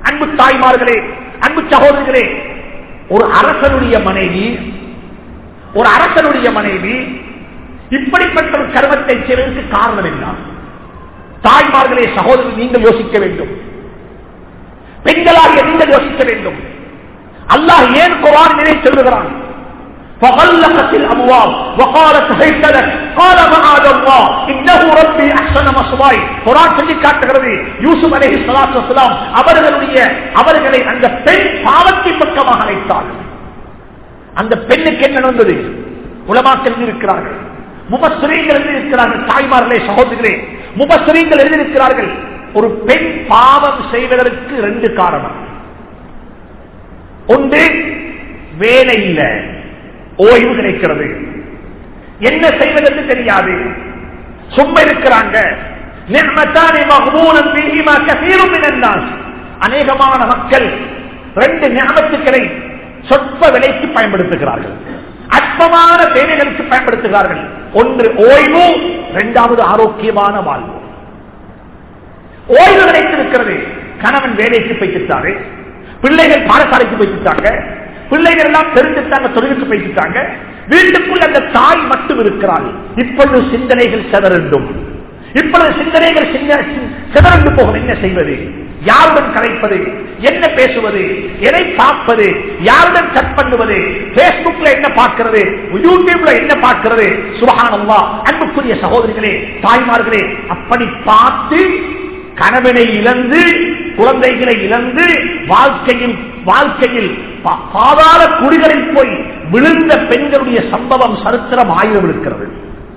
அன்பு தாய்மார்களே அன்பு சகோதரர்களே ஒரு அரசனுடைய மனைவி ஒரு அரசனுடைய மனைவி இப்படிப்பட்ட ஒரு கர்மத்தை செய்வதற்கு காரணம் என்ன தாய்மார்களே சகோதரர் நீங்கள் யோசிக்க வேண்டும் பெண்களாகிய நீங்கள் யோசிக்க வேண்டும் அல்லாஹ் ஏன் குரான் நினை சொல்லுகிறான் فغلقت الابواب وقالت هيت لك قال معاذ الله انه ربي احسن مثواي குர்ஆன் சொல்லி காட்டுகிறது யூசுப் அலைஹி ஸலாத்து வஸலாம் அவர்களுடைய அவர்களை அந்த பெண் பாவத்தின் பக்கமாக அழைத்தாள் அந்த பெண்ணுக்கு என்ன நடந்தது உலமாக்கள் இருக்கிறார்கள் முபஸ்ரீங்கள் எழுதியிருக்கிறார்கள் தாய்மார்களே சகோதரிகளே முபஸ்ரீங்கள் எழுதியிருக்கிறார்கள் ஒரு பெண் பாவம் செய்வதற்கு ரெண்டு காரணம் ஒன்று வேலை இல்ல ஓய்வு கிடைக்கிறது என்ன செய்வதென்று தெரியாது சும்மா இருக்கிறாங்க நிர்மத்தானி மகமூலம் பீகிமா கசீரும் மினன்னாஸ். அநேகமான மக்கள் ரெண்டு ஞாபகத்துக்களை சொற்ப விலைக்கு பயன்படுத்துகிறார்கள் அற்பமான தேவைகளுக்கு பயன்படுத்துகிறார்கள் ஒன்று ஓய்வு இரண்டாவது ஆரோக்கியமான வாழ்வு ஓய்வு கிடைத்திருக்கிறது கணவன் வேலைக்கு போய்த்தாரு பிள்ளைகள் பாடசாலைக்கு போய்த்தாங்க பிள்ளைகள் எல்லாம் தெரிஞ்சுட்டாங்க தொழிலுக்கு போய்த்தாங்க வீட்டுக்குள் அந்த தாய் மட்டும் இருக்கிறாள் இப்பொழுது சிந்தனைகள் செதறண்டும் இப்பொழுது சிந்தனைகள் சிந்த- சிதறண்டு போகும் என்ன செய்வது யாருடன் கலைப்பது என்ன பேசுவது எதை பார்ப்பது யாருடன் சட் பண்ணுவது பேஸ்புக்ல என்ன பார்க்கிறது யூடியூப்ல என்ன பார்க்கிறது சுபகானம்மா அன்புக்குரிய சகோதரிகளே தாய்மார்களே அப்படி பார்த்து கணவனை இழந்து குழந்தைகளை இழந்து வாழ்க்கையில் வாழ்க்கையில் பா- பாதாள குடிகளில் போய் விழுந்த பெண்களுடைய சம்பவம் சரித்திரம் ஆயிரம் இருக்கிறது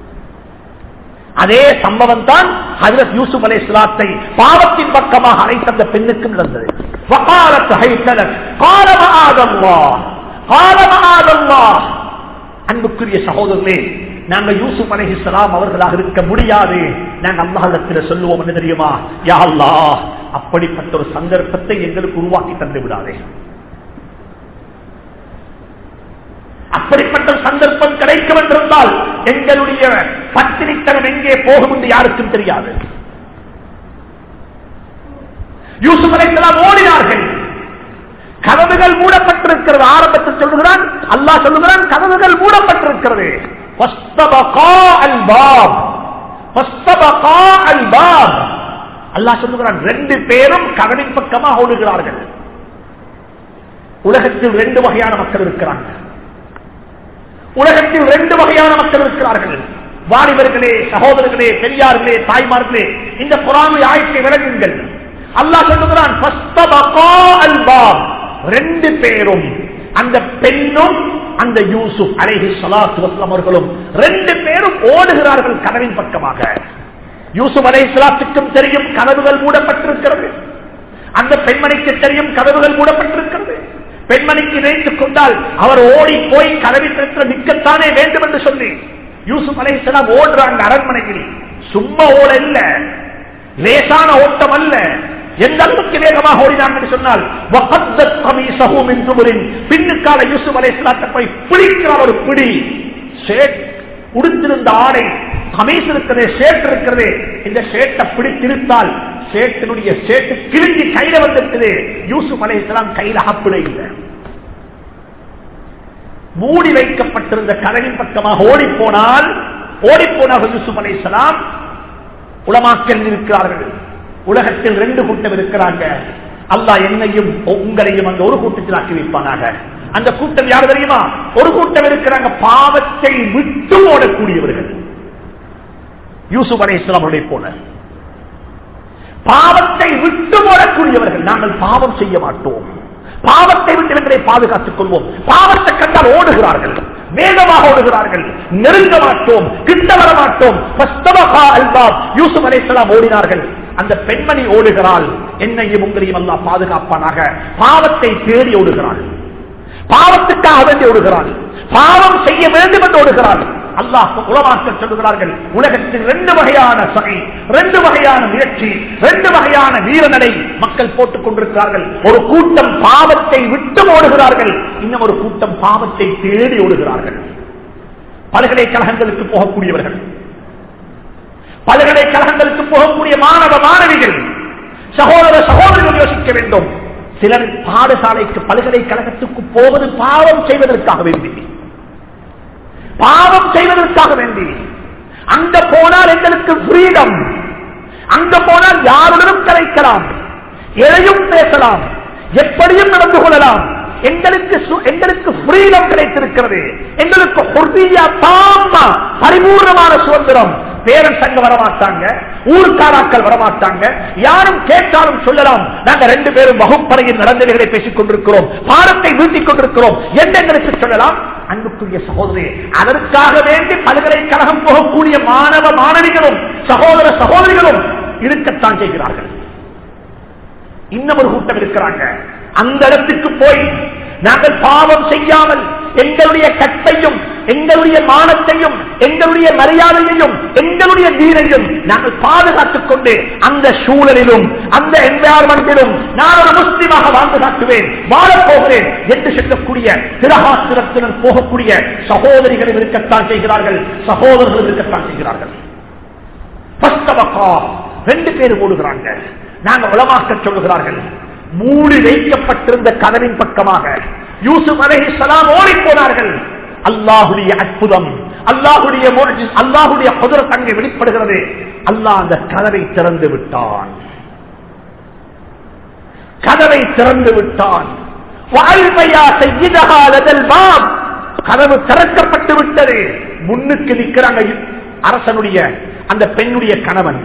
அதே சம்பவம் தான் ஹஜரத் யூசுப் அலை இஸ்லாத்தை பாவத்தின் பக்கமாக அழைத்த அந்த பெண்ணுக்கு நடந்தது வகாலத் ஹைத்தலக், கால மஆதல்லாஹ், கால மஆதல்லாஹ். அன்புக்குரிய சகோதரர்களே நாங்க யூசுப் அலைஹிஸ்ஸலாம் அவர்களாக இருக்க முடியாது நாங்க அல்லாஹிடத்தில் சொல்லுவோம் என்ன தெரியுமா யா அல்லாஹ் அப்படிப்பட்ட ஒரு சந்தர்ப்பத்தை எங்களுக்கு உருவாக்கி தந்து விடாதே அப்படிப்பட்ட ஒரு சந்தர்ப்பம் கிடைக்கும் என்றிருந்தால் எங்களுடைய பத்திரித்தனம் எங்கே போகும் என்று யாருக்கும் தெரியாது யூசுப் அலைஹிஸ்ஸலாம் ஓடினார்கள் கதவுகள் மூடப்பட்டிருக்கிறது ஆரம்பத்தில் சொல்லுகிறான் அல்லாஹ் சொல்லுகிறான் கதவுகள் மூடப்பட்டிருக்கிறது فاستبقا الباب. فاستبقا الباب. அல்லாஹ் சொல்லுகிறான் ரெண்டு பேரும் கதவின் பக்கமாக ஓடுகிறார்கள் உலகத்தில் ரெண்டு வகையான மக்கள் இருக்கிறாங்க உலகத்தில் ரெண்டு வகையான மக்கள் இருக்கிறார்கள் வாலிபர்களே சகோதரர்களே பெரியார்களே தாய்மார்களே இந்த குரானை ஆய்ச்சி விளங்குங்கள் அல்லாஹ் சொல்லுகிறான் "ஃபஸ்தபகா அல்பாப்." ரெண்டு பேரும் அந்த பெண்ணும் அந்த யூசுப் அலைஹி ஸலாத்து வஸலாம் அவர்களும் ரெண்டு பேரும் ஓடுகிறார்கள் கதவின் பக்கமாக யூசுப் அலைஹி ஸலாத்துக்கும் தெரியும் கதவுகள் மூடப்பட்டிருக்கிறது அந்த பெண்மணிக்கு தெரியும் கதவுகள் மூடப்பட்டிருக்கிறது பெண்மணிக்கு நினைத்துக் கொண்டால் அவர் ஓடி போய் கதவின் இடத்தில் நிற்கத்தானே வேண்டும் என்று சொல்லி யூசுப் அலைஹிஸ்ஸலாம் ஓடுறாங்க அரண்மனையில் சும்மா ஓட இல்ல லேசான ஓட்டம் அல்ல எந்த அளவுக்கு வேகமாக ஓடினாங்க என்று சொன்னால் வகத்தத் கமீசஹு மின் துபுரின். பின்னுக்கால யூசுப் அலைஹிஸ்ஸலாத்தை போய் பிடிக்கிறார் ஒரு பிடி ஷேட் உடுத்திருந்த ஆடை கமீஸ் இருக்கிறதே ஷேட் இருக்கிறதே இந்த ஷேட்டை பிடித்திருத்தால் ஷேட்டினுடைய ஷேட்டு கிழிஞ்சி கையில வந்திருக்குது யூசுப் அலைஹிஸ்ஸலாம் கையில அப்பிட இல்லை மூடி வைக்கப்பட்டிருந்த கதவின் பக்கமாக ஓடி போனால் ஓடி போனார்கள் யூசுப் அலைஹிஸ்ஸலாம் உலமாக்கல் இருக்கிறார்கள் உலகத்தில் ரெண்டு கூட்டம் இருக்கிறாங்க அல்லாஹ் என்னையும் உங்களையும் அந்த ஒரு கூட்டத்தில் ஆக்கி வைப்பானாக அந்த கூட்டம் யார் தெரியுமா ஒரு கூட்டம் இருக்கிறாங்க பாவத்தை விட்டு ஓடக்கூடியவர்கள் யூசுப் அலைஹிஸ்ஸலாம் அவருடைய போல பாவத்தை விட்டு ஓடக்கூடியவர்கள் நாங்கள் பாவம் செய்ய மாட்டோம் பாவத்தை விட்டு எங்களை பாதுகாத்துக் கொள்வோம் பாவத்தை கண்டால் ஓடுகிறார்கள் வேகமாக ஓடுகிறார்கள் நெருங்க மாட்டோம் கிட்ட வர மாட்டோம் ஃபஸ்தபகா அல்பாப். யூசுப் அலைஹிஸ்ஸலாம் ஓடினார்கள் அந்த பெண்மணி ஓடுகிறாள் என்னையும் உங்களையும் அல்லாஹ் பாதுகாப்பானாக பாவத்தை தேடி ஓடுகிறாள் பாவத்துக்காக வேண்டி ஓடுகிறாள் பாவம் செய்ய வேண்டும் என்று ஓடுகிறாள் அல்லாஹ் உலமாக்கள் சொல்லுகிறார்கள் உலகத்தில் ரெண்டு வகையான சகை ரெண்டு வகையான முயற்சி ரெண்டு வகையான வீரநடை மக்கள் போட்டுக் கொண்டிருக்கிறார்கள் ஒரு கூட்டம் பாவத்தை விட்டு ஓடுகிறார்கள் இன்னும் ஒரு கூட்டம் பாவத்தை தேடி ஓடுகிறார்கள் பல்கலைக்கழகங்களுக்கு போகக்கூடியவர்கள் பல்கலைக்கழகங்களுக்கு போகக்கூடிய மாணவ மாணவிகள் சகோதர சகோதரிகள் யோசிக்க வேண்டும் சிலர் பாடசாலைக்கு பல்கலைக்கழகத்துக்கு போவது பாவம் செய்வதற்காக வேண்டி பாவம் செய்வதற்காக வேண்டி அங்க போனால் எங்களுக்கு ஃப்ரீடம் அங்க போனால் யாருடனும் கலைக்கலாம் எதையும் பேசலாம் எப்படியும் நடந்து கொள்ளலாம் எங்களுக்கு சு- எங்களுக்கு ஃப்ரீடம் கிடைத்திருக்கிறது எங்களுக்கு ஹுர்ரியா தாமா பரிபூர்ணமான சுதந்திரம் பேரண்ட்ஸ் அங்க வரமாட்டாங்க ஊர்க்காராக்கள் வரமாட்டாங்க யாரும் கேட்டாலும் சொல்லலாம் நாங்க ரெண்டு பேரும் வகுப்பறையில் நடந்தவைகளை பேசிக் கொண்டிருக்கிறோம் பாடத்தை வீட்டிக் கொண்டிருக்கிறோம் என்ன எங்களுக்கு சொல்லலாம் அன்புக்குரிய சகோதரி அதற்காக வேண்டி பல்கலைக்கழகம் போகக்கூடிய மாணவ மாணவிகளும் சகோதர சகோதரிகளும் இருக்கத்தான் செய்கிறார்கள் இன்னும் ஒரு கூட்டம் இருக்கிறாங்க அந்த இடத்துக்கு போய் நாங்கள் பாவம் செய்யாமல் எங்களுடைய கற்பையும் எங்களுடைய மானத்தையும் எங்களுடைய மரியாதையையும் எங்களுடைய வீரையும் நாங்கள் பாதுகாத்துக் கொண்டு அந்த சூழலிலும் அந்த என்வாரன்மெண்டிலும் நான் ஒரு முஸ்லிமாக வாழ்ந்து காட்டுவேன் வாழப் போகிறேன் என்று சொல்லக்கூடிய திரகாத்திரத்துடன் போகக்கூடிய சகோதரிகளும் இருக்கத்தான் செய்கிறார்கள் சகோதரர்களும் இருக்கத்தான் செய்கிறார்கள் பஸ்தவக்கா ரெண்டு பேரும் ஓடுகிறாங்க நாங்க உளமாக்க சொல்லுகிறார்கள் மூடி வைக்கப்பட்டிருந்த கதவின் பக்கமாக யூசுப் அலைஹிஸ்ஸலாம் ஓடி போனார்கள் அல்லாஹுடைய அற்புதம் அல்லாஹுடைய முஅஜிஸ், அல்லாஹுடைய குதிரத் அங்கே வெளிப்படுகிறது அல்லாஹ் அந்த கதவை திறந்து விட்டான் கதவை திறந்து விட்டான் வாழ்வையா செய்யதகா லதல் பாப். கதவு திறக்கப்பட்டு விட்டது முன்னுக்கு நிற்கிறாங்க அரசனுடைய அந்த பெண்ணுடைய கணவன்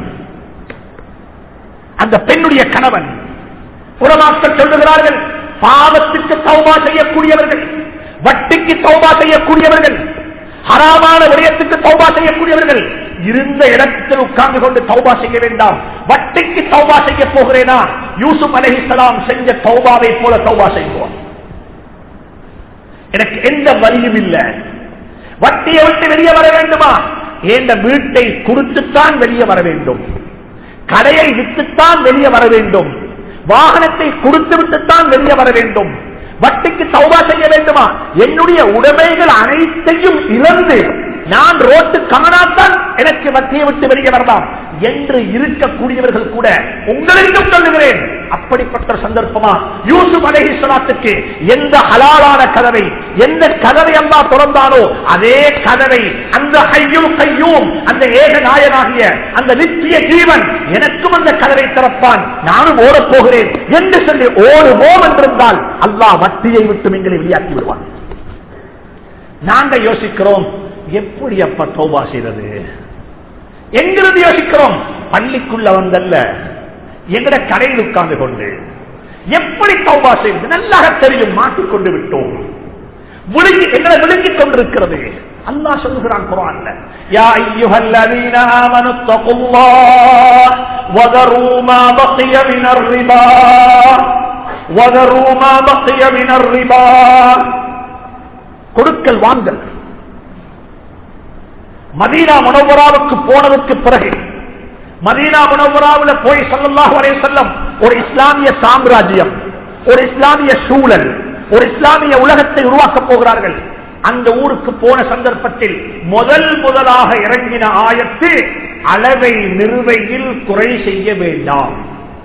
அந்த பெண்ணுடைய கணவன் உலமாக்கள் சொல்லுகிறார்கள் பாவத்துக்கு தௌபா செய்யக்கூடியவர்கள் வட்டிக்கு தௌபா செய்யக்கூடியவர்கள் ஹராமான விடயத்துக்கு தௌபா செய்யக்கூடியவர்கள் இருந்த இடத்தில் உட்கார்ந்து கொண்டு தௌபா செய்ய வேண்டாம் வட்டிக்கு தௌபா செய்ய போகிறேனா யூசுப் அலைஹிஸ்ஸலாம் செஞ்ச தௌபாவை போல தௌபா செய்வோம் எனக்கு எந்த வழியும் இல்லை வட்டியை விட்டு வெளியே வர வேண்டுமா என்ற வீட்டை கொடுத்துத்தான் வெளியே வர வேண்டும் கடையை விட்டுத்தான் வெளியே வர வேண்டும் வாகனத்தை கொடுத்து விட்டுத்தான் வெளியே வர வேண்டும் வட்டிக்கு சௌபா செய்ய வேண்டுமா என்னுடைய உடைமைகள் அனைத்தையும் இழந்து நான் ரோட்டு காணாத்தான் எனக்கு வட்டியை விட்டு வெளியே வரலாம் என்று இருக்கக்கூடியவர்கள் கூட உங்களுக்கும் சொல்லுகிறேன் அப்படிப்பட்ட சந்தர்ப்பமா யூசுப் அலைஹிஸ்ஸலாத்துக்கு எந்த ஹலாலான கதவை எந்த கதவை அல்லா திறந்தானோ அதே கதவை அந்த கையும் கையும் அந்த ஏக நாயனாகிய அந்த நித்திய ஜீவன் எனக்கும் அந்த கதவை திறப்பான் நானும் ஓடப் போகிறேன் என்று சொல்லி ஓடுவோம் என்றிருந்தால் அல்லாஹ் வட்டியை விட்டு எங்களை வெளியாக்கி விடுவான் நாங்க யோசிக்கிறோம் எப்படி அப்ப தௌபா செய்யறது எங்கிருந்து யோசிக்கிறோம் பள்ளிக்குள்ள வந்தல்ல எங்கட கடையில் உட்கார்ந்து கொண்டு எப்படி தௌபா செய்வது நல்லாக தெரியும் மாட்டிக்கொண்டு விட்டோம் விழுங்கி எங்களை விழுங்கிக் கொண்டிருக்கிறது அல்லாஹ் சொல்லுகிறான் குரான்ல யா அய்யுஹல்லதீன ஆமனு தகுல்லாஹ் வதரூ மா பக்கிய மினர் ரிபா வதரூ மா பக்கிய மினர் ரிபா கொடுக்கல் வாங்கல் மதீனா முனவராவுக்கு போனதற்கு பிறகு மதீனா முனவராவில் போய் சல்லல்லாஹு அலைஹி வஸல்லம் ஒரு இஸ்லாமிய சாம்ராஜ்யம் ஒரு இஸ்லாமிய சூழல் ஒரு இஸ்லாமிய உலகத்தை உருவாக்கப் போகிறார்கள் அந்த ஊருக்கு போன சந்தர்ப்பத்தில் முதல் முதலாக இறங்கின ஆயத்து அளவை நிறுவையில் குறை செய்ய வேண்டாம்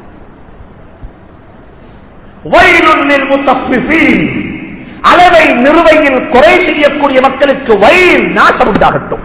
வயலுன்னில் முத்தஃபிஃபீன். அளவை நிறுவையில் குறை செய்யக்கூடிய மக்களுக்கு வயல் நாசம் உண்டாகட்டும்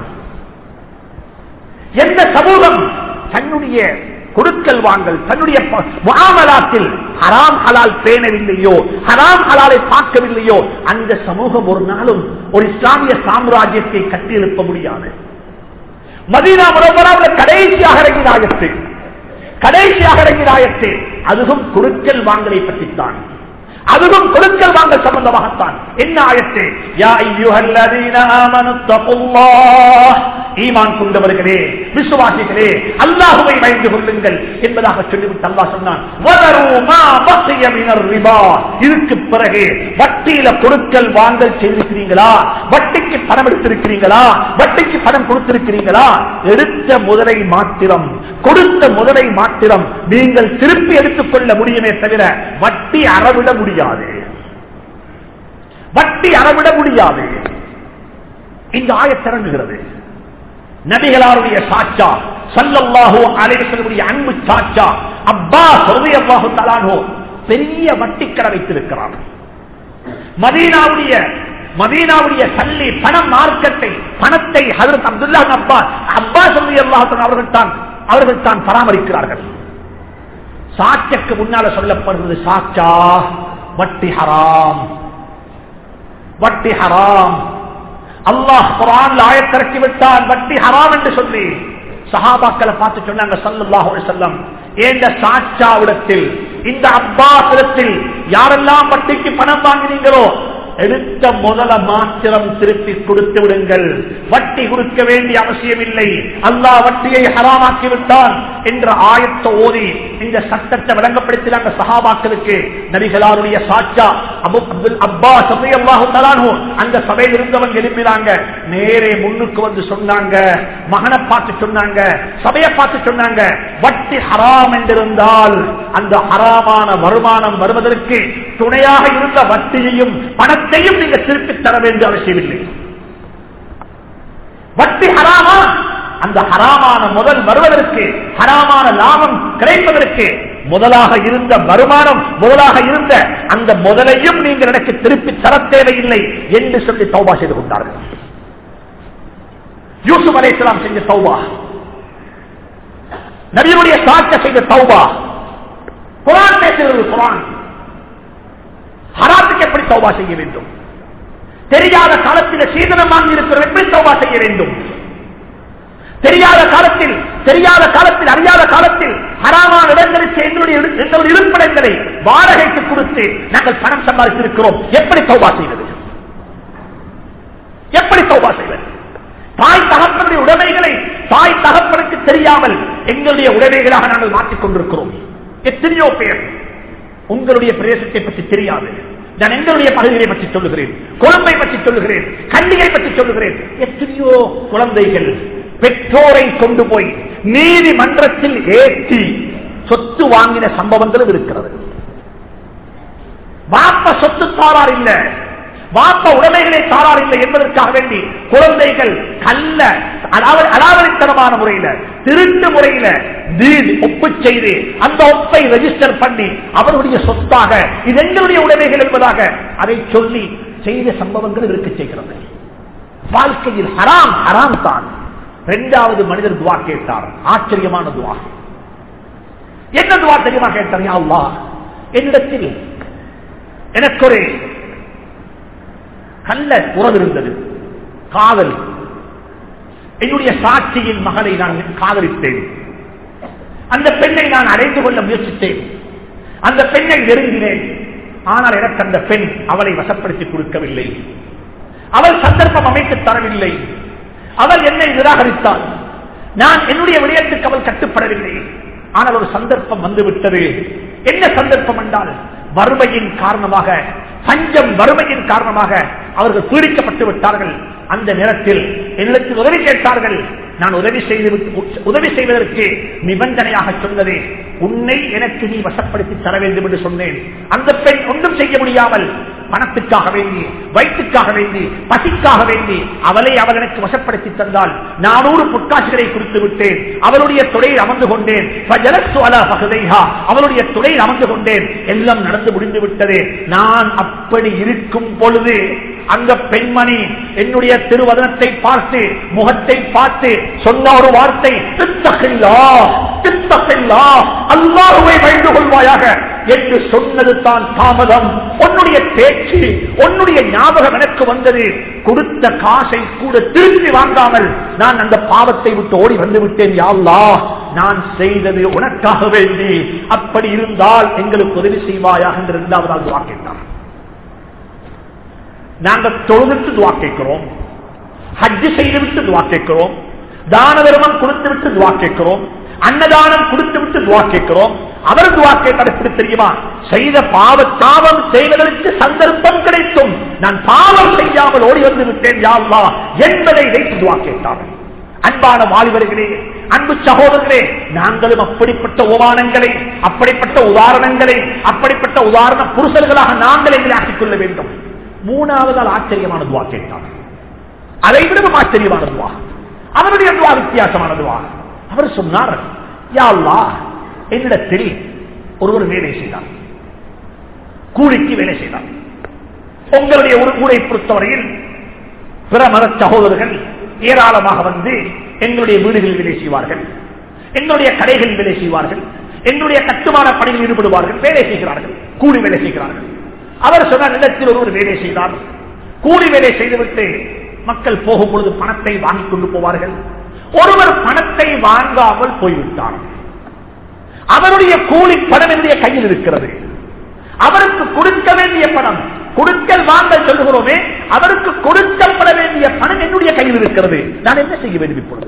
எந்த சமூகம் தன்னுடைய கொடுக்கல் வாங்கல் தன்னுடைய ப- முஆமலாத்தில் ஹராம் ஹலால் பேணவில்லையோ ஹராம் ஹலாலை பார்க்கவில்லையோ அந்த சமூகம் ஒரு நாளும் ஒரு இஸ்லாமிய சாம்ராஜ்யத்தை கட்டியெழுப்ப முடியாது மதீனா முரவராவில் கடைசியாக இறங்கின ஆயத்து கடைசியாக இறங்கின ஆயத்து அதுவும் கொடுக்கல் வாங்கலை பற்றித்தான் அதுவும் கொடுக்கல் வாங்கல் சம்பந்தமாகத்தான் என்ன ஆயத்து யா ஐயுஹல்லதீன ஆமனு தகுல்லாஹ் ஈமான் கொண்டவர்களே விசுவாசிகளே அல்லாஹுவை பயந்து கொள்ளுங்கள் என்பதாக சொல்லிவிட்டு அல்லாஹ் சொன்னான் வதரு மா பக்கிய மினர் ரிபா இதுக்கு பிறகு வட்டியில கொடுக்கல் வாங்கல் செய்திருக்கிறீங்களா வட்டிக்கு பணம் எடுத்திருக்கிறீங்களா வட்டிக்கு பணம் கொடுத்திருக்கிறீங்களா எடுத்த முதலை மாத்திரம் கொடுத்த முதலை மாத்திரம் நீங்கள் திருப்பி எடுத்துக் கொள்ள முடியுமே தவிர வட்டி அறவிட முடியாது வட்டி அறவிட முடியாது இந்த ஆயத்திறங்குகிறது நபிகளாருடைய சாட்சா சல்லல்லாஹு அலைவசனுடைய அன்பு சாட்சா அப்பா சொல்லியல்லாஹு தலானோ பெரிய வட்டிக்கடை வைத்திருக்கிறார் மதீனாவுடைய மதீனாவுடைய சல்லி பணம் மார்க்கெட்டை பணத்தை ஹதரத் அப்துல்லா அப்பா அப்பா சொல்லி அல்லாஹன் அவர்கள் தான் அவர்கள் தான் பராமரிக்கிறார்கள் சாட்சக்கு முன்னால சொல்லப்படுகிறது சாச்சா வட்டி ஹராம் வட்டி ஹராம் அல்லாஹ் குரான் ஆயத்திறக்கி விட்டான் வட்டி ஹராம் என்று சொல்லி சஹாபாக்களை பார்த்து சொன்னாங்க சல்லல்லாஹு அலைஹி வஸல்லம் ஏண்ட சாட்சாவிடத்தில் இந்த அப்பாசிடத்தில் யாரெல்லாம் வட்டிக்கு பணம் வாங்கினீங்களோ எடுத்த முதல மாத்திரம் திருப்பி கொடுத்து விடுங்கள் வட்டி கொடுக்க வேண்டிய அவசியம் இல்லை அல்லாஹ் வட்டியை ஹராமாக்கி விட்டான் என்ற ஆயத்த ஓதி இந்த சட்டத்தை விளங்கப்படுத்தினாங்க சஹாபாக்களுக்கு நபிகளாருடைய சாட்சா அபு அப்துல் அப்பா சபை அல்லாஹு தலானு அந்த சபையில் இருந்தவங்க எழுப்பினாங்க நேரே முன்னுக்கு வந்து சொன்னாங்க மகனை பார்த்து சொன்னாங்க சபையை பார்த்து சொன்னாங்க வட்டி ஹராம் என்றிருந்தால் அந்த ஹராமான வருமானம் வருவதற்கு துணையாக இருந்த வட்டியையும் பணத்தையும் நீங்க திருப்பி தர வேண்டிய அவசியமில்லை வட்டி ஹராமா அந்த ஹராமான முதல் வருவதற்கு ஹராமான லாபம் கிடைப்பதற்கு முதலாக இருந்த வருமானம் முதலாக இருந்த அந்த முதலையும் நீங்கள் எனக்கு திருப்பி தர தேவையில்லை என்று சொல்லி தௌபா செய்து கொண்டார்கள் யூசுப் அலைசலாம் செஞ்ச தௌபா நபியுடைய சாட்ச செய்த தௌபா குரான் பேசுகிறது குரான் ஹராத்துக்கு எப்படி தௌபா செய்ய வேண்டும் தெரியாத காலத்தில் சீதனம் வாங்கி இருக்கிற எப்படி தௌபா செய்ய வேண்டும் தெரியாத காலத்தில் தெரியாத காலத்தில் அறியாத காலத்தில் ஹராமான இடங்களுக்கு எங்களுடைய எங்களுடைய இருப்பிடங்களை வாடகைக்கு கொடுத்து நாங்கள் பணம் சம்பாதித்திருக்கிறோம் எப்படி தௌபா செய்வது எப்படி தௌபா செய்வது தாய் தகப்பனுடைய உடைமைகளை தாய் தகப்பனுக்கு தெரியாமல் எங்களுடைய உடைமைகளாக நாங்கள் மாற்றிக் கொண்டிருக்கிறோம் எத்தனையோ பேர் உங்களுடைய பிரதேசத்தை பற்றி தெரியாது நான் எங்களுடைய பகுதியை பற்றி சொல்லுகிறேன் கொழும்பை பற்றி சொல்லுகிறேன் கண்டிகை பற்றி சொல்லுகிறேன் எத்தனையோ குழந்தைகள் பெற்றோரை கொண்டு போய் நீதிமன்றத்தில் ஏற்றி சொத்து வாங்கின சம்பவங்களும் இருக்கிறது வாப்ப சொத்து தாரார் இல்ல வாப்ப உடைமைகளை தாரார் இல்லை என்பதற்காக வேண்டி குழந்தைகள் கல்ல அடாவ- அடாவடித்தனமான முறையில திருட்டு முறையில டீட் ஒப்பு செய்து அந்த ஒப்பை ரெஜிஸ்டர் பண்ணி அவருடைய சொத்தாக இது எங்களுடைய உடைமைகள் என்பதாக அதை சொல்லி செய்த சம்பவங்கள் இருக்க செய்கிறது வாழ்க்கையில் ஹராம் ஹராம் தான் இரண்டாவது மனிதர் துவா கேட்டார் ஆச்சரியமான துவா என்ன துவா தெரியுமா கேட்டார் யா அல்லாஹ் என்னிடத்தில் எனக்கு ஒரு கள்ள உறவு இருந்தது காதல் என்னுடைய சாட்சியின் மகளை நான் காதலித்தேன் அந்த பெண்ணை நான் அடைந்து கொள்ள முயற்சித்தேன் அந்த பெண்ணை நெருங்கினேன் ஆனால் எனக்கு அந்த பெண் அவளை வசப்படுத்தி கொடுக்கவில்லை அவள் சந்தர்ப்பம் அமைத்து தரவில்லை அவள் என்னை நிராகரித்தாள் நான் என்னுடைய விடயத்துக்கு அவள் கட்டுப்படவில்லை ஆனால் ஒரு சந்தர்ப்பம் வந்துவிட்டது என்ன சந்தர்ப்பம் என்றால் வறுமையின் காரணமாக பஞ்சம் வறுமையின் காரணமாக அவர்கள் பீடிக்கப்பட்டு விட்டார்கள் அந்த நேரத்தில் என்னிடத்தில் உதவி கேட்டார்கள் நான் உதவி செய்து உதவி செய்வதற்கு நிபந்தனையாக சொன்னது உன்னை எனக்கு நீ வசப்படுத்தி தர வேண்டும் என்று சொன்னேன் அந்த பெண் ஒன்றும் செய்ய முடியாமல் பணத்துக்காக வேண்டி வயிற்றுக்காக வேண்டி பசிக்காக வேண்டி அவளை அவள் எனக்கு வசப்படுத்தி தந்தால் நானூறு பொற்காட்சிகளை குறித்து விட்டேன் அவளுடைய துணையில் அமர்ந்து கொண்டேன் ஃபஜலஸ்து அலா ஃபஹதைஹா. அவளுடைய துணையில் அமர்ந்து கொண்டேன் எல்லாம் நடந்து முடிந்து விட்டது நான் அப்படி இருக்கும் பொழுது அந்த பெண்மணி என்னுடைய திருவதனத்தை பார்த்து முகத்தை பார்த்து சொன்ன ஒரு வார்த்தை "இத்தகில்லா, இத்தகில்லா, அல்லாஹுவை பயந்து கொள்வாயாக என்று சொன்னது தான் தாமதம் உன்னுடைய பேச்சு உன்னுடைய ஞாபகம் எனக்கு வந்தது கொடுத்த காசை கூட திருப்பி வாங்காமல் நான் அந்த பாவத்தை விட்டு ஓடி வந்து விட்டேன் யாழ்லா நான் செய்தது உனக்காக வேண்டி அப்படி இருந்தால் எங்களுக்கு உதவி செய்வாயாக என்று இரண்டாவதாக வாக்கிட்டார் நாங்கள் தொழுதுட்டு துவா கேட்கிறோம் ஹஜ்ஜு செய்துவிட்டு துவா கேட்கிறோம் தான தர்மம் கொடுத்து விட்டு துவா கேட்கிறோம் அன்னதானம் கொடுத்து விட்டு துவா கேட்கிறோம் அவர் துவா கேட்டார் எப்படி தெரியுமா செய்த பாவ பாவம் செய்வதற்கு சந்தர்ப்பம் கிடைக்கும் நான் பாவம் செய்யாமல் ஓடி வந்து விட்டேன் யாழ்லா என்பதை வைத்து துவா கேட்டார் அன்பான வாலிபர்களே அன்பு சகோதரர்களே நாங்களும் அப்படிப்பட்ட உபானங்களை அப்படிப்பட்ட உதாரணங்களை அப்படிப்பட்ட உதாரண புருஷர்களாக நாங்கள் எங்களை ஆக்கிக் கொள்ள வேண்டும் மூணாவது ஆச்சரியமான துவா கேட்டார் அதை விடவும் ஆச்சரியமான துவா அவருடைய துவா வித்தியாசமான துவா அவர் சொன்னார் யா அல்லாஹ் என்னிடத்தில் ஒருவர் வேலை செய்தார் கூலிக்கு வேலை செய்தார் உங்களுடைய ஒரு ஊரை பொறுத்தவரையில் பிற மத சகோதரர்கள் ஏராளமாக வந்து எங்களுடைய வீடுகளில் வேலை செய்வார்கள் எங்களுடைய கடைகளில் வேலை செய்வார்கள் எங்களுடைய கட்டுமான பணியில் ஈடுபடுவார்கள் வேலை செய்கிறார்கள் கூலி வேலை செய்கிறார்கள் அவர் சொன்னார் நிலத்தில் ஒருவர் வேலை செய்தார் கூலி வேலை செய்துவிட்டு மக்கள் போகும் பொழுது பணத்தை வாங்கிக் கொண்டு போவார்கள் ஒருவர் பணத்தை வாங்காமல் போய்விட்டார் அவருடைய கூலி பணம் என்னுடைய கையில் இருக்கிறது அவருக்கு கொடுக்க வேண்டிய பணம் கொடுக்கல் வாங்கல் சொல்லுகிறோமே அவருக்கு கொடுக்கப்பட வேண்டிய பணம் என்னுடைய கையில் இருக்கிறது நான் என்ன செய்ய வேண்டும் இப்பொழுது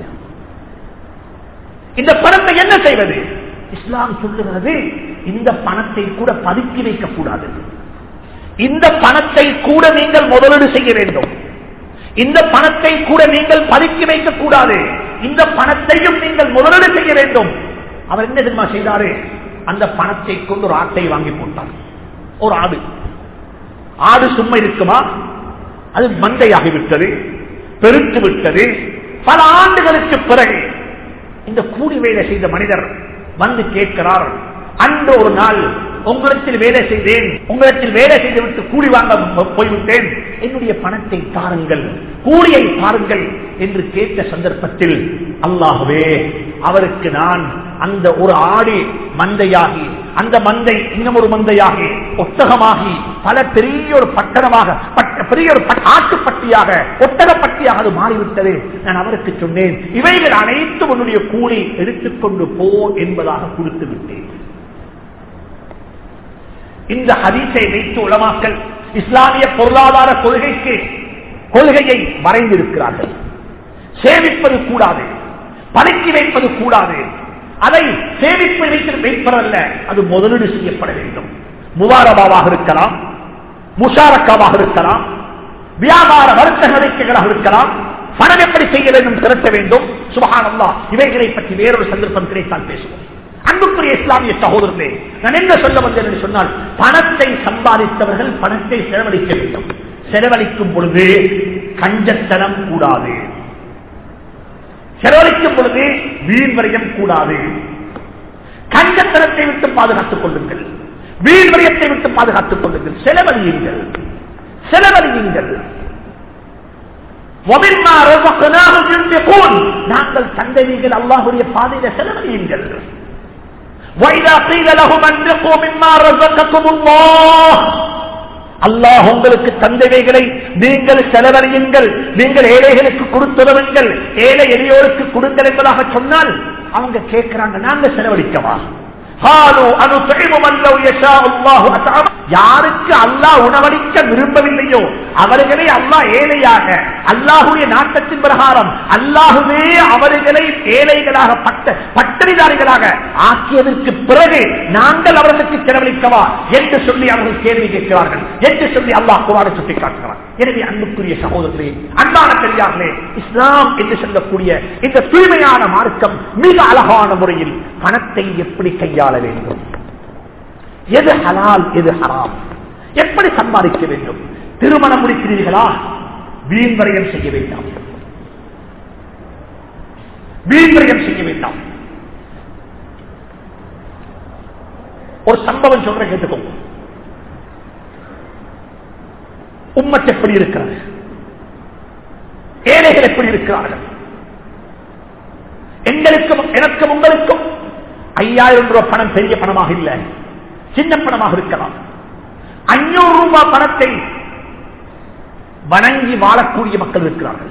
இந்த பணத்தை என்ன செய்வது இஸ்லாம் சொல்லுகிறது இந்த பணத்தை கூட பதுக்கி வைக்க கூடாது இந்த பணத்தை கூட நீங்கள் முதலீடு செய்ய வேண்டும் இந்த பணத்தை கூட நீங்கள் பதுக்கி வைக்க கூடாது இந்த பணத்தையும் நீங்கள் முதலீடு செய்ய வேண்டும் அவர் என்ன தெரியுமா செய்தாரு அந்த பணத்தை கொண்டு ஒரு ஆட்டை வாங்கி போட்டார் ஒரு ஆடு ஆடு சும்மா இருக்குமா அது மந்தையாகி விட்டது பெருத்து விட்டது பல ஆண்டுகளுக்கு பிறகு இந்த கூலி வேலை செய்த மனிதர் வந்து கேட்கிறார் அன்று ஒரு நாள் உங்களிடத்தில் வேலை செய்தேன் உங்களிடத்தில் வேலை செய்துவிட்டு கூலி வாங்க போய்விட்டேன் என்னுடைய பணத்தை தாருங்கள் கூலியை தாருங்கள் என்று கேட்ட சந்தர்ப்பத்தில் அல்லாகவே அவருக்கு நான் அந்த ஒரு ஆடி மந்தையாகி அந்த மந்தை இன்னும் ஒரு மந்தையாகி ஒட்டகமாகி பல பெரிய ஒரு பட்டணமாக பெரிய ஒரு ஆட்டுப்பட்டியாக ஒட்டகப்பட்டியாக அது மாறிவிட்டது நான் அவருக்கு சொன்னேன் இவைகள் அனைத்தும் உன்னுடைய கூலி எடுத்துக்கொண்டு போ என்பதாக கொடுத்து விட்டேன் இந்த ஹதீஸை வைத்து உளமாக்கல் இஸ்லாமிய பொருளாதார கொள்கைக்கு கொள்கையை மறைந்திருக்கிறார்கள் சேமிப்பது கூடாது பதுக்கி வைப்பது கூடாது அதை சேமிப்பு வைத்து வைப்பதல்ல அது முதலீடு செய்யப்பட வேண்டும் முவாரபாவாக இருக்கலாம் முஷாரக்காவாக இருக்கலாம் வியாபார வர்த்தக அறிக்கைகளாக இருக்கலாம் பணம் எப்படி செய்ய வேண்டும் திரட்ட வேண்டும் சுபகானல்லா இவைகளை பற்றி வேறொரு சந்தர்ப்பம் கிடைத்தால் பேசுவோம் அன்புக்குரிய இஸ்லாமிய சகோதரர்களே நான் என்ன சொல்ல வந்தேன் என்று சொன்னால் பணத்தை சம்பாதித்தவர்கள் பணத்தை செலவழிக்க வேண்டும் செலவழிக்கும் பொழுது கஞ்சத்தனம் கூடாது செலவழிக்கும் பொழுது வீண் வரையம் கூடாது கஞ்சத்தனத்தை விட்டு பாதுகாத்துக் கொள்ளுங்கள் வீண் வரையத்தை விட்டு பாதுகாத்துக் கொள்ளுங்கள் செலவழியுங்கள் செலவழியுங்கள் நாங்கள் தந்தைகள் அல்லாஹுடைய பாதையில செலவழியுங்கள் அல்லாஹ் உங்களுக்கு தந்தைவைகளை நீங்கள் செலவழியுங்கள் நீங்கள் ஏழைகளுக்கு கொடுத்துதவுங்கள் ஏழை எளியோருக்கு கொடுங்கள் என்பதாக சொன்னால் அவங்க கேட்கிறாங்க நாங்க செலவழிக்கவா யாருக்கு அல்லாஹ் உணவளிக்க விரும்பவில்லையோ அவர்களை அல்லாஹ் ஏழையாக அல்லாஹுடைய நாட்டத்தின் பிரகாரம் அல்லாஹுவே அவர்களை ஏழைகளாக பட்ட பட்டறிதாரிகளாக ஆக்கியதற்கு பிறகு நாங்கள் அவர்களுக்கு செலவழிக்கவா என்று சொல்லி அவர்கள் கேள்வி கேட்கிறார்கள் என்று சொல்லி அல்லாஹ் குரானை சுட்டி காட்டுகிறார் எனவே அன்புக்குரிய சகோதரர்களே அன்பான பெரியார்களே இஸ்லாம் என்று சொல்லக்கூடிய இந்த தூய்மையான மார்க்கம் மிக அழகான முறையில் பணத்தை எப்படி கையாள வேண்டும் எது ஹலால் எது ஹராம் எப்படி சம்பாதிக்க வேண்டும் திருமணம் முடிக்கிறீர்களா வீண் வரையம் செய்ய வேண்டாம் வீண் வரையம் செய்ய வேண்டாம் ஒரு சம்பவம் சொல்ற கேட்டுக்கோங்க உம்மத் எப்படி இருக்கிறது ஏழைகள் எப்படி இருக்கிறார்கள் எங்களுக்கும் எனக்கும் உங்களுக்கும் ஐயாயிரம் ரூபாய் பணம் பெரிய பணமாக இல்லை சின்ன பணமாக இருக்கலாம் அஞ்சூறு ரூபாய் பணத்தை வணங்கி வாழக்கூடிய மக்கள் இருக்கிறார்கள்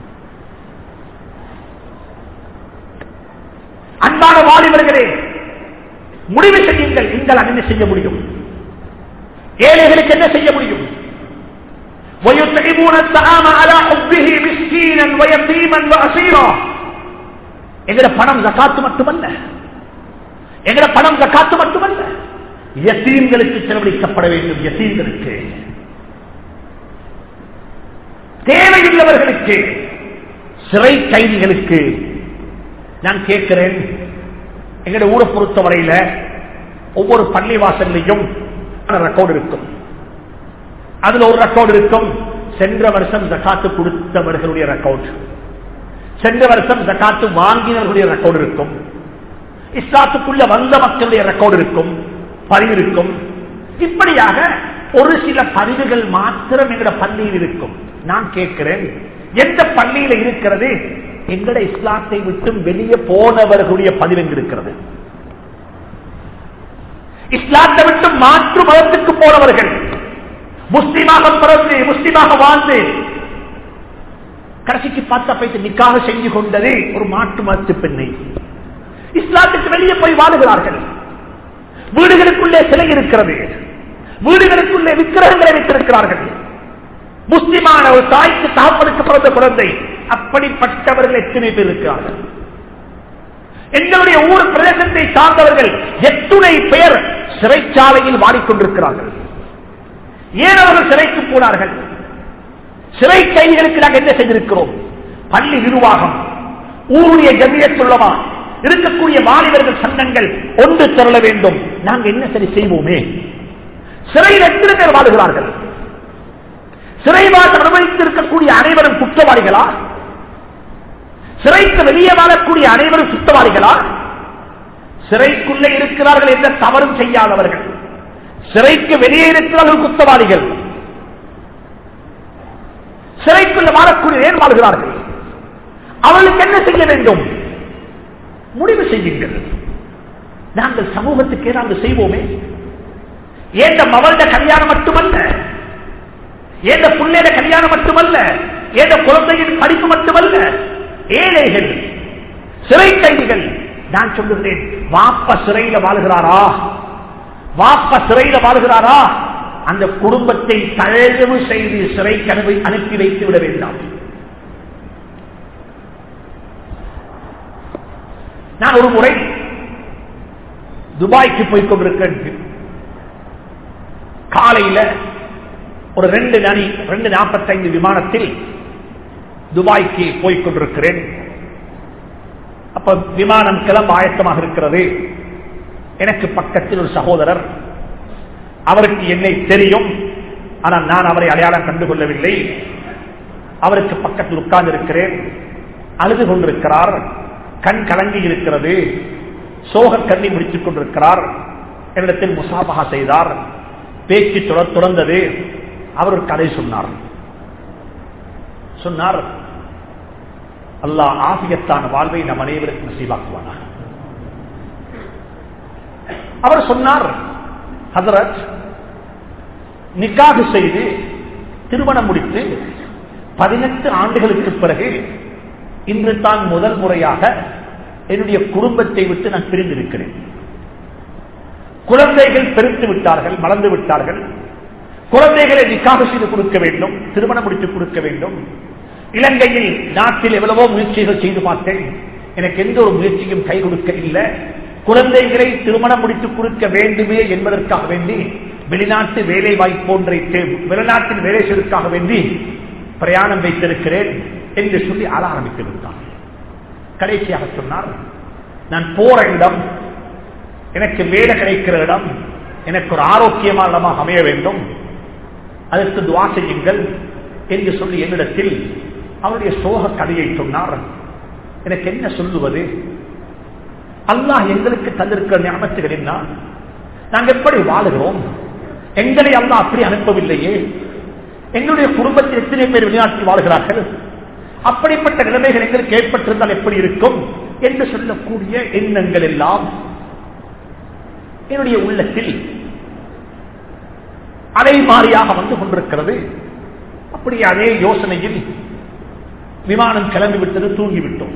அன்பான வாலிபர்களே முடிவு செய்யுங்கள் நீங்கள் என்ன செய்ய முடியும் ஏழைகளுக்கு என்ன செய்ய முடியும் ويطعمون الطعام على حبه مسكينا ويتيما واسيرا எங்கட பணம் ஜக்காத்து மட்டுமல்ல எங்கட பணம் ஜக்காத்து மட்டுமல்ல யத்தீம்களுக்கு செலவழிக்கப்பட வேண்டும் யத்தீம்களுக்கு தேவையுள்ளவர்களுக்கு சிறை கைதிகளுக்கு நான் கேட்கிறேன் எங்கட ஊரை பொறுத்தவரையில ஒவ்வொரு பள்ளி வாசல்லையும் ரெக்கார்டு இருக்கும் அதுல ஒரு ரெக்கார்டு இருக்கும் சென்ற வருஷம் ஜக்காத்து கொடுத்தவர்களுடைய ரெக்கார்டு சென்ற வருஷம் ஜக்காத்து வாங்கினவர்களுடைய ரெக்கார்டு இருக்கும் இஸ்லாத்துக்குள்ள வந்த மக்களுடைய ரெக்கார்டு இருக்கும் பதிவு இருக்கும் இப்படியாக ஒரு சில பதிவுகள் மாத்திரம் எங்கட பள்ளியில் இருக்கும் நான் கேட்கிறேன் எந்த பள்ளியில இருக்கிறது எங்கட இஸ்லாத்தை விட்டு வெளியே போனவர்களுடைய பதிவு எங்க இருக்கிறது இஸ்லாத்தை விட்டு மாற்று மதத்துக்கு போனவர்கள் முஸ்லிமாக பிறந்து முஸ்லிமாக வாழ்ந்து கடைசிக்கு பார்த்த பைத்து நிக்காக செஞ்சு கொண்டதே ஒரு மாற்று மதத்து பெண்ணை இஸ்லாத்துக்கு வெளியே போய் வாழுகிறார்கள் வீடுகளுக்குள்ளே சிலை இருக்கிறது வீடுகளுக்குள்ளே விக்கிரகங்களை வைத்திருக்கிறார்கள் முஸ்லிமான ஒரு தாய்க்கு தகப்பனுக்கு பிறந்த குழந்தை அப்படிப்பட்டவர்கள் எத்தனை பேர் இருக்கிறார்கள் எங்களுடைய ஊர் பிரதேசத்தை சார்ந்தவர்கள் எத்துணை பேர் சிறைச்சாலையில் வாடிக்கொண்டிருக்கிறார்கள் ஏன் அவர்கள் சிறைக்கு போனார்கள் சிறை கைதிகளுக்கு நாங்கள் என்ன செய்திருக்கிறோம் பள்ளி நிர்வாகம் ஊருடைய ஜமியத்துள்ளமா இருக்கக்கூடிய வாலிபர்கள் சங்கங்கள் ஒன்று திரள வேண்டும் நாங்கள் என்ன சரி செய்வோமே சிறையில் எத்தனை பேர் வாழுகிறார்கள் சிறைவாசம் அனுபவித்திருக்கக்கூடிய அனைவரும் குற்றவாளிகளா சிறைக்கு வெளியே வாழக்கூடிய அனைவரும் சுத்தவாளிகளா சிறைக்குள்ளே இருக்கிறார்கள் எந்த தவறும் செய்யாதவர்கள் சிறைக்கு வெளியே இருக்கிறார்கள் குத்தவாளிகள் சிறைக்குள்ள வாழக்கூடிய ஏன் வாழ்கிறார்கள் அவர்களுக்கு என்ன செய்ய வேண்டும் முடிவு செய்யுங்கள் நாங்கள் சமூகத்துக்கு ஏதாவது செய்வோமே ஏந்த மவள்ட கல்யாணம் மட்டுமல்ல ஏந்த புள்ளையிட கல்யாணம் மட்டுமல்ல ஏந்த குழந்தையின் படிப்பு மட்டுமல்ல ஏழைகள் சிறை கைதிகள் நான் சொல்லுகிறேன் வாப்ப சிறையில வாழ்கிறாரா வாப்ப சிறையில வாழ்கிறாரா அந்த குடும்பத்தை தழுவு செய்து சிறைக்கு அனுப்பி அனுப்பி வைத்து விட வேண்டாம் நான் ஒரு முறை துபாய்க்கு போய் கொண்டிருக்கிறேன் காலையில ஒரு ரெண்டு நனி ரெண்டு நாற்பத்தைந்து விமானத்தில் துபாய்க்கு போய் கொண்டிருக்கிறேன் அப்ப விமானம் கிளம்ப ஆயத்தமாக இருக்கிறது எனக்கு பக்கத்தில் ஒரு சகோதரர் அவருக்கு என்னை தெரியும் ஆனால் நான் அவரை அடையாளம் கண்டுகொள்ளவில்லை அவருக்கு பக்கத்தில் உட்கார்ந்து இருக்கிறேன் அழுது கொண்டிருக்கிறார் கண் கலங்கி இருக்கிறது சோக கண்ணி முடித்துக் கொண்டிருக்கிறார் என்னிடத்தில் முசாபகா செய்தார் பேச்சு தொடர் தொடர்ந்தது அவர் ஒரு கதை சொன்னார் சொன்னார் அல்லாஹ் ஆசியத்தான வாழ்வை நம் அனைவருக்கும் நசீவாக்குவானா அவர் சொன்னார் ஹசரத் நிக்காக செய்து திருமணம் முடித்து பதினெட்டு ஆண்டுகளுக்கு பிறகு இன்று தான் முதல் முறையாக என்னுடைய குடும்பத்தை விட்டு நான் பிரிந்திருக்கிறேன் குழந்தைகள் பெருத்து விட்டார்கள் மறந்து விட்டார்கள் குழந்தைகளை நிக்காக செய்து கொடுக்க வேண்டும் திருமணம் முடித்து கொடுக்க வேண்டும் இலங்கையில் நாட்டில் எவ்வளவோ முயற்சிகள் செய்து பார்த்தேன் எனக்கு எந்த ஒரு முயற்சியும் கை கொடுக்க இல்லை குழந்தைகளை திருமணம் முடித்து கொடுக்க வேண்டுமே என்பதற்காக வேண்டி வெளிநாட்டு வேலை வாய்ப்பு ஒன்றை வெளிநாட்டில் வேலை செய்வதற்காக வேண்டி பிரயாணம் வைத்திருக்கிறேன் என்று சொல்லி ஆள ஆரம்பித்து விட்டார் கடைசியாக சொன்னார் நான் போற இடம் எனக்கு வேலை கிடைக்கிற இடம் எனக்கு ஒரு ஆரோக்கியமான இடமாக அமைய வேண்டும் அதற்கு துவா செய்யுங்கள் என்று சொல்லி என்னிடத்தில் அவருடைய சோக கதையை சொன்னார் எனக்கு என்ன சொல்லுவது அல்லாஹ் எங்களுக்கு தந்திருக்கிற ஞாபகத்துகள் என்ன நாங்கள் எப்படி வாழுகிறோம் எங்களை அல்லாஹ் அப்படி அனுப்பவில்லையே எங்களுடைய குடும்பத்தில் எத்தனை பேர் வெளிநாட்டில் வாழ்கிறார்கள் அப்படிப்பட்ட நிலைமைகள் எங்களுக்கு ஏற்பட்டிருந்தால் எப்படி இருக்கும் என்று சொல்லக்கூடிய எண்ணங்கள் எல்லாம் என்னுடைய உள்ளத்தில் அலை மாறியாக வந்து கொண்டிருக்கிறது அப்படி அதே யோசனையில் விமானம் கிளம்பிவிட்டது தூங்கிவிட்டோம்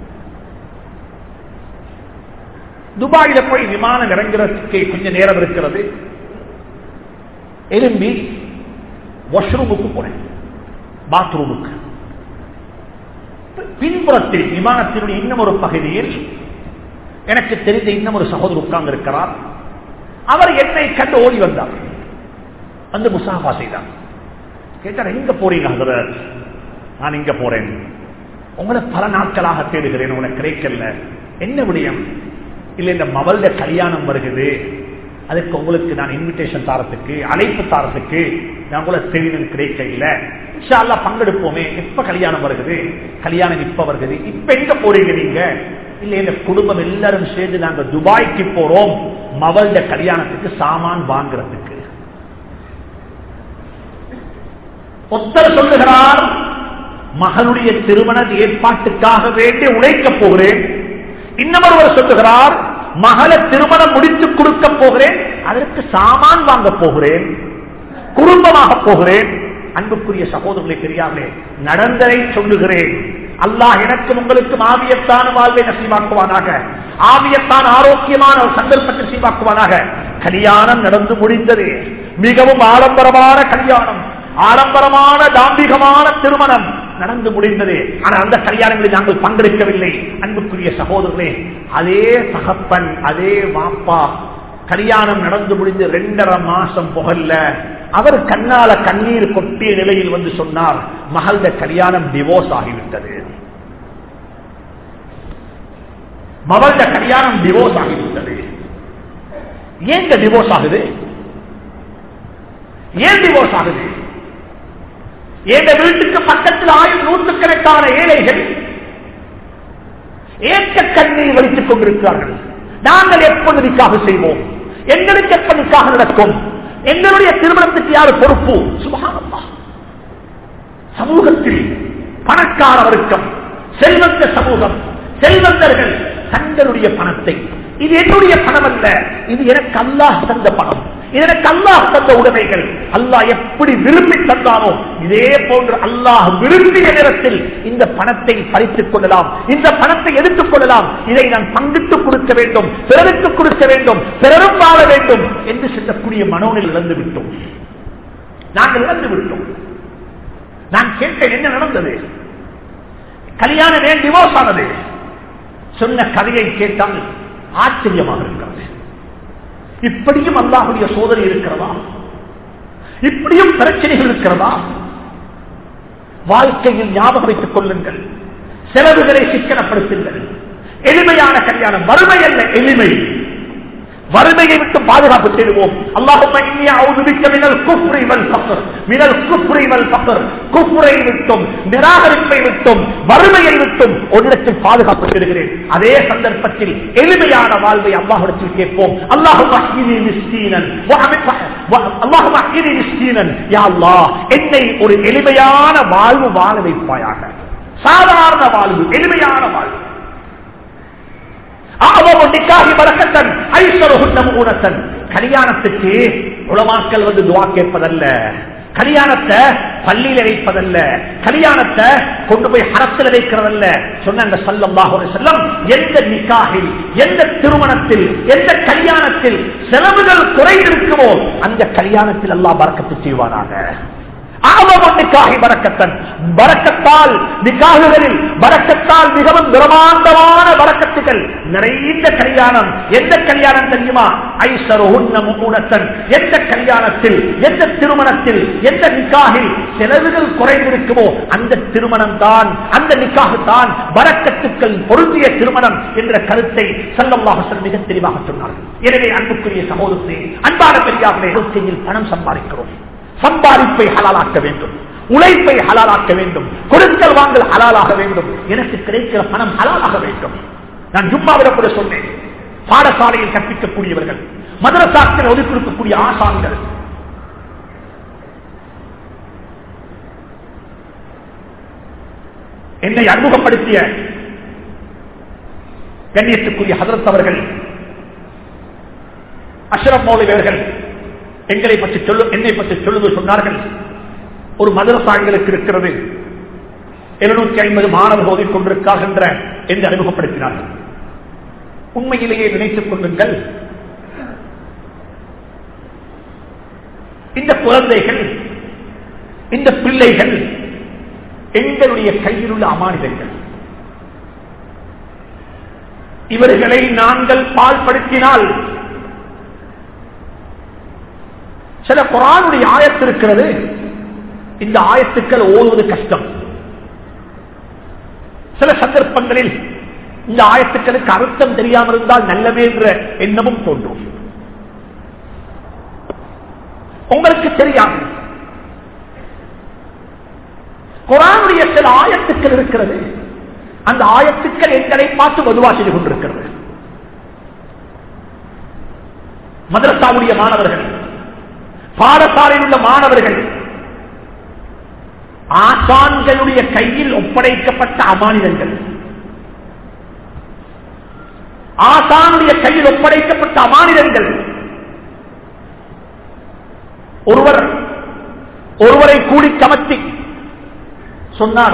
துபாயில போய் விமானம் இறங்குறதுக்கு கொஞ்சம் நேரம் இருக்கிறது எலும்பி வாஷ்ரூமுக்கு போனேன் பாத்ரூமுக்கு பின்புறத்தில் விமானத்தினுடைய இன்னும் ஒரு பகுதியில் எனக்கு தெரிந்த இன்னும் ஒரு சகோதரர் உட்கார்ந்து இருக்கிறார் அவர் என்னை கண்டு ஓடி வந்தார் வந்து முசாஃபா செய்தார் கேட்டார் எங்க போறீங்க ஹசரத் நான் இங்க போறேன் உங்களை பல நாட்களாக தேடுகிறேன் உங்களை கிடைக்கல என்ன விடயம் இல்ல இந்த மவள்ட கல்யாணம் வருகிறது அதுக்கு உங்களுக்கு நான் இன்விடேஷன் தாரத்துக்கு அழைப்பு தாரத்துக்கு நான் கூட தெரியும் கிடைக்க இல்ல இன்ஷால்லா பங்கெடுப்போமே எப்ப கல்யாணம் வருகிறது கல்யாணம் இப்ப வருகிறது இப்ப எங்க போறீங்க நீங்க இல்ல இந்த குடும்பம் எல்லாரும் சேர்ந்து நாங்க துபாய்க்கு போறோம் மவள்ட கல்யாணத்துக்கு சாமான் வாங்குறதுக்கு ஒத்தர் சொல்லுகிறார் மகளுடைய திருமண ஏற்பாட்டுக்காக வேண்டி உழைக்கப் போகிறேன் இன்னொருவர் சொல்லுகிறார் மகளை திருமணம் முடித்து கொடுக்க போகிறேன் அதற்கு சாமான் வாங்க போகிறேன் குடும்பமாக போகிறேன் அன்புக்குரிய சகோதரர்களை தெரியாமலே நடந்ததை சொல்லுகிறேன் அல்லாஹ் எனக்கும் உங்களுக்கும் ஆவியத்தான வாழ்வை நசீவாக்குவானாக ஆவியத்தான் ஆரோக்கியமான ஒரு சந்தர்ப்பத்தை நசீவாக்குவானாக கல்யாணம் நடந்து முடிந்தது மிகவும் ஆடம்பரமான கல்யாணம் ஆடம்பரமான தாம்பிகமான திருமணம் நடந்து முடிந்தது ஆனால் அந்த கல்யாணங்களில் நாங்கள் பங்கெடுக்கவில்லை அன்புக்குரிய சகோதரர்களே அதே தகப்பன் அதே மாப்பா கல்யாணம் நடந்து முடிந்து ரெண்டரை மாசம் புகல்ல அவர் கண்ணால கண்ணீர் கொட்டிய நிலையில் வந்து சொன்னார் மகள கல்யாணம் டிவோர்ஸ் ஆகிவிட்டது மகள கல்யாணம் டிவோர்ஸ் ஆகிவிட்டது ஏன் டிவோர்ஸ் ஆகுது ஏன் டிவோர்ஸ் ஆகுது எங்க வீட்டுக்கு பக்கத்தில் ஆயிரம் நூற்றுக்கணக்கான ஏழைகள் ஏற்ற கண்ணீர் வலித்துக் கொண்டிருக்கிறார்கள் நாங்கள் எப்போது நிக்காக செய்வோம் எங்களுக்கு எப்ப நிக்காக நடக்கும் எங்களுடைய திருமணத்துக்கு யாரு பொறுப்பு சுபகானம்மா சமூகத்தில் பணக்கார வர்க்கம் செல்வந்த சமூகம் செல்வந்தர்கள் தங்களுடைய பணத்தை இது என்னுடைய பணம் அல்ல இது எனக்கு அல்லாஹ் தந்த பணம் இது எனக்கு அல்லாஹ் தந்த உடைமைகள் அல்லாஹ் எப்படி விரும்பி தந்தானோ இதே போன்று அல்லாஹ் விரும்பிய நேரத்தில் இந்த பணத்தை பறித்துக் கொள்ளலாம் இந்த பணத்தை எடுத்துக் கொள்ளலாம் இதை நான் பங்கிட்டு கொடுக்க வேண்டும் பிறருக்கு கொடுக்க வேண்டும் பிறரும் வாழ வேண்டும் என்று சொல்லக்கூடிய மனோனில் இழந்து விட்டோம் நாங்கள் இழந்து விட்டோம் நான் கேட்டேன் என்ன நடந்தது கல்யாணம் ஏன் டிவோர்ஸ் ஆனது சொன்ன கதையை கேட்டால் ஆச்சரியமாக இருக்கிறது இப்படியும் அல்லாஹுடைய சோதனை இருக்கிறதா இப்படியும் பிரச்சனைகள் இருக்கிறதா வாழ்க்கையில் ஞாபகம் வைத்துக் கொள்ளுங்கள் செலவுகளை சிக்கனப்படுத்துங்கள் எளிமையான கல்யாணம் வறுமை அல்ல எளிமை வறுமையை விட்டு பாதுகாப்பு தேடுவோம் அல்லாஹும் குப்புரை விட்டும் நிராகரிப்பை விட்டும் வறுமையை விட்டும் ஒன்றிடத்தில் பாதுகாப்பு தேடுகிறேன் அதே சந்தர்ப்பத்தில் எளிமையான வாழ்வை அல்லாஹிடத்தில் கேட்போம் அல்லாஹும் என்னை ஒரு எளிமையான வாழ்வு வாழ வைப்பாயாக சாதாரண வாழ்வு எளிமையான வாழ்வு கல்யாணத்துக்கு உளமாக்கல் வந்து துவா கேட்பதல்ல கல்யாணத்தை பள்ளியில வைப்பதல்ல கல்யாணத்தை கொண்டு போய் ஹரத்தில் வைக்கிறதல்ல சொன்ன சல்லம்பாக செல்லம் எந்த நிக்காகில் எந்த திருமணத்தில் எந்த கல்யாணத்தில் செலவுகள் குறைந்திருக்குமோ அந்த கல்யாணத்தில் எல்லாம் பறக்கத்து செய்வானாக பறக்கத்தால் நிக்காகுகளில் பறக்கத்தால் மிகவும் பிரமாண்டமான பறக்கத்துகள் நிறைந்த கல்யாணம் எந்த கல்யாணம் தெரியுமா ஐசரோத்தன் எந்த கல்யாணத்தில் எந்த திருமணத்தில் எந்த நிக்காகில் செலவுகள் குறைந்திருக்குமோ அந்த திருமணம் தான் அந்த நிக்காக தான் பறக்கத்துக்கள் பொருந்திய திருமணம் என்ற கருத்தை செல்லமாக மிக தெளிவாக சொன்னார்கள் எனவே அன்புக்குரிய சகோதரத்தை அன்பான பெரியார்களே வாழ்க்கையில் பணம் சம்பாதிக்கிறோம் சம்பாதிப்பை ஹலாலாக்க வேண்டும் உழைப்பை ஹலாலாக்க வேண்டும் கொடுக்கல் வாங்கல் ஹலாலாக வேண்டும் எனக்கு கிடைக்கிற பணம் ஹலாலாக வேண்டும் நான் ஜும்மாவிட கூட சொன்னேன் பாடசாலையில் கற்பிக்கக்கூடியவர்கள் மதரசாக்கள் ஒதுக்கிருக்கக்கூடிய ஆசான்கள் என்னை அறிமுகப்படுத்திய கண்ணியத்துக்குரிய ஹதரத் அவர்கள் அஷ்ரப் மௌலிவர்கள் எங்களை பற்றி சொல்லு என்னை பற்றி சொல்லுவது சொன்னார்கள் ஒரு மதரசா எங்களுக்கு இருக்கிறது எழுநூத்தி ஐம்பது மாணவர்கள் ஓதிக்கொண்டிருக்காகின்ற என்று அறிமுகப்படுத்தினார்கள் உண்மையிலேயே நினைத்துக் கொள்ளுங்கள் இந்த குழந்தைகள் இந்த பிள்ளைகள் எங்களுடைய கையில் உள்ள அமானிதங்கள் இவர்களை நாங்கள் பால்படுத்தினால் சில குரானுடைய ஆயத்து இருக்கிறது இந்த ஆயத்துக்கள் ஓடுவது கஷ்டம் சில சந்தர்ப்பங்களில் இந்த ஆயத்துக்களுக்கு அர்த்தம் தெரியாமல் இருந்தால் நல்லவே என்ற எண்ணமும் தோன்றும் உங்களுக்கு தெரியாது குரானுடைய சில ஆயத்துக்கள் இருக்கிறது அந்த ஆயத்துக்கள் எங்களை பார்த்து வலுவா செய்து கொண்டிருக்கிறது மதரசாவுடைய மாணவர்கள் பாடசாலையில் உள்ள மாணவர்கள் ஆசான்களுடைய கையில் ஒப்படைக்கப்பட்ட அமானிதங்கள் ஆசானுடைய கையில் ஒப்படைக்கப்பட்ட அமானிதங்கள் ஒருவர் ஒருவரை கூடி கமத்தி சொன்னார்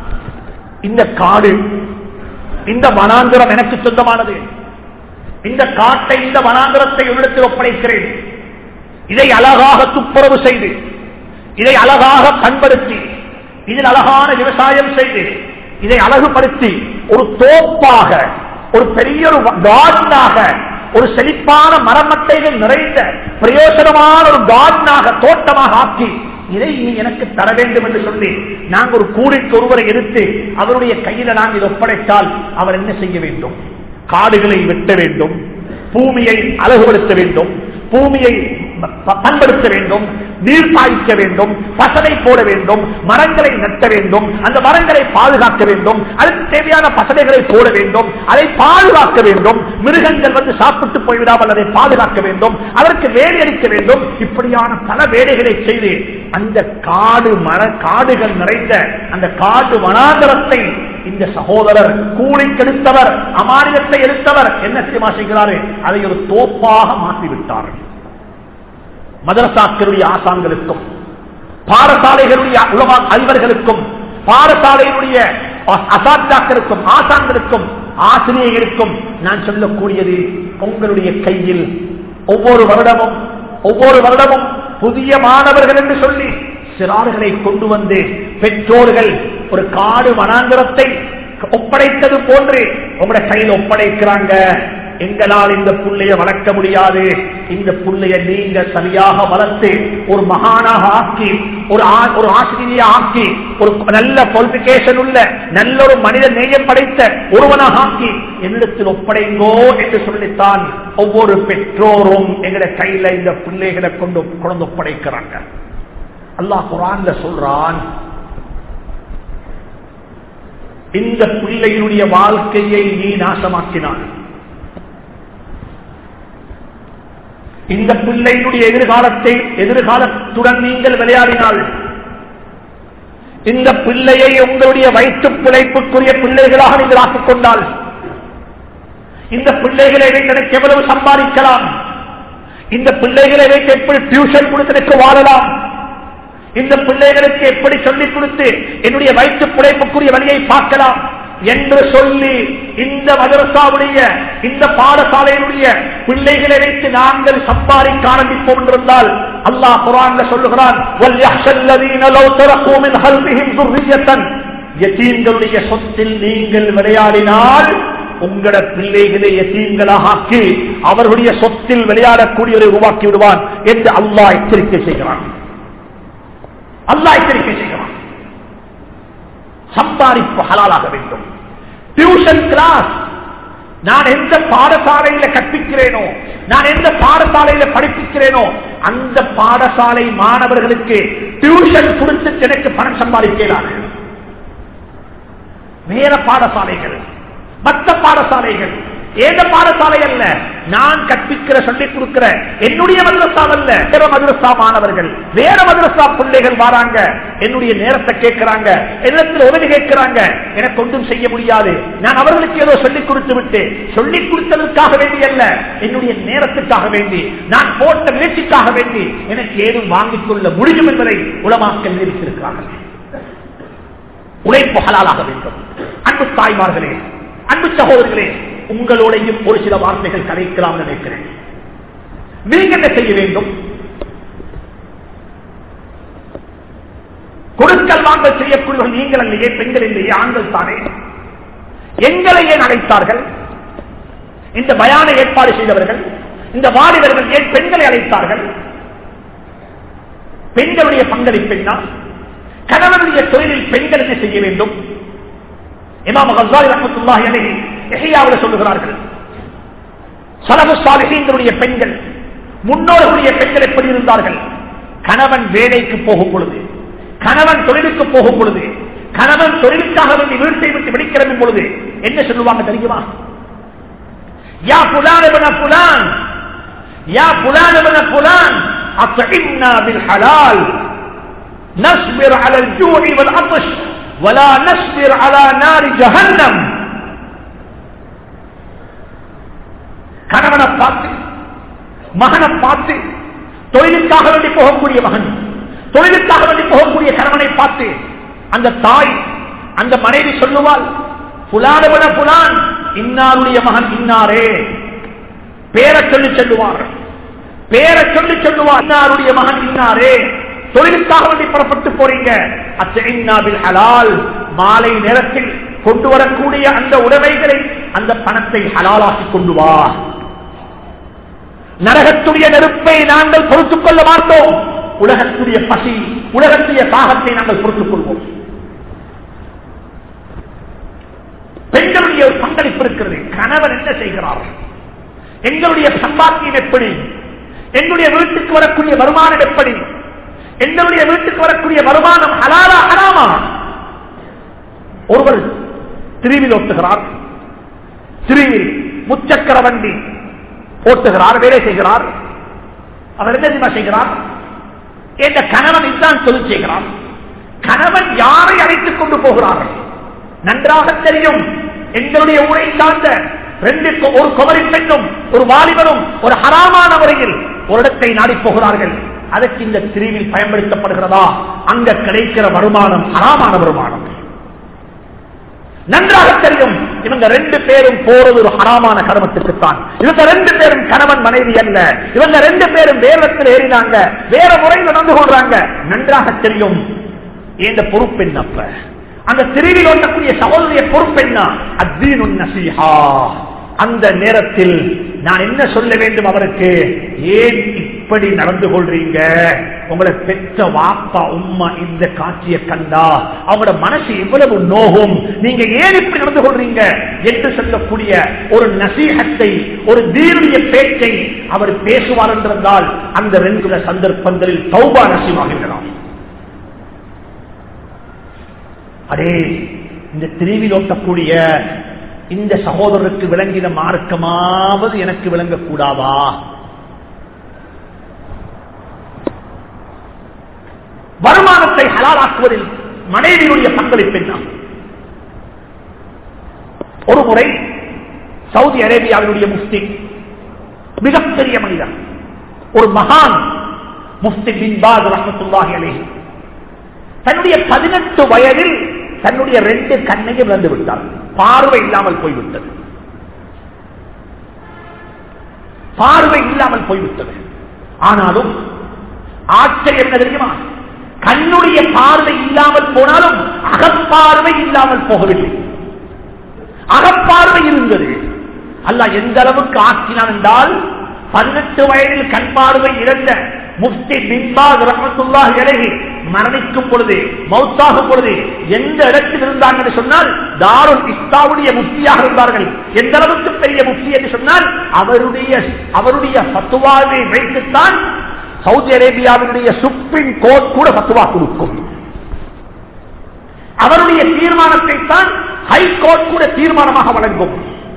இந்த காடு இந்த வனாந்திரம் எனக்கு சொந்தமானது இந்த காட்டை இந்த வனாந்திரத்தை உன்னிடத்தில் ஒப்படைக்கிறேன் இதை அழகாக துப்புரவு செய்து இதை அழகாக பண்படுத்தி இதில் அழகான விவசாயம் செய்து இதை அழகுபடுத்தி ஒரு தோப்பாக ஒரு பெரிய ஒரு கார்டனாக ஒரு செழிப்பான மரமட்டைகள் நிறைந்த பிரயோசனமான ஒரு கார்டனாக தோட்டமாக ஆக்கி இதை நீ எனக்கு தர வேண்டும் என்று சொல்லி நாங்கள் ஒரு கூடிக்கு ஒருவரை எடுத்து அவருடைய கையில நாங்கள் இதை ஒப்படைத்தால் அவர் என்ன செய்ய வேண்டும் காடுகளை வெட்ட வேண்டும் பூமியை அழகுபடுத்த வேண்டும் பூமியை பண்படுத்த வேண்டும் நீர் பாய்ச்ச வேண்டும் பசனை போட வேண்டும் மரங்களை நட்ட வேண்டும் அந்த மரங்களை பாதுகாக்க வேண்டும் அதுக்கு தேவையான பசனைகளை போட வேண்டும் அதை பாதுகாக்க வேண்டும் மிருகங்கள் வந்து சாப்பிட்டு போய்விடாமல் அதை பாதுகாக்க வேண்டும் அதற்கு வேலை அளிக்க வேண்டும் இப்படியான பல வேலைகளை செய்து அந்த காடு மர காடுகள் நிறைந்த அந்த காடு வனாந்தரத்தை இந்த சகோதரர் கூலிக்கெடுத்தவர் அமானியத்தை எடுத்தவர் என்ன தெரியுமா செய்கிறாரு அதை ஒரு தோப்பாக மாற்றிவிட்டார் மதரசாக்களுடைய ஆசான்களுக்கும் பாடசாலைகளுடைய உலமா அதிபர்களுக்கும் பாடசாலையினுடைய அசாத்தாக்களுக்கும் ஆசான்களுக்கும் ஆசிரியர்களுக்கும் நான் சொல்லக்கூடியது உங்களுடைய கையில் ஒவ்வொரு வருடமும் ஒவ்வொரு வருடமும் புதிய மாணவர்கள் என்று சொல்லி சிறார்களை கொண்டு வந்து பெற்றோர்கள் ஒரு காடு வனாந்திரத்தை ஒப்படைத்தது போன்று உங்களோட கையில் ஒப்படைக்கிறாங்க எங்களால் இந்த புள்ளைய வளர்க்க முடியாது இந்த புள்ளைய நீங்க சரியாக வளர்த்து ஒரு மகானாக ஆக்கி ஒரு ஒரு ஆசிரியை ஆக்கி ஒரு நல்ல குவாலிபிகேஷன் உள்ள நல்ல ஒரு மனித நேயம் படைத்த ஒருவனாக ஆக்கி என்னிடத்தில் ஒப்படைங்கோ என்று சொல்லித்தான் ஒவ்வொரு பெற்றோரும் எங்கட கையில இந்த பிள்ளைகளை கொண்டு கொண்டு ஒப்படைக்கிறாங்க அல்லாஹ் குரான்ல சொல்றான் இந்த பிள்ளையினுடைய வாழ்க்கையை நீ நாசமாக்கினான் இந்த பிள்ளையினுடைய எதிர்காலத்தை எதிர்காலத்துடன் நீங்கள் விளையாடினால் இந்த பிள்ளையை உங்களுடைய வயிற்று பிழைப்புக்குரிய பிள்ளைகளாக நீங்கள் ஆக்கிக் கொண்டால் இந்த பிள்ளைகளை வைத்து எனக்கு எவ்வளவு சம்பாதிக்கலாம் இந்த பிள்ளைகளை வைத்து எப்படி டியூஷன் கொடுத்து எனக்கு வாழலாம் இந்த பிள்ளைகளுக்கு எப்படி சொல்லிக் கொடுத்து என்னுடைய வயிற்று பிழைப்புக்குரிய வழியை பார்க்கலாம் என்று சொல்லி இந்த மதரசாவுடைய இந்த பாடசாலையினுடைய பிள்ளைகளை வைத்து நாங்கள் சம்பாதிக்க ஆரம்பிப்போம் என்றிருந்தால் அல்லாஹ் குரான்ல சொல்லுகிறான் சொத்தில் நீங்கள் விளையாடினால் உங்கள பிள்ளைகளை எத்தீங்களாக ஆக்கி அவர்களுடைய சொத்தில் விளையாடக்கூடியவரை உருவாக்கி விடுவான் என்று அல்லாஹ் எச்சரிக்கை செய்கிறான் அல்லாஹ் எச்சரிக்கை செய்கிறான் சம்பாதிப்பு ஹலாலாக வேண்டும் டியூஷன் கிளாஸ் நான் எந்த பாடசாலையில கற்பிக்கிறேனோ நான் எந்த பாடசாலையில படிப்பிக்கிறேனோ அந்த பாடசாலை மாணவர்களுக்கு டியூஷன் கொடுத்து எனக்கு பணம் சம்பாதிக்கிறாங்க வேற பாடசாலைகள் மற்ற பாடசாலைகள் ஏத பாடசாலை அல்ல நான் கற்பிக்கிற சொல்லிக் கொடுக்கிற என்னுடைய மதரசா அல்ல வேற மதரசா மாணவர்கள் வேற மதரசா பிள்ளைகள் வராங்க என்னுடைய நேரத்தை கேட்கிறாங்க என்னத்தில் உதவி கேட்கிறாங்க எனக்கு ஒன்றும் செய்ய முடியாது நான் அவர்களுக்கு ஏதோ சொல்லிக் கொடுத்து விட்டு சொல்லிக் கொடுத்ததற்காக வேண்டி அல்ல என்னுடைய நேரத்துக்காக வேண்டி நான் போட்ட முயற்சிக்காக வேண்டி எனக்கு ஏதும் வாங்கிக் கொள்ள முடியும் என்பதை உளமாக்கல் நிரூபித்திருக்கிறார்கள் உழைப்பு ஹலாலாக வேண்டும் அன்பு தாய்மார்களே அன்பு சகோதரர்களே உங்களோடையும் ஒரு சில வார்த்தைகள் கலைக்கலாம் நினைக்கிறேன் நீங்க என்ன செய்ய வேண்டும் கொடுக்கல் வாங்கல் செய்யக்கூடியவர்கள் நீங்கள் இல்லையே பெண்கள் இல்லையே ஆண்கள் தானே எங்களை ஏன் அழைத்தார்கள் இந்த பயான ஏற்பாடு செய்தவர்கள் இந்த வாலிபர்கள் ஏன் பெண்களை அழைத்தார்கள் பெண்களுடைய பங்களிப்பு என்ன கணவனுடைய தொழிலில் பெண்கள் என்ன செய்ய வேண்டும் இமாம் ஹசாரி ரஹமத்துல்லாஹி அலைஹி எஹியாவில் சொல்லுகிறார்கள் சலபு சாலிஹீன்களுடைய பெண்கள் முன்னோர்களுடைய பெண்கள் எப்படி இருந்தார்கள் கணவன் வேலைக்கு போகும் பொழுது கணவன் தொழிலுக்கு போகும் பொழுது கணவன் தொழிலுக்காக வேண்டி வீட்டை விட்டு வெளிக்கிளம்பும் பொழுது என்ன சொல்லுவாங்க தெரியுமா யா புலான் எவன புலான் யா புலான் எவன புலான் அத்தஇன்னா பில் ஹலால் نصبر على الجوع والعطش ولا نصبر على نار جهنم கணவனை பார்த்து மகனை பார்த்து தொழிலுக்காக வேண்டி போகக்கூடிய மகன் தொழிலுக்காக வேண்டி போகக்கூடிய கணவனை பார்த்து அந்த தாய் அந்த மனைவி சொல்லுவாள் புலானவன புலான் இன்னாருடைய மகன் இன்னாரே பேரை சொல்லி சொல்லுவார் பேரை சொல்லி சொல்லுவார் இன்னாருடைய மகன் இன்னாரே தொழிலுக்காக வேண்டி புறப்பட்டு போறீங்க அச்சைன்னாபில் ஹலால் மாலை நேரத்தில் கொண்டு வரக்கூடிய அந்த உடைமைகளை அந்த பணத்தை ஹலாலாக்கி கொண்டு வா நரகத்துடைய நெருப்பை நாங்கள் பொறுத்துக் கொள்ள மாட்டோம் உலகத்துடைய பசி உலகத்துடைய தாகத்தை நாங்கள் பொறுத்துக் கொள்வோம் பெண்களுடைய ஒரு பங்களிப்பு இருக்கிறது கணவன் என்ன செய்கிறார் எங்களுடைய சம்பாத்தியம் எப்படி எங்களுடைய வீட்டுக்கு வரக்கூடிய வருமானம் எப்படி எங்களுடைய வீட்டுக்கு வரக்கூடிய வருமானம் ஹலாலா ஹராமா ஒருவர் திருவில் ஓட்டுகிறார் திருவில் முச்சக்கர வண்டி ஓட்டுகிறார் வேலை செய்கிறார் அவர் என்ன தெரியுமா செய்கிறார் என்ற கணவன் இதுதான் தொழில் செய்கிறார் கணவன் யாரை அழைத்துக் கொண்டு போகிறார் நன்றாக தெரியும் எங்களுடைய ஊரை சார்ந்த ரெண்டு கொ- ஒரு குமரி பெண்ணும் ஒரு வாலிபரும் ஒரு ஹராமான முறையில் ஒரு இடத்தை நாடி போகிறார்கள் அதற்கு இந்த பிரிவில் பயன்படுத்தப்படுகிறதா அங்க கிடைக்கிற வருமானம் ஹராமான வருமானம் நன்றாக தெரியும் இவங்க ரெண்டு பேரும் போறது ஒரு ஹராமான கர்மத்துக்குத்தான் இவங்க ரெண்டு பேரும் கணவன் மனைவி அல்ல இவங்க ரெண்டு பேரும் வேறத்தில் ஏறினாங்க வேற முறையில் நடந்து கொள்றாங்க நன்றாக தெரியும் இந்த பொறுப்பு என்னப்ப அந்த திருவில் ஓட்டக்கூடிய சகோதரிய பொறுப்பு என்ன அத்தீனு நசீஹா அந்த நேரத்தில் நான் என்ன சொல்ல வேண்டும் அவருக்கு ஏன் இப்படி நடந்து கொள்றீங்க உங்களை பெற்ற வாப்பா உம்மா இந்த காட்சியை கண்டா அவங்களோட மனசு எவ்வளவு நோகும் நீங்க ஏன் இப்படி நடந்து கொள்றீங்க என்று சொல்லக்கூடிய ஒரு நசீகத்தை ஒரு தீருடைய பேச்சை அவர் பேசுவார் என்றிருந்தால் அந்த ரெண்டு சந்தர்ப்பங்களில் தௌபா நசீமாகின்றன அடே இந்த திரிவில் ஓட்டக்கூடிய இந்த சகோதரருக்கு விளங்கின மார்க்கமாவது எனக்கு விளங்கக்கூடாதா வருமானத்தை ஹலாலாக்குவதில் மனைவியுடைய பங்களிப்பு என்ன ஒரு முறை சவுதி அரேபியாவினுடைய முஃப்தி மிகப்பெரிய மனிதர் ஒரு மகான் முஃப்தி பின் பாஸ் ரஹமத்துல்லாஹி அலைஹி தன்னுடைய பதினெட்டு வயதில் தன்னுடைய ரெண்டு கண்ணையும் இழந்து விட்டார் பார்வை இல்லாமல் போய்விட்டது பார்வை இல்லாமல் போய்விட்டது ஆனாலும் ஆச்சரியம் என்ன தெரியுமா கண்ணுடைய பார்வை இல்லாமல் போனாலும் அகப்பார்வை இல்லாமல் போகவில்லை அகப்பார்வை இருந்தது அல்லாஹ் எந்த அளவுக்கு ஆக்கினான் என்றால் பதினெட்டு வயதில் கண் பார்வை இழந்த முஃப்தி பின்பாஸ் ரஹமத்துல்லாஹி அலைஹி மரணிக்கும் பொழுது மௌத்தாகும் பொழுது எந்த இடத்தில் இருந்தாங்க என்று சொன்னால் தாருல் இஸ்தாவுடைய முஃப்தியாக இருந்தார்கள் எந்த அளவுக்கு பெரிய முஃப்தி என்று சொன்னால் அவருடைய அவருடைய பத்துவாவை வைத்துத்தான் சவுதி அரேபியாவினுடைய சுப்ரீம் கோர்ட் கூட பத்துவா கொடுக்கும் அவருடைய தீர்மானத்தை தான் ஹைகோர்ட் கூட தீர்மானமாக வழங்கும்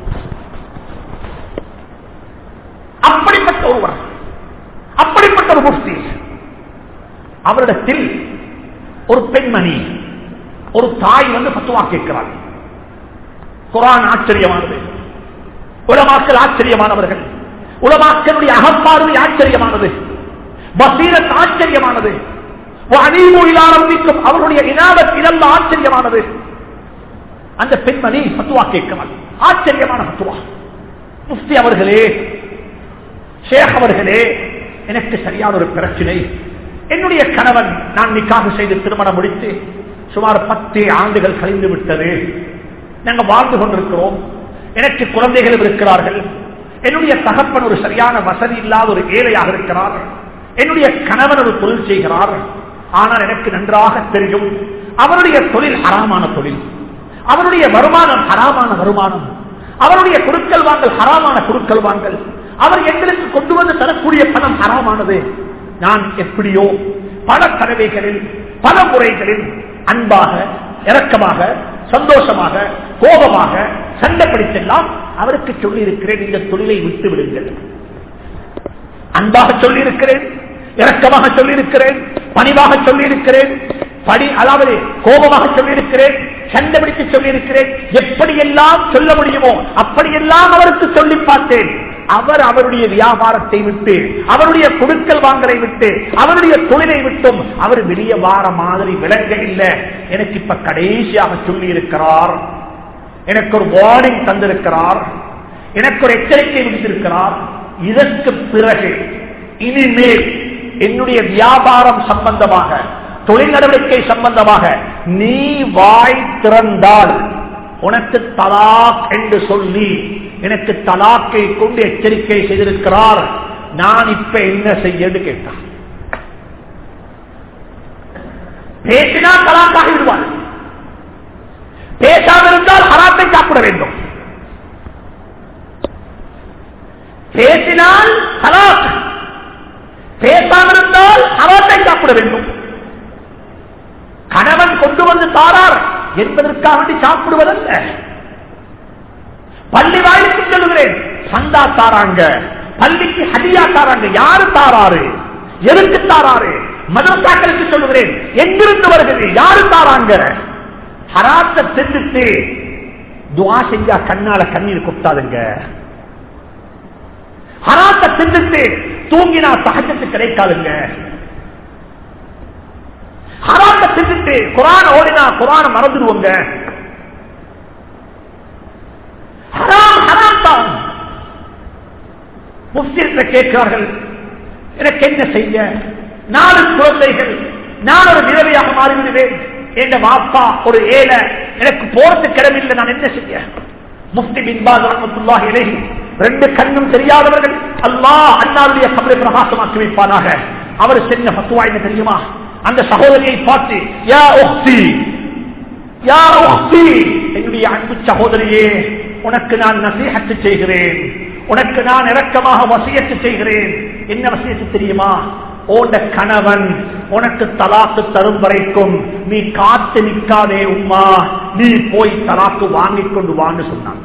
அப்படிப்பட்ட ஒருவர் அப்படிப்பட்ட ஒரு முஃப்தி அவரிடத்தில் ஒரு பெண்மணி ஒரு தாய் வந்து பத்துவா கேட்கிறார் குரான் ஆச்சரியமானது உலமாக்கள் ஆச்சரியமானவர்கள் உலமாக்களுடைய அகப்பார்வை ஆச்சரியமானது பசீரத் ஆச்சரியமானது ஆரம்பிக்கும் அவருடைய இனாவத் இதல்ல ஆச்சரியமானது அந்த பெண்மணி பத்துவா கேட்கிறார் ஆச்சரியமான பத்துவா முஃப்தி அவர்களே ஷேக் அவர்களே எனக்கு சரியான ஒரு பிரச்சனை என்னுடைய கணவன் நான் நிக்காக செய்து திருமணம் முடித்து சுமார் பத்து ஆண்டுகள் கழிந்து விட்டது நாங்கள் வாழ்ந்து கொண்டிருக்கிறோம் எனக்கு குழந்தைகளும் இருக்கிறார்கள் என்னுடைய தகப்பன் ஒரு சரியான வசதி இல்லாத ஒரு ஏழையாக இருக்கிறார் என்னுடைய கணவன் ஒரு தொழில் செய்கிறார் ஆனால் எனக்கு நன்றாக தெரியும் அவருடைய தொழில் ஹராமான தொழில் அவருடைய வருமானம் ஹராமான வருமானம் அவருடைய குடுக்கல் வாங்கல் ஹராமான குடுக்கல் வாங்கல் அவர் எங்களுக்கு கொண்டு வந்து தரக்கூடிய பணம் ஹராமானது நான் எப்படியோ பல தடவைகளில் பல முறைகளில் அன்பாக இரக்கமாக சந்தோஷமாக கோபமாக சண்டைப்படுத்தெல்லாம் அவருக்கு சொல்லி இருக்கிறேன் இந்த தொழிலை விட்டு விடுங்கள் அன்பாக சொல்லி இருக்கிறேன் இரக்கமாக சொல்லி இருக்கிறேன் பணிவாக சொல்லியிருக்கிறேன் படி அதாவது கோபமாக சொல்லியிருக்கிறேன் சண்டை பிடித்து சொல்லியிருக்கிறேன் எப்படியெல்லாம் சொல்ல முடியுமோ அப்படியெல்லாம் அவருக்கு சொல்லி பார்த்தேன் அவர் அவருடைய வியாபாரத்தை விட்டு அவருடைய குடுக்கல் வாங்கலை விட்டு அவருடைய தொழிலை விட்டும் அவர் வெளியே வார மாதிரி விளங்க இல்லை எனக்கு இப்ப கடைசியாக சொல்லி இருக்கிறார் எனக்கு ஒரு வார்னிங் தந்திருக்கிறார் எனக்கு ஒரு எச்சரிக்கை விடுத்திருக்கிறார் இதற்கு பிறகு இனிமேல் என்னுடைய வியாபாரம் சம்பந்தமாக தொழில் நடவடிக்கை சம்பந்தமாக நீ வாய் திறந்தால் உனக்கு தலாக் என்று சொல்லி எனக்கு தலாக்கை கொண்டு எச்சரிக்கை செய்திருக்கிறார் நான் இப்ப என்ன செய்யன்னு கேட்டான் பேசினா தலாக்காக விடுவார் பேசாமல் இருந்தால் ஹராத்தை சாப்பிட வேண்டும் பேசினால் ஹலாக் பேசாமல் இருந்தால் ஹராத்தை சாப்பிட வேண்டும் கணவன் கொண்டு வந்து தாரார் என்பதற்காக வேண்டி சாப்பிடுவதல்ல பள்ளி வாயிலுக்கு சொல்லுகிறேன் சந்தா தாராங்க பள்ளிக்கு ஹதியா தாராங்க யாரு தாராரு எதுக்கு தாராரு மதரசாக்களுக்கு சொல்லுகிறேன் எங்கிருந்து வருகிறது யாரு தாராங்க ஹராத்த செஞ்சுட்டு துவா செஞ்சா கண்ணால கண்ணீர் கொட்டாதுங்க ஹராத்த செஞ்சுட்டு தூங்கினா சகஜத்து கிடைக்காதுங்க ஹராத்த செஞ்சுட்டு குரான் ஓடினா குரான மறந்துடுவோங்க ஹராம் ஹராம் தான் முஸ்லிம்ல கேட்கிறார்கள் எனக்கு என்ன செய்ய நாலு குழந்தைகள் நான் ஒரு நிலவையாக மாறிவிடுவேன் என் வாப்பா ஒரு ஏழை எனக்கு போறதுக்கு இடமில்லை நான் என்ன செய்ய முஃப்தி பின்பாஸ் ரஹமத்துல்லாஹி இலைஹி ரெண்டு கண்ணும் தெரியாதவர்கள் அல்லாஹ் அண்ணாவுடைய கபலை பிரகாசமாக்கி வைப்பானாக அவர் செஞ்ச பத்துவா என்ன தெரியுமா அந்த சகோதரியை பார்த்து யா உக்தி யா உக்தி என்னுடைய அன்பு சகோதரியே உனக்கு நான் நசீகத்து செய்கிறேன் உனக்கு நான் இரக்கமாக வசியத்து செய்கிறேன் என்ன வசியத்து தெரியுமா ஓண்ட கணவன் உனக்கு தலாக்கு தரும் வரைக்கும் நீ காத்து நிற்காதே உம்மா நீ போய் தலாக்கு வாங்கிக் கொண்டு வான்னு சொன்னாங்க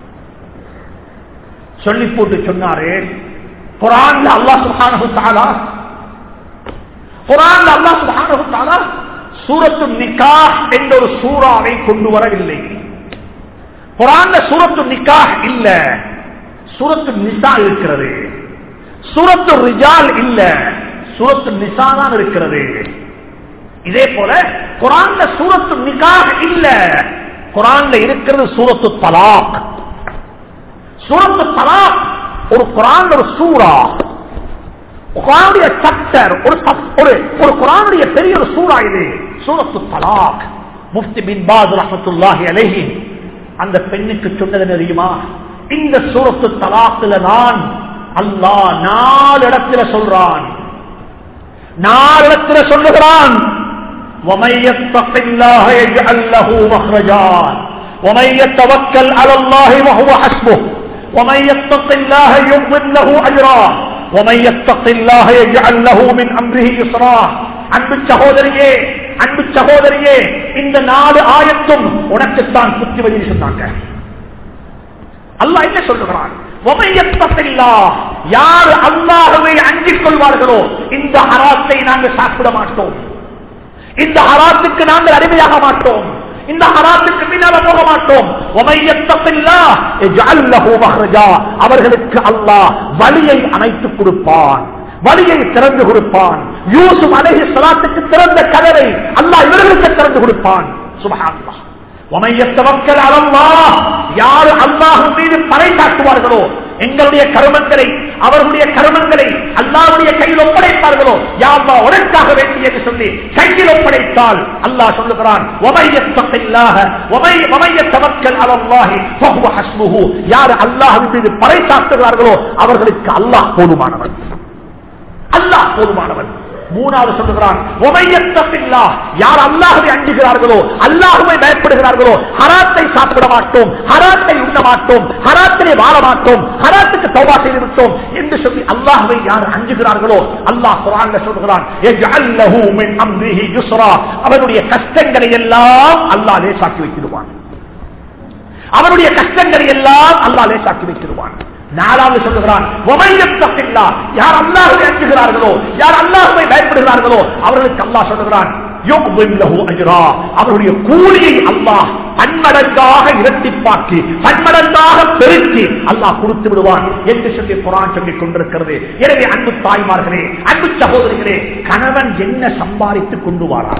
சொல்லி போட்டு சொன்னாரு குரான்ல அல்லாஹ் சுப்ஹானஹு தஆலா குரான்ல அல்லாஹ் சுப்ஹானஹு தஆலா சூரத்து நிக்காஹ் என்ற ஒரு சூறாவை கொண்டு வரவில்லை குரான்ல சூரத்து நிக்காஹ் இல்ல சூரத்து நிசா இருக்கிறது சூரத்து ரிஜால் இல்ல சூரத்து நிசா தான் இருக்கிறது இதே போல குரான்ல சூரத்து நிக்காஹ் இல்ல குரான்ல இருக்கிறது சூரத்து தலாக் சூரத்து தலாக் ஒரு குரான் ஒரு சூறா குரானுடைய சப்டர் ஒரு சப்- ஒரு ஒரு குரானுடைய பெரிய ஒரு சூறா இது சூரத்து தலாக் முஃப்தி பின் பாஸ் ரஹமத்துல்லாஹி அலைஹி அந்த பெண்ணுக்கு சொன்னது என்ன தெரியுமா இந்த சூரத்து தலாக்குல நான் அல்லாஹ் நாலு இடத்துல சொல்றான் நாலு இடத்துல சொல்லுகிறான் ومن يتق الله يجعل له مخرجا ومن يتوكل على الله وهو حسبه ومن يتق الله يضمن له اجرا ومن يتق الله يجعل له من امره يسرا அன்பு சகோதரியே அன்பு சகோதரியே இந்த நாலு ஆயத்தும் உனக்குத்தான் புத்திவதி சொன்னாங்க அல்லாஹ் என்ன சொல்லுகிறான் وَمَن يَتَّقِ اللَّهَ யார் அல்லாஹ்வை அஞ்சிக் கொள்வார்களோ இந்த ஹராத்தை நாங்கள் சாப்பிட மாட்டோம் இந்த ஹராத்துக்கு நாங்கள் அடிமையாக மாட்டோம் இந்த ஹராத்துக்கு பின்னால போக மாட்டோம் وَمَن يَتَّقِ اللَّهَ يَجْعَل لَّهُ مَخْرَجًا அவர்களுக்கு அல்லாஹ் வழியை அமைத்துக் கொடுப்பான் வழியை திறந்து கொடுப்பான் யூசுப் அலைஹி ஸலாத்துக்கு திறந்த கதவை அல்லாஹ் இவர்களுக்கு திறந்து கொடுப்பான் சுப்ஹானல்லாஹ் وَمَن يَتَوَكَّلْ عَلَى اللَّهِ யார் அல்லாஹ் மீது பறை காட்டுவார்களோ எங்களுடைய கருமங்களை அவர்களுடைய கருமங்களை அல்லாஹ்வுடைய கையில் ஒப்படைப்பார்களோ யா அல்லாஹ் உனக்காக வேண்டி என்று சொல்லி கையில் ஒப்படைத்தால் அல்லாஹ் சொல்லுகிறான் وَمَن يَتَّقِ اللَّهَ وَمَن وَمَن يَتَوَكَّلْ عَلى اللَّهِ فَهُوَ حَسْبُهُ யார் அல்லாஹ் மீது பறை காட்டுகிறார்களோ அவர்களுக்கு அல்லாஹ் போதுமானவன் அல்லாஹ் போதுமானவன் மூணாவது சொல்லுகிறான் உமையத்தப்பில்லா யார் அல்லாஹுவை அஞ்சுகிறார்களோ அல்லாஹுவை பயப்படுகிறார்களோ ஹராத்தை சாப்பிட மாட்டோம் ஹராத்தை உண்ண மாட்டோம் ஹராத்திலே வாழ மாட்டோம் ஹராத்துக்கு தௌபா செய்து விட்டோம் என்று சொல்லி அல்லாஹுவை யார் அஞ்சுகிறார்களோ அல்லாஹ் குரான்ல சொல்லுகிறான் "யஜ்அல் லஹு மின் அம்ரிஹி யுஸ்ரா." அவனுடைய கஷ்டங்களை எல்லாம் அல்லாஹ் லேசாக்கி வைத்திடுவான் அவனுடைய கஷ்டங்களை எல்லாம் அல்லாஹ் லேசாக்கி வைத்திருவான் நாலாவது சொல்லுகிறான் யார் அல்லாஹுவை அஞ்சுகிறார்களோ யார் அல்லாஹுவை பயப்படுகிறார்களோ அவர்களுக்கு அல்லாஹ் சொல்லுகிறான் அவருடைய கூலியை அல்லாஹ் பன்மடங்காக இரட்டிப்பாக்கி பன்மடங்காக பெருக்கி அல்லாஹ் கொடுத்து விடுவான் என்று சொல்லி குரான் சொல்லிக் கொண்டிருக்கிறது எனவே அன்பு தாய்மார்களே அன்பு சகோதரிகளே கணவன் என்ன சம்பாதித்துக் கொண்டு வாரார்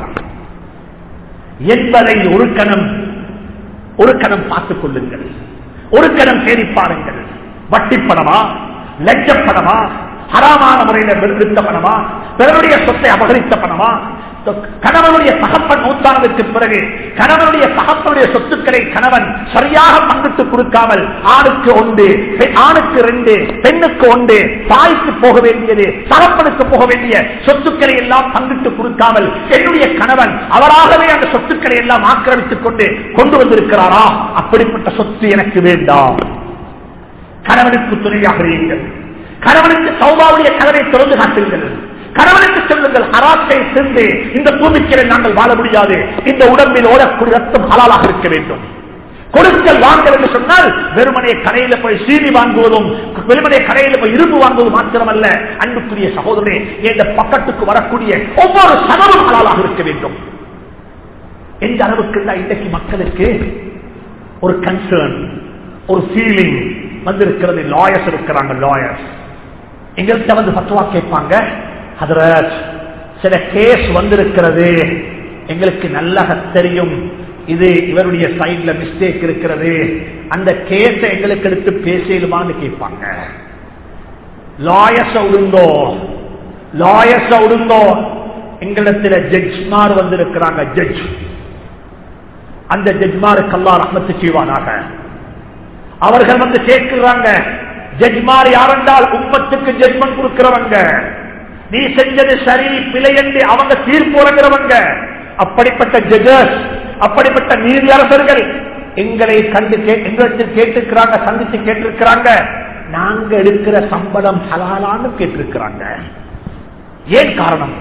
என்பதை ஒரு கணம் ஒரு கணம் பார்த்துக் கொள்ளுங்கள் ஒரு கணம் தேடி பாருங்கள் வட்டிப்பணமா லஞ்சப்பணமா ஹராமான முறையில் விருத்த பணமா பிறருடைய சொத்தை அபகரித்த பணமா கணவனுடைய தகப்பன் நூற்றாண்டுக்கு பிறகு கணவனுடைய தகப்பனுடைய சொத்துக்களை கணவன் சரியாக பங்கிட்டு கொடுக்காமல் ஆணுக்கு ஒன்று ஆணுக்கு ரெண்டு பெண்ணுக்கு ஒன்று தாய்க்கு போக வேண்டியது தகப்பனுக்கு போக வேண்டிய சொத்துக்களை எல்லாம் பங்கிட்டு கொடுக்காமல் என்னுடைய கணவன் அவராகவே அந்த சொத்துக்களை எல்லாம் ஆக்கிரமித்துக் கொண்டு கொண்டு வந்திருக்கிறாரா அப்படிப்பட்ட சொத்து எனக்கு வேண்டாம் கணவனுக்கு துணையாக இருங்கள் கணவனுக்கு சௌபாவுடைய கதவை திறந்து காட்டுங்கள் கணவனுக்கு சொல்லுங்கள் ஹராத்தை சென்று இந்த பூமிக்கிற நாங்கள் வாழ முடியாது இந்த உடம்பில் ஓடக்கூடிய ரத்தம் ஹலாலாக இருக்க வேண்டும் கொடுக்கல் வாங்கல் என்று சொன்னால் வெறுமனே கடையில போய் சீனி வாங்குவதும் வெறுமனே கடையில போய் இரும்பு வாங்குவது மாத்திரமல்ல அன்புக்குரிய சகோதரனே இந்த பக்கத்துக்கு வரக்கூடிய ஒவ்வொரு சதமும் ஹலாலாக இருக்க வேண்டும் எந்த அளவுக்கு இன்றைக்கு மக்களுக்கு ஒரு கன்சர்ன் ஒரு ஃபீலிங் வந்திருக்கிறது லாயர்ஸ் இருக்கிறாங்க லாயர்ஸ் எங்கள்கிட்ட வந்து பத்துவா கேட்பாங்க ஹதரத் சில கேஸ் வந்திருக்கிறது எங்களுக்கு நல்லா தெரியும் இது இவருடைய சைட்ல மிஸ்டேக் இருக்கிறது அந்த கேஸ எங்களுக்கு எடுத்து பேசலுமான்னு கேட்பாங்க லாயர்ஸ விடுங்கோ லாயர்ஸ விடுங்கோ எங்களிடத்துல ஜட்ஜ்மார் வந்திருக்கிறாங்க ஜட்ஜ் அந்த ஜட்ஜ்மாருக்கு அல்லா ரஹ்மத்து செய்வானாக அவர்கள் வந்து கேட்கிறாங்க ஜட்ஜ்மார் யாரென்றால் உம்மத்துக்கு ஜட்மெண்ட் கொடுக்கிறவங்க நீ செஞ்சது சரி பிழை என்று அவங்க தீர்ப்பு வழங்குறவங்க அப்படிப்பட்ட ஜட்ஜஸ் அப்படிப்பட்ட நீதியரசர்கள் எங்களை கண்டு எங்களிடத்தில் கேட்டிருக்கிறாங்க சந்தித்து கேட்டிருக்கிறாங்க நாங்க எடுக்கிற சம்பளம் ஹலாலான்னு கேட்டிருக்கிறாங்க ஏன் காரணம்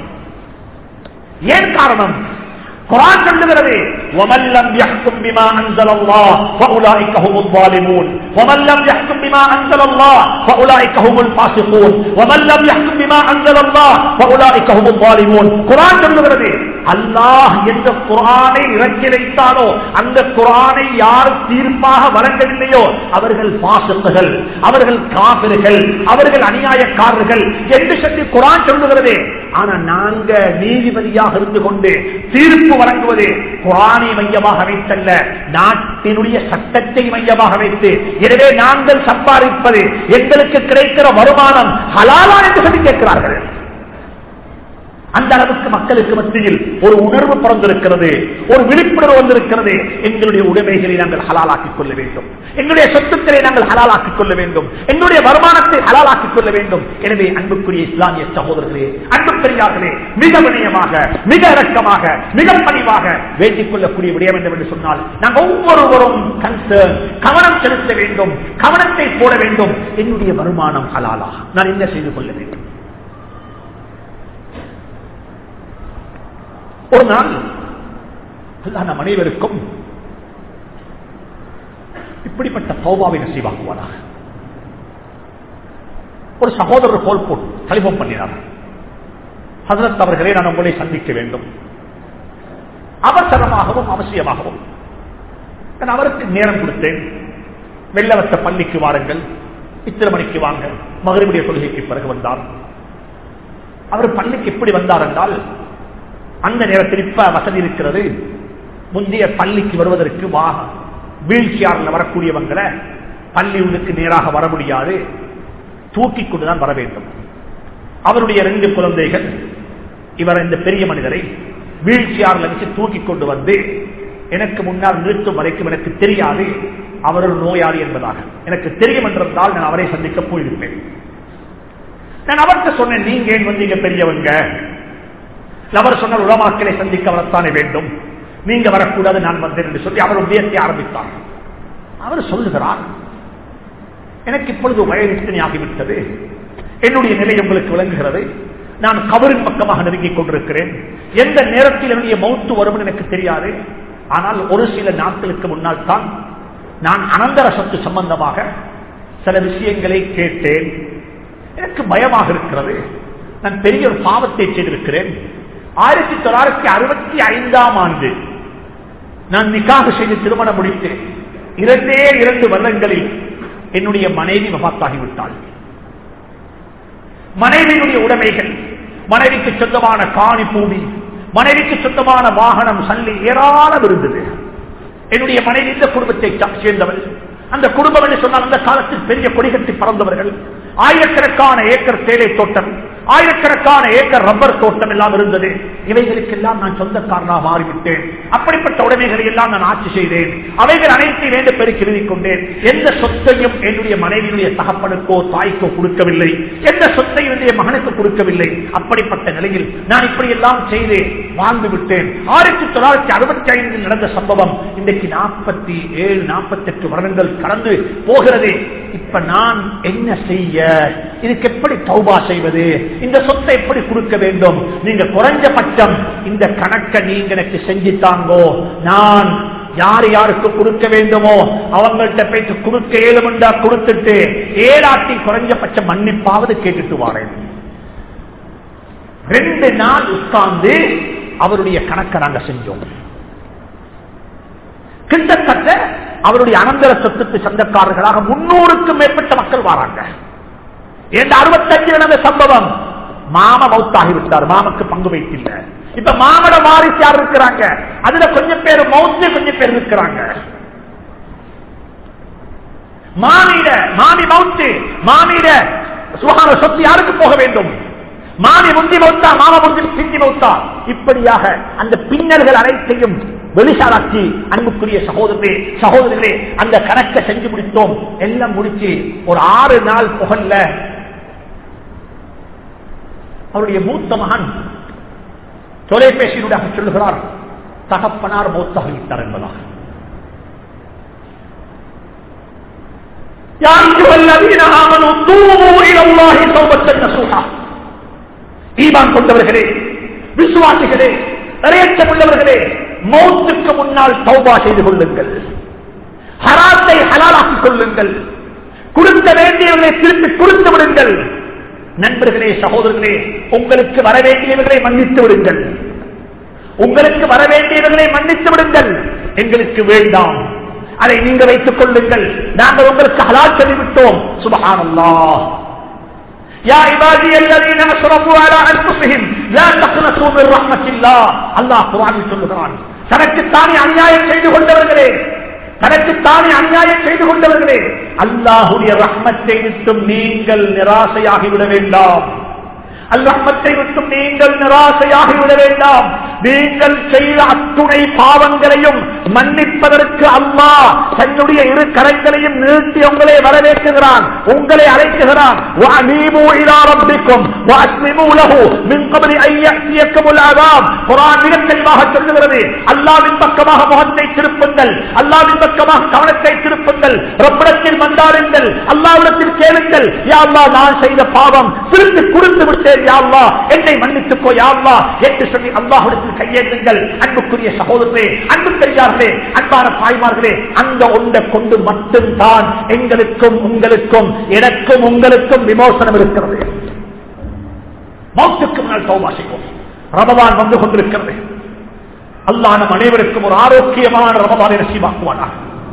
ஏன் காரணம் குரான் சொல்லுகிறது وَمَن لَّمْ يَحْكُم بِمَا أَنزَلَ اللَّهُ فَأُولَٰئِكَ هُمُ الظَّالِمُونَ وَمَن لَّمْ يَحْكُم بِمَا أَنزَلَ اللَّهُ فَأُولَٰئِكَ هُمُ الْفَاسِقُونَ وَمَن لَّمْ يَحْكُم بِمَا أَنزَلَ اللَّهُ فَأُولَٰئِكَ هُمُ الظَّالِمُونَ குர்ஆன் சொல்லுகிறது அல்லாஹ் எந்த குர்ஆனை இறக்கி வைத்தானோ அந்த குர்ஆனை யார் தீர்ப்பாக வழங்கவில்லையோ அவர்கள் பாசத்துகள் அவர்கள் காபிர்கள் அவர்கள் அநியாயக்காரர்கள் என்று சொல்லி குர்ஆன் சொல்லுகிறது ஆனா நாங்க நீதிபதியாக இருந்து கொண்டு தீர்ப்பு வழங்குவது குரானை மையமாக வைத்தல்ல நாட்டினுடைய சட்டத்தை மையமாக வைத்து எனவே நாங்கள் சம்பாதிப்பது எங்களுக்கு கிடைக்கிற வருமானம் ஹலாலா என்று சொல்லி கேட்கிறார்கள் அந்த அளவுக்கு மக்களுக்கு மத்தியில் ஒரு உணர்வு பிறந்திருக்கிறது ஒரு விழிப்புணர்வு வந்திருக்கிறது எங்களுடைய உடைமைகளை நாங்கள் ஹலாலாக்கிக் கொள்ள வேண்டும் எங்களுடைய சொத்துக்களை நாங்கள் ஹலாலாக்கிக் கொள்ள வேண்டும் எங்களுடைய வருமானத்தை ஹலாலாக்கிக் கொள்ள வேண்டும் எனவே அன்புக்குரிய இஸ்லாமிய சகோதரர்களே அன்பு பெரியார்களே மிக வினயமாக மிக இறக்கமாக மிக பணிவாக வேண்டிக் கொள்ளக்கூடிய விடயம் என்று சொன்னால் நாங்கள் ஒவ்வொருவரும் கன்சர்ன் கவனம் செலுத்த வேண்டும் கவனத்தை போட வேண்டும் என்னுடைய வருமானம் ஹலாலா நான் என்ன செய்து கொள்ள வேண்டும் ஒரு நாள் நம் அனைவருக்கும் இப்படிப்பட்ட சௌபாவை நசீவாக்குவாராக ஒரு சகோதரர் கோல் போட்டு டெலிபோன் பண்ணினார் ஹசரத் அவர்களே நான் உங்களை சந்திக்க வேண்டும் அவசரமாகவும் அவசியமாகவும் நான் அவருக்கு நேரம் கொடுத்தேன் வெள்ளவத்த பள்ளிக்கு வாருங்கள் இத்தனை மணிக்கு வாங்க மகரிபுடைய கொள்கைக்கு பிறகு வந்தார் அவர் பள்ளிக்கு எப்படி வந்தார் என்றால் அந்த நேரத்தில் இப்ப வசதி இருக்கிறது முந்தைய பள்ளிக்கு வருவதற்கு வா வீல் சேர்ல வரக்கூடியவங்களை பள்ளி உள்ளுக்கு நேராக வர முடியாது தூக்கி கொண்டுதான் வர வேண்டும் அவருடைய ரெண்டு குழந்தைகள் இவர் இந்த பெரிய மனிதரை வீல் சேர்ல வச்சு தூக்கி கொண்டு வந்து எனக்கு முன்னால் நிறுத்தும் வரைக்கும் எனக்கு தெரியாது அவர் ஒரு நோயாளி என்பதாக எனக்கு தெரியும் என்றால் நான் அவரை சந்திக்க போயிருப்பேன் நான் அவர்கிட்ட சொன்னேன் நீங்க ஏன் வந்தீங்க பெரியவங்க அவர் சொன்ன உலமாக்களை சந்திக்க வரத்தானே வேண்டும் நீங்க வரக்கூடாது நான் வந்தேன் என்று சொல்லி அவர் உபயத்தை ஆரம்பித்தார் அவர் சொல்லுகிறார் எனக்கு இப்பொழுது வயது ஆகிவிட்டது என்னுடைய நிலை உங்களுக்கு விளங்குகிறது நான் கவரின் பக்கமாக நெருங்கிக் கொண்டிருக்கிறேன் எந்த நேரத்தில் என்னுடைய மௌத்து வரும் எனக்கு தெரியாது ஆனால் ஒரு சில நாட்களுக்கு முன்னால் தான் நான் அனந்தர சொத்து சம்பந்தமாக சில விஷயங்களை கேட்டேன் எனக்கு பயமாக இருக்கிறது நான் பெரிய ஒரு பாவத்தை செய்திருக்கிறேன் ஆயிரத்தி தொள்ளாயிரத்தி அறுபத்தி ஐந்தாம் ஆண்டு நான் நிக்காக செய்து திருமணம் முடித்தேன் இரண்டே இரண்டு வருடங்களில் என்னுடைய மனைவி மகாத்தாகிவிட்டாள் மனைவியினுடைய உடைமைகள் மனைவிக்கு சொந்தமான காணி பூமி மனைவிக்கு சொந்தமான வாகனம் சல்லி ஏராளம் இருந்தது என்னுடைய மனைவி இந்த குடும்பத்தை சேர்ந்தவள் அந்த குடும்பம் என்று சொன்னால் அந்த காலத்தில் பெரிய கொடிகட்டி பறந்தவர்கள் ஆயிரக்கணக்கான ஏக்கர் தேயிலை தோட்டம் ஆயிரக்கணக்கான ஏக்கர் ரப்பர் தோட்டம் எல்லாம் இருந்தது இவைகளுக்கெல்லாம் நான் சொந்தக்காரனாக மாறிவிட்டேன் அப்படிப்பட்ட உடைமைகளை எல்லாம் நான் ஆட்சி செய்தேன் அவைகள் அனைத்தையும் வேண்டு பெருக்கி எழுதிக் கொண்டேன் எந்த சொத்தையும் என்னுடைய மனைவியினுடைய தகப்பனுக்கோ தாய்க்கோ கொடுக்கவில்லை எந்த சொத்தையும் என்னுடைய மகனுக்கு கொடுக்கவில்லை அப்படிப்பட்ட நிலையில் நான் இப்படி எல்லாம் செய்து வாழ்ந்து விட்டேன் ஆயிரத்தி தொள்ளாயிரத்தி அறுபத்தி ஐந்தில் நடந்த சம்பவம் இன்றைக்கு நாற்பத்தி ஏழு நாற்பத்தி எட்டு வருடங்கள் கடந்து போகிறது இப்ப நான் என்ன செய்ய இதுக்கு எப்படி தௌபா செய்வது இந்த சொத்தை எப்படி கொடுக்க வேண்டும் நீங்க குறைஞ்சபட்சம் இந்த கணக்கை நீங்க எனக்கு செஞ்சு தாங்கோ நான் யார் யாருக்கு கொடுக்க வேண்டுமோ அவங்கள்ட்ட போயிட்டு கொடுக்க ஏழுமண்டா கொடுத்துட்டு ஏழாட்டி குறைஞ்சபட்சம் மன்னிப்பாவது கேட்டுட்டு வாரேன் ரெண்டு நாள் உட்கார்ந்து அவருடைய கணக்கை நாங்க செஞ்சோம் கிட்டத்தட்ட அவருடைய அனந்தர சொத்துக்கு சொந்தக்காரர்களாக முன்னூறுக்கும் மேற்பட்ட மக்கள் வராங்க இந்த அறுபத்தஞ்சு நடந்த சம்பவம் மாம மௌத்தாகி விட்டார் மாமக்கு பங்கு வைத்தில்ல இப்ப மாமட வாரிசு யார் இருக்கிறாங்க அதுல கொஞ்சம் பேர் மௌத்து கொஞ்சம் பேர் இருக்கிறாங்க மாமியிட மாமி மௌத்து மாமியிட சுகார சொத்து யாருக்கு போக வேண்டும் மாமி முந்தி மௌத்தா மாமா முந்தி பிந்தி மௌத்தா இப்படியாக அந்த பின்னல்கள் அனைத்தையும் வெளிசாராட்சி அன்புக்குரிய சகோதரர்களே சகோதரர்களே அந்த கணக்கை செஞ்சு முடித்தோம் எல்லாம் முடிச்சு ஒரு ஆறு நாள் புகழ்ல அவருடைய மூத்த மகன் தொலைபேசியினூடாக சொல்லுகிறார் தகப்பனார் மூத்தாகிவிட்டார் என்பதாக ஈமான் கொண்டவர்களே விசுவாசிகளே நிறையற்றமுள்ளவர்களே மௌத்துக்கு முன்னால் தௌபா செய்து கொள்ளுங்கள் ஹராத்தை ஹலாலாக்கிக் கொள்ளுங்கள் கொடுக்க வேண்டியவர்களை திருப்பி கொடுத்து விடுங்கள் நண்பர்களே சகோதரர்களே உங்களுக்கு வர வேண்டியவர்களை மன்னித்து விடுங்கள் உங்களுக்கு வர வேண்டியவர்களை மன்னித்து விடுங்கள் எங்களுக்கு வேண்டாம் அதை நீங்க வைத்துக் கொள்ளுங்கள் நாங்கள் உங்களுக்கு ஹலால் சொல்லிவிட்டோம் சுபகானல்லா يا عبادي الذين اسرفوا على انفسهم لا تقنطوا من رحمه الله الله قرآن சொல்லுகிறான் தனக்குத்தானே அநியாயம் செய்து கொண்டவர்களே தனக்குத்தானே அநியாயம் செய்து கொண்டவர்களே அல்லாஹுடைய ரஹ்மத்தை விட்டும் நீங்கள் நிராசையாகிவிட வேண்டாம் அல்ரஹ்மத்தை விட்டும் நீங்கள் நிராசையாகிவிட வேண்டாம் நீங்கள் செய்த அத்துணை பாவங்களையும் மன்னிப்பதற்கு அல்லாஹ் தன்னுடைய இரு கரங்களையும் நீட்டி உங்களை வரவேற்குகிறான் உங்களை அழைக்குகிறான் சொல்லுகிறது அல்லாவின் பக்கமாக முகத்தை திருப்புங்கள் அல்லாவின் பக்கமாக கவனத்தை திருப்புங்கள் ரப்பிடத்தில் மந்தாருங்கள் அல்லாவிடத்தில் கேளுங்கள் யாழ்லா நான் செய்த பாவம் திருப்பி கொடுத்து விட்டேன் யாழ்லா என்னை மன்னித்துக்கோ யாழ்லா என்று சொல்லி அல்லாஹிடத்தில் கையேற்றுங்கள் அன்புக்குரிய சகோதரர்களே அன்பு பெரியார்களே அன்பான தாய்மார்களே அந்த ஒன்றை கொண்டு மட்டும்தான் எங்களுக்கும் உங்களுக்கும் எனக்கும் உங்களுக்கும் விமோசனம் இருக்கிறது மௌத்துக்கு முன்னால் தௌபா செய்வோம் ரமதான் வந்து கொண்டிருக்கிறது அல்லாஹ் நம் அனைவருக்கும் ஒரு ஆரோக்கியமான ரமதானை நசீவாக்குவானா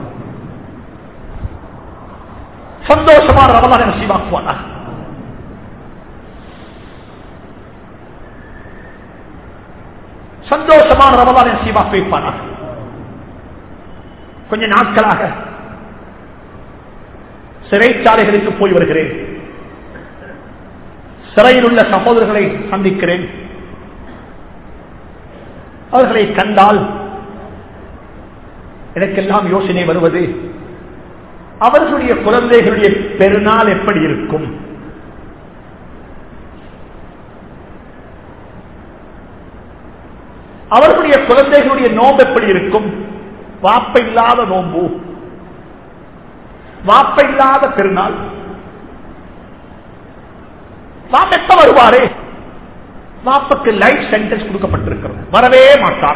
சந்தோஷமான ரமதானை நசீவாக்குவானா சந்தோஷமான ரமதானை நசீவாக்க வைப்பானா கொஞ்ச நாட்களாக சிறைச்சாலைகளுக்கு போய் வருகிறேன் சிறையில் உள்ள சகோதரர்களை சந்திக்கிறேன் அவர்களை கண்டால் எனக்கெல்லாம் யோசனை வருவது அவர்களுடைய குழந்தைகளுடைய பெருநாள் எப்படி இருக்கும் அவர்களுடைய குழந்தைகளுடைய நோம்பு எப்படி இருக்கும் வாப்ப இல்லாத நோம்பு வாப்ப இல்லாத பெருநாள் வாப்ப எப்ப வருவாரே வாப்புக்கு லைஃப் சென்டென்ஸ் கொடுக்கப்பட்டிருக்கிறது வரவே மாட்டார்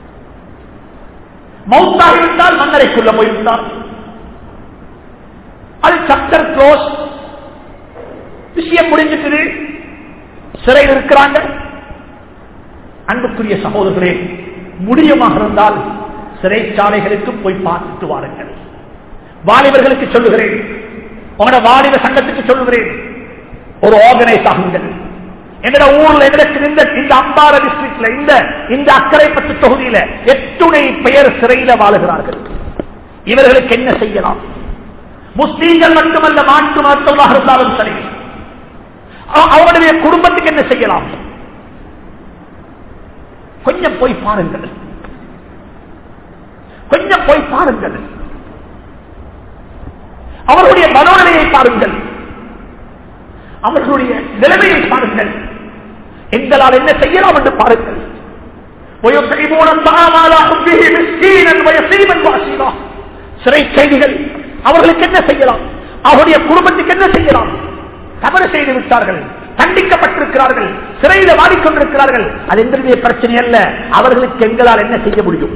மௌத்தாக இருந்தால் மன்னரைக்குள்ள போய்விட்டார் சப்டர் க்ளோஸ் விஷயம் முடிஞ்சிட்டு சிறையில் இருக்கிறாங்க அன்புக்குரிய சகோதரர்களே முடியமாக இருந்தால் சிறைச்சாலைகளுக்கு போய் பார்த்துட்டு வாருங்கள் வாலிபர்களுக்கு சொல்லுகிறேன் உங்களோட வாலிப சங்கத்துக்கு சொல்லுகிறேன் ஒரு ஆர்கனைஸ் ஆகுங்கள் எங்கட ஊர்ல எங்களுக்கு இந்த இந்த அம்பார டிஸ்ட்ரிக்ட்ல இந்த இந்த அக்கரைப்பட்டு தொகுதியில எத்துணை பெயர் சிறையில வாழுகிறார்கள் இவர்களுக்கு என்ன செய்யலாம் முஸ்லீம்கள் மட்டுமல்ல மாற்று மருத்துவமாக இருந்தாலும் சரி அவ- அவருடைய குடும்பத்துக்கு என்ன செய்யலாம் கொஞ்சம் போய் பாருங்கள் கொஞ்சம் போய் பாருங்கள் அவர்களுடைய மனோநிலையை பாருங்கள் அவர்களுடைய நிலைமையை பாருங்கள் எங்களால் என்ன செய்யலாம் என்று பாருங்கள் ويطعمون الطعام على حبه مسكينا ويتيما واسيرا சிறை கைதிகள் அவர்களுக்கு என்ன செய்யலாம் அவருடைய குடும்பத்துக்கு என்ன செய்யலாம் தவறு செய்து விட்டார்கள் தண்டிக்கப்பட்டிருக்கிறார்கள் சிறையில் வாடிக்கொண்டிருக்கிறார்கள் அது எங்களுடைய பிரச்சனை அல்ல அவர்களுக்கு எங்களால் என்ன செய்ய முடியும்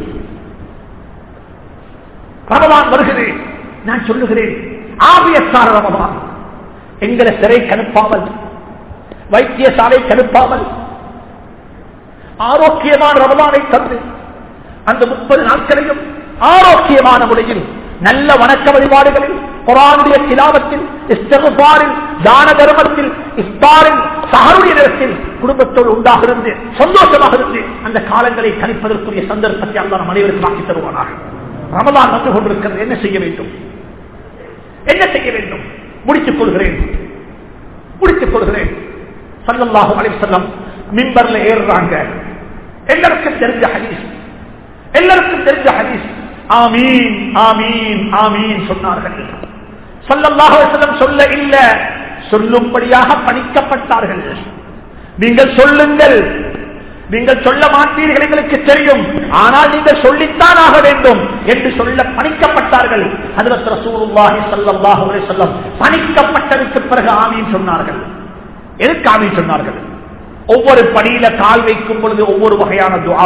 ரமதான் வருகிறது நான் சொல்லுகிறேன் ஆவியத்தார ரமதான் எங்களை சிறை கணுப்பாமல் வைத்தியசாலை கணுப்பாமல் ஆரோக்கியமான ரமதானை தந்து அந்த முப்பது நாட்களையும் ஆரோக்கியமான முறையில் நல்ல வணக்க வழிபாடுகளில் குரானுடைய திலாவத்தில் இஸ்தகுபாரில் தான தர்மத்தில் இஸ்தாரில் சகருடைய நேரத்தில் குடும்பத்தோடு உண்டாக இருந்து சந்தோஷமாக இருந்து அந்த காலங்களை கணிப்பதற்குரிய சந்தர்ப்பத்தை அல்லா நம் அனைவருக்கும் ஆக்கி தருவானாக ரமதான் வந்து கொண்டிருக்கிறது என்ன செய்ய வேண்டும் என்ன செய்ய வேண்டும் முடித்துக் கொள்கிறேன் முடித்துக் கொள்கிறேன் சல்லல்லாஹு அலைஹி வஸல்லம் மிம்பர்ல ஏறுறாங்க எல்லாருக்கும் தெரிஞ்ச ஹதீஸ் எல்லாருக்கும் தெரிஞ்ச ஹதீஸ் ஆமீன் ஆமீன் ஆமீன் சொன்னார்கள் சல்லல்லாஹு அலைஹி வஸல்லம் சொல்ல இல்ல சொல்லும்படியாக பணிக்கப்பட்டார்கள் நீங்கள் சொல்லுங்கள் நீங்கள் சொல்ல மாட்டீர்கள் எங்களுக்கு தெரியும் ஆனால் நீங்கள் சொல்லித்தான் ஆக வேண்டும் என்று சொல்ல பணிக்கப்பட்டார்கள் ஹஜ்ரத் ரசூலுல்லாஹி ஸல்லல்லாஹு அலைஹி வஸல்லம் பணிக்கப்பட்டதற்கு பிறகு ஆமீன் சொன்னார்கள் எதுக்கு ஆமீன் சொன்னார்கள் ஒவ்வொரு படியில கால் வைக்கும் பொழுது ஒவ்வொரு வகையான துஆ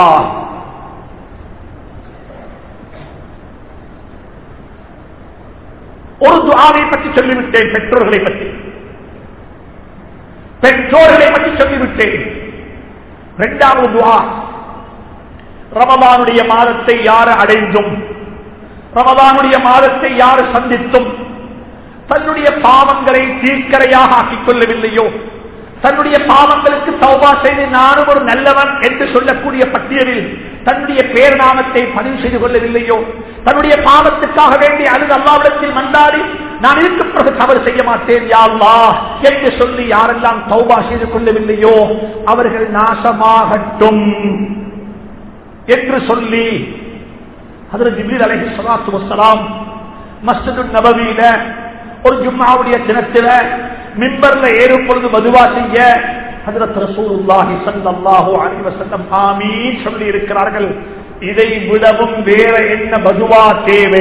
ஒரு துஆவை பற்றி சொல்லிவிட்டேன் பெற்றோர்களை பற்றி பெற்றோர்களை பற்றி சொல்லிவிட்டேன் இரண்டாவது துஆ ரமதானுடைய மாதத்தை யார் அடைந்தும் ரமதானுடைய மாதத்தை யார் சந்தித்தும் தன்னுடைய பாவங்களை தீர்க்கரையாக ஆக்கிக் கொள்ளவில்லையோ தன்னுடைய பாவங்களுக்கு சௌபா செய்து நானும் ஒரு நல்லவன் என்று சொல்லக்கூடிய பட்டியலில் தன்னுடைய பேர் நாமத்தை பதிவு செய்து கொள்ளவில்லையோ தன்னுடைய பாவத்துக்காக வேண்டி அழுது அல்லாவிடத்தில் மண்டாடி நான் இதுக்கு பிறகு தவறு செய்ய மாட்டேன் யா அல்லாஹ் என்று சொல்லி யாரெல்லாம் சௌபா செய்து கொள்ளவில்லையோ அவர்கள் நாசமாகட்டும் என்று சொல்லி அதில் ஜிப்ரீல் அலைஹி ஸலாத்து வஸ்ஸலாம் மஸ்ஜிது நபவியில ஒரு ஜும்மாவுடைய தினத்தில மிம்பர்ல ஏறும் பொழுது மதுவா செய்ய ஹஜரத் ரசூலுல்லாஹி ஸல்லல்லாஹு அலைஹி வஸல்லம் ஆமீன் சொல்லி இருக்கிறார்கள் இதை விடவும் வேற என்ன பதுவா தேவை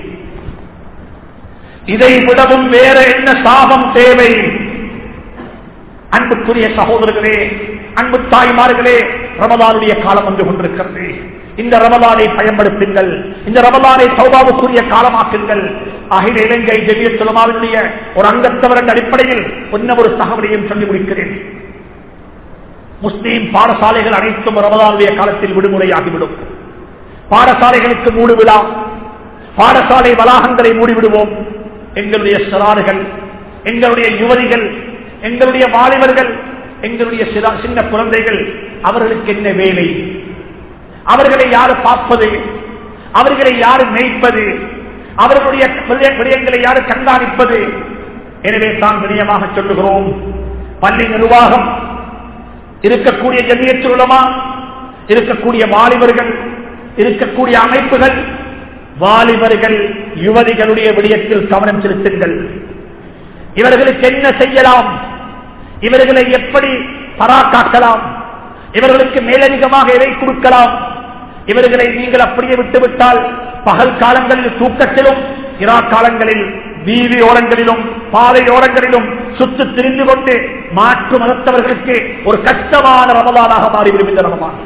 இதை விடவும் வேற என்ன சாபம் தேவை அன்புக்குரிய சகோதரர்களே அன்பு தாய்மார்களே ரமதானுடைய காலம் வந்து கொண்டிருக்கிறது இந்த ரமதானை பயன்படுத்துங்கள் இந்த ரமதானை சௌபாவுக்குரிய காலமாக்குங்கள் அகில இலங்கை ஜெவிய சுலமாவினுடைய ஒரு அங்கத்தவர் என்ற அடிப்படையில் ஒன்ன ஒரு தகவலையும் சொல்லி முடிக்கிறேன் முஸ்லீம் பாடசாலைகள் அனைத்தும் ரமதானுடைய காலத்தில் விடுமுறையாகிவிடும் பாடசாலைகளுக்கு மூடு விழா பாடசாலை வளாகங்களை மூடிவிடுவோம் எங்களுடைய சிறார்கள் எங்களுடைய யுவதிகள் எங்களுடைய வாலிபர்கள் எங்களுடைய சிற- சின்ன குழந்தைகள் அவர்களுக்கு என்ன வேலை அவர்களை யாரு பார்ப்பது அவர்களை யாரு மேய்ப்பது அவர்களுடைய விடய- விடயங்களை யாரு கண்காணிப்பது எனவே தான் வினயமாக சொல்லுகிறோம் பள்ளி நிர்வாகம் இருக்கக்கூடிய ஜமியத்து உலமா இருக்கக்கூடிய வாலிபர்கள் இருக்கக்கூடிய அமைப்புகள் வாலிபர்கள் யுவதிகளுடைய விடயத்தில் கவனம் செலுத்துங்கள் இவர்களுக்கு என்ன செய்யலாம் இவர்களை எப்படி பராக்காக்கலாம் இவர்களுக்கு மேலதிகமாக எதை கொடுக்கலாம் இவர்களை நீங்கள் அப்படியே விட்டுவிட்டால் பகல் காலங்களில் தூக்கத்திலும் இரா காலங்களில் வீதி ஓரங்களிலும் பாதை ஓரங்களிலும் சுத்து திரிந்து கொண்டு மாற்று மதத்தவர்களுக்கு ஒரு கஷ்டமான ரமதானாக மாறிவிடும் இந்த ரமதான்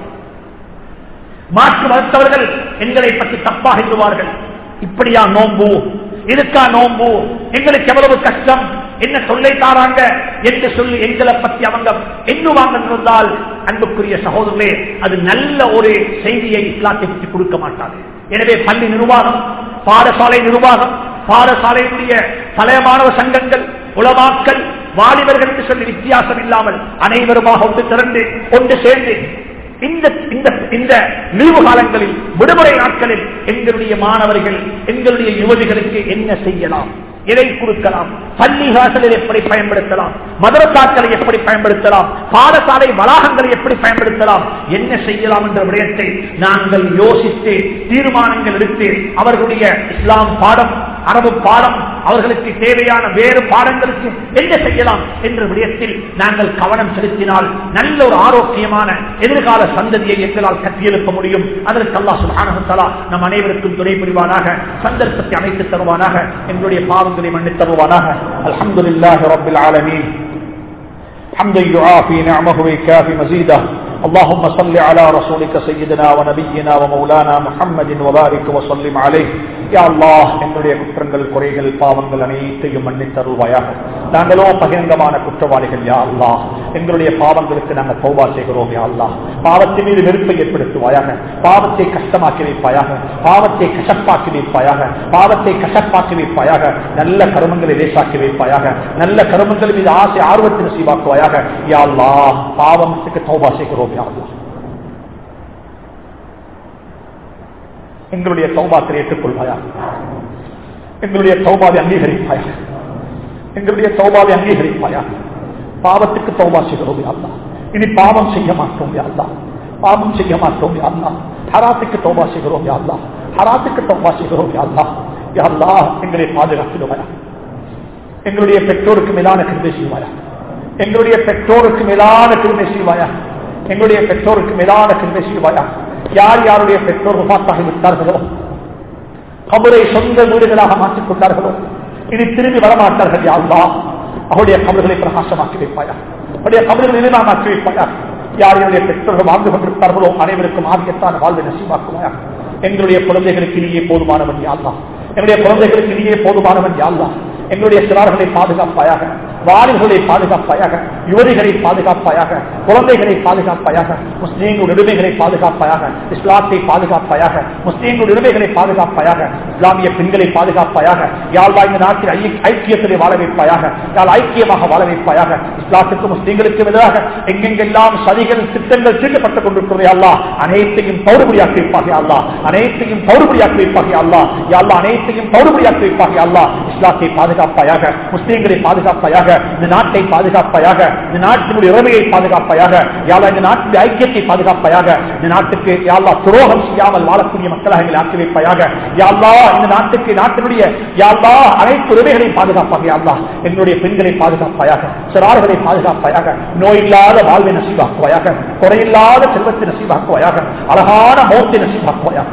மாற்று மதத்தவர்கள் எங்களை பற்றி தப்பாக எண்ணுவார்கள் இப்படியா நோன்பு இதுக்கா நோம்பு எங்களுக்கு எவ்வளவு கஷ்டம் என்ன சொல்லை தாராங்க என்று சொல்லி எங்களை பத்தி அவங்க எண்ணுவாங்க இருந்தால் அன்புக்குரிய சகோதரர்களே அது நல்ல ஒரு செய்தியை இஸ்லாத்தை பற்றி கொடுக்க மாட்டாது எனவே பள்ளி நிர்வாகம் பாடசாலை நிர்வாகம் பாடசாலையுடைய பழைய மாணவ சங்கங்கள் உளமாக்கல் வாலிபர்கள் என்று சொல்லி வித்தியாசம் இல்லாமல் அனைவருமாக ஒன்று திரண்டு ஒன்று சேர்ந்து இந்த இந்த இந்த லீவு காலங்களில் விடுமுறை நாட்களில் எங்களுடைய மாணவர்கள் எங்களுடைய யுவதிகளுக்கு என்ன செய்யலாம் எதை கொடுக்கலாம் பள்ளிகாசலில் எப்படி பயன்படுத்தலாம் மதரசாக்களை எப்படி பயன்படுத்தலாம் பாடசாலை வளாகங்களை எப்படி பயன்படுத்தலாம் என்ன செய்யலாம் என்ற விடயத்தை நாங்கள் யோசித்து தீர்மானங்கள் எடுத்து அவர்களுடைய இஸ்லாம் பாடம் அரபு பாடம் அவர்களுக்கு தேவையான வேறு பாடங்களுக்கு என்ன செய்யலாம் என்ற விடயத்தில் நாங்கள் கவனம் செலுத்தினால் நல்ல ஒரு ஆரோக்கியமான எதிர்கால சந்ததியை எங்களால் கட்டியெழுப்ப முடியும் அதற்கு அல்லா சுல்ஹானஹு நம் அனைவருக்கும் துணை புரிவானாக சந்தர்ப்பத்தை அமைத்து தருவானாக எங்களுடைய பாவங்களை மன்னித் தருவானாக அல்ஹம்துலில்லாஹி ரப்பில் ஆலமீன் حمدا يعافي نعمه ويكافي مزيده اللهم صل على رسولك سيدنا ونبينا ومولانا محمد وبارك وسلم عليه யா அல்லாஹ் என்னுடைய குற்றங்கள் குறைகள் பாவங்கள் அனைத்தையும் மன்னித்தருள்வாயாக நாங்களோ பகிரங்கமான குற்றவாளிகள் யா அல்லாஹ் எங்களுடைய பாவங்களுக்கு நாங்கள் தௌபா செய்கிறோம் யா அல்லாஹ் பாவத்தின் மீது வெறுப்பை ஏற்படுத்துவாயாக பாவத்தை கஷ்டமாக்கி வைப்பாயாக பாவத்தை கசப்பாக்கி வைப்பாயாக பாவத்தை கசப்பாக்கி வைப்பாயாக நல்ல கருமங்களை லேசாக்கி வைப்பாயாக நல்ல கருமங்கள் மீது ஆசை ஆர்வத்தை நசீவாக்குவாயாக யா அல்லாஹ் பாவத்துக்கு தௌபா செய்கிறோம் யா அல்லாஹ் எங்களுடைய சௌபாத்தை ஏற்றுக்கொள்வாயா எங்களுடைய சௌபாவை அங்கீகரிப்பாயா எங்களுடைய சௌபாவை அங்கீகரிப்பாயா பாவத்துக்கு சௌபா செய்கிறோம் அல்லா இனி பாவம் செய்ய மாட்டோம் அல்லா பாவம் செய்ய மாட்டோம் அல்லா ஹராத்துக்கு தௌபா செய்கிறோம் அல்லா ஹராத்துக்கு தௌபா செய்கிறோம் அல்லா அல்லா எங்களை பாதுகாத்துடுவாயா எங்களுடைய பெற்றோருக்கு மேலான கிருமை செய்வாயா எங்களுடைய பெற்றோருக்கு மேலான கிருமை செய்வாயா எங்களுடைய பெற்றோருக்கு மேலான கிருமை செய்வாயா யார் யாருடைய பெற்றோர் பார்த்தாகி விட்டார்களோ கபரை சொந்த வீடுகளாக மாற்றிக் கொண்டார்களோ இனி திரும்பி வரமாட்டார்கள் யாருலா அவருடைய கபர்களை பிரகாசமாக்கி வைப்பாயா அவருடைய கபர்களை இனிமாக்கி வைப்பாயா யார் என்னுடைய பெற்றோர்கள் வாழ்ந்து கொண்டிருப்பார்களோ அனைவருக்கும் ஆகியத்தான வாழ்வை நசீமாக்குவாயா எங்களுடைய குழந்தைகளுக்கு நீயே போதுமானவன் யாழ்லா என்னுடைய குழந்தைகளுக்கு நீயே போதுமானவன் யாழ்லா எங்களுடைய சிறார்களை பாதுகாப்பாயாக வாலிபர்களை பாதுகாப்பாயாக யுவதிகளை பாதுகாப்பாயாக குழந்தைகளை பாதுகாப்பாயாக முஸ்லீம்கள் உரிமைகளை பாதுகாப்பாயாக இஸ்லாத்தை பாதுகாப்பாயாக முஸ்லீம்கள் உரிமைகளை பாதுகாப்பாயாக இஸ்லாமிய பெண்களை பாதுகாப்பாயாக யாழ்வா இந்த நாட்டில் ஐக்கியத்திலே வாழ வைப்பாயாக யாழ் ஐக்கியமாக வாழ வைப்பாயாக இஸ்லாத்துக்கு முஸ்லீம்களுக்கு எதிராக எங்கெங்கெல்லாம் சதிகள் திட்டங்கள் தீட்டப்பட்டுக் கொண்டிருக்கிறதே அல்லா அனைத்தையும் பௌர்படியாக்கி வைப்பாக அல்லா அனைத்தையும் பௌர்படியாக்கி வைப்பாக அல்லா யாழ்லா அனைத்தையும் பௌர்படியாக்கி வைப்பாக அல்லா இஸ்லாத்தை பாதுகாப்பாயாக முஸ்லீம்களை பாதுகாப்பாயாக இந்த நாட்டை பாதுகாப்பாயாக இந்த நாட்டினுடைய உரிமையை பாதுகாப்பாயாக யாழா இந்த நாட்டின் ஐக்கியத்தை பாதுகாப்பாயாக இந்த நாட்டுக்கு யாழ்லா துரோகம் செய்யாமல் வாழக்கூடிய மக்களாக எங்களை ஆக்கி வைப்பாயாக யாழ்லா இந்த நாட்டுக்கு நாட்டினுடைய யாழ்லா அனைத்து உரிமைகளையும் பாதுகாப்பாக யாழ்லா எங்களுடைய பெண்களை பாதுகாப்பாயாக சிறார்களை பாதுகாப்பாயாக நோயில்லாத வாழ்வை நசீவாக்குவாயாக குறையில்லாத செல்வத்தை நசீவாக்குவாயாக அழகான மோத்தை நசீவாக்குவாயாக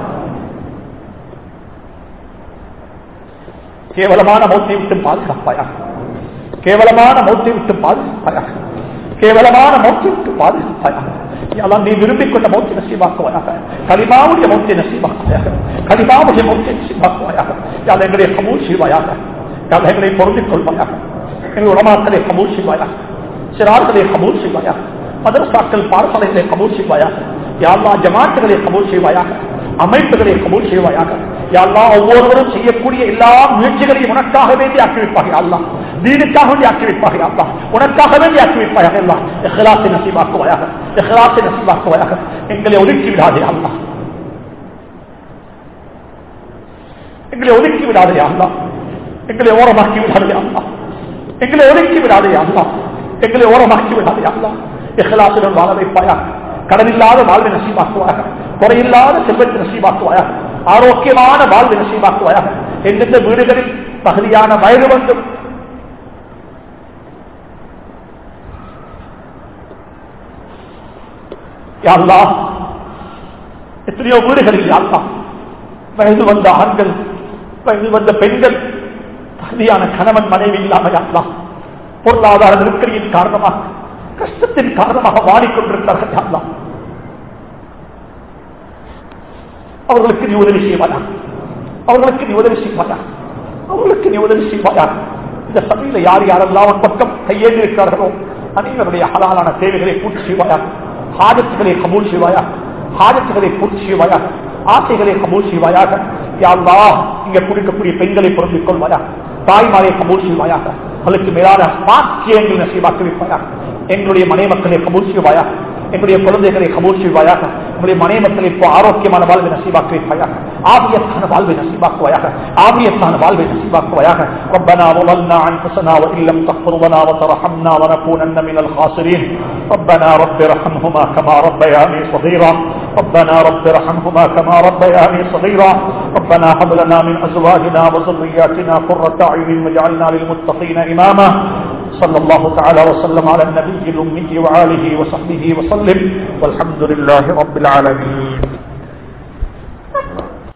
கேவலமான மௌத்தை விட்டு பாதுகாப்பாயாக கேவலமான மௌத்தை விட்டு பாதுகாப்பாயாக கேவலமான மௌத்தை விட்டு பாதுகாப்பாயாக எல்லாம் நீ விரும்பிக் கொண்ட மௌத்தை நசீவாக்குவாயாக களிமாவுடைய மௌத்தை நசீவாக்குவாயாக களிமாவுடைய மௌத்தை நசீவாக்குவாயாக யாழ் எங்களை கமூல் செய்வாயாக யாழ் எங்களை பொருந்திக் கொள்வாயாக எங்கள் உலமாக்களை கமூல் செய்வாயாக சிறார்களை கமூல் செய்வாயாக மதரசாக்கள் பாடசாலைகளை கமூல் செய்வாயாக யாழ்லா ஜமாத்துகளை கமூல் செய்வாயாக அமைப்புகளை கபூல் செய்வாயாக யாழ்லா ஒவ்வொருவரும் செய்யக்கூடிய எல்லா முயற்சிகளையும் உனக்காக வேண்டி ஆக்கி வைப்பாக அல்லா தீனுக்காக வேண்டி ஆக்கி வைப்பாக அல்லா உனக்காக வேண்டி ஆக்கி வைப்பாயாக அல்லா எஹ்லாத்தை நசீவாக்குவாயாக எஹ்லாத்தை நசீவாக்குவாயாக எங்களை ஒதுக்கி விடாதே அல்லா எங்களை ஒதுக்கி விடாதே அல்லா எங்களை ஓரமாக்கி விடாதே அல்லா எங்களை ஒதுக்கி விடாதே அல்லா எங்களை ஓரமாக்கி விடாதே அல்லா எஹ்லாத்துடன் வாழ வைப்பாயாக கடனில்லாத வாழ்வை நசீவாக்குவாயாக குறையில்லாத செல்வத்தை நசீவாக்குவாயாக ஆரோக்கியமான வாழ்வை நசீவாக்குவாயாக எந்தெந்த வீடுகளில் தகுதியான வயது வந்தும் யாழ்லா எத்தனையோ வீடுகளில் யாழ்லா வயது வந்த ஆண்கள் வயது வந்த பெண்கள் தகுதியான கணவன் மனைவி இல்லாம யாழ்லா பொருளாதார நெருக்கடியின் காரணமாக கஷ்டத்தின் காரணமாக வாடிக்கொண்டிருக்கிறார்கள் யாழ்லா அவர்களுக்கு நீ உதவி செய்வாயா அவர்களுக்கு நீ உதவி செய்வாயா அவர்களுக்கு நீ உதவி செய்வாயா இந்த சபையில யார் யாரெல்லாம் உன் பக்கம் கையேறி இருக்கிறார்களோ அனைவருடைய ஹலாலான தேவைகளை பூர்த்தி செய்வாயா ஹாஜத்துகளை கபூல் செய்வாயா ஹாஜத்துகளை பூர்த்தி செய்வாயா ஆசைகளை கபூல் செய்வாயாக யாழ்லா இங்க குடிக்கக்கூடிய பெண்களை பொருந்திக் கொள்வாயா தாய்மாரை கபூல் செய்வாயாக அவளுக்கு மேலான பாக்கியங்கள் நசீவாக்கி வைப்பாயா எங்களுடைய மனை மக்களை கபூல் செய்வாயா எங்களுடைய குழந்தைகளை கபூல் செய்வாயாக எங்களுடைய மனை மக்களை இப்போ ஆரோக்கியமான வாழ்வை நசீவாக்கி வைப்பாயாக ஆபியத்தான வாழ்வை நசீவாக்குவாயாக ஆபியத்தான வாழ்வை நசீவாக்குவாயாக ربنا ظلمنا انفسنا وان لم تغفر لنا وترحمنا لنكونن من الخاسرين ربنا رب ارحمهما كما ربياني صغيرا ربنا رب ارحمهما كما ربياني صغيرا ربنا هب لنا من ازواجنا وذرياتنا قرة اعين واجعلنا للمتقين اماما صلى الله تعالى وسلم على النبي الأمي وآله وصحبه وسلم والحمد لله رب العالمين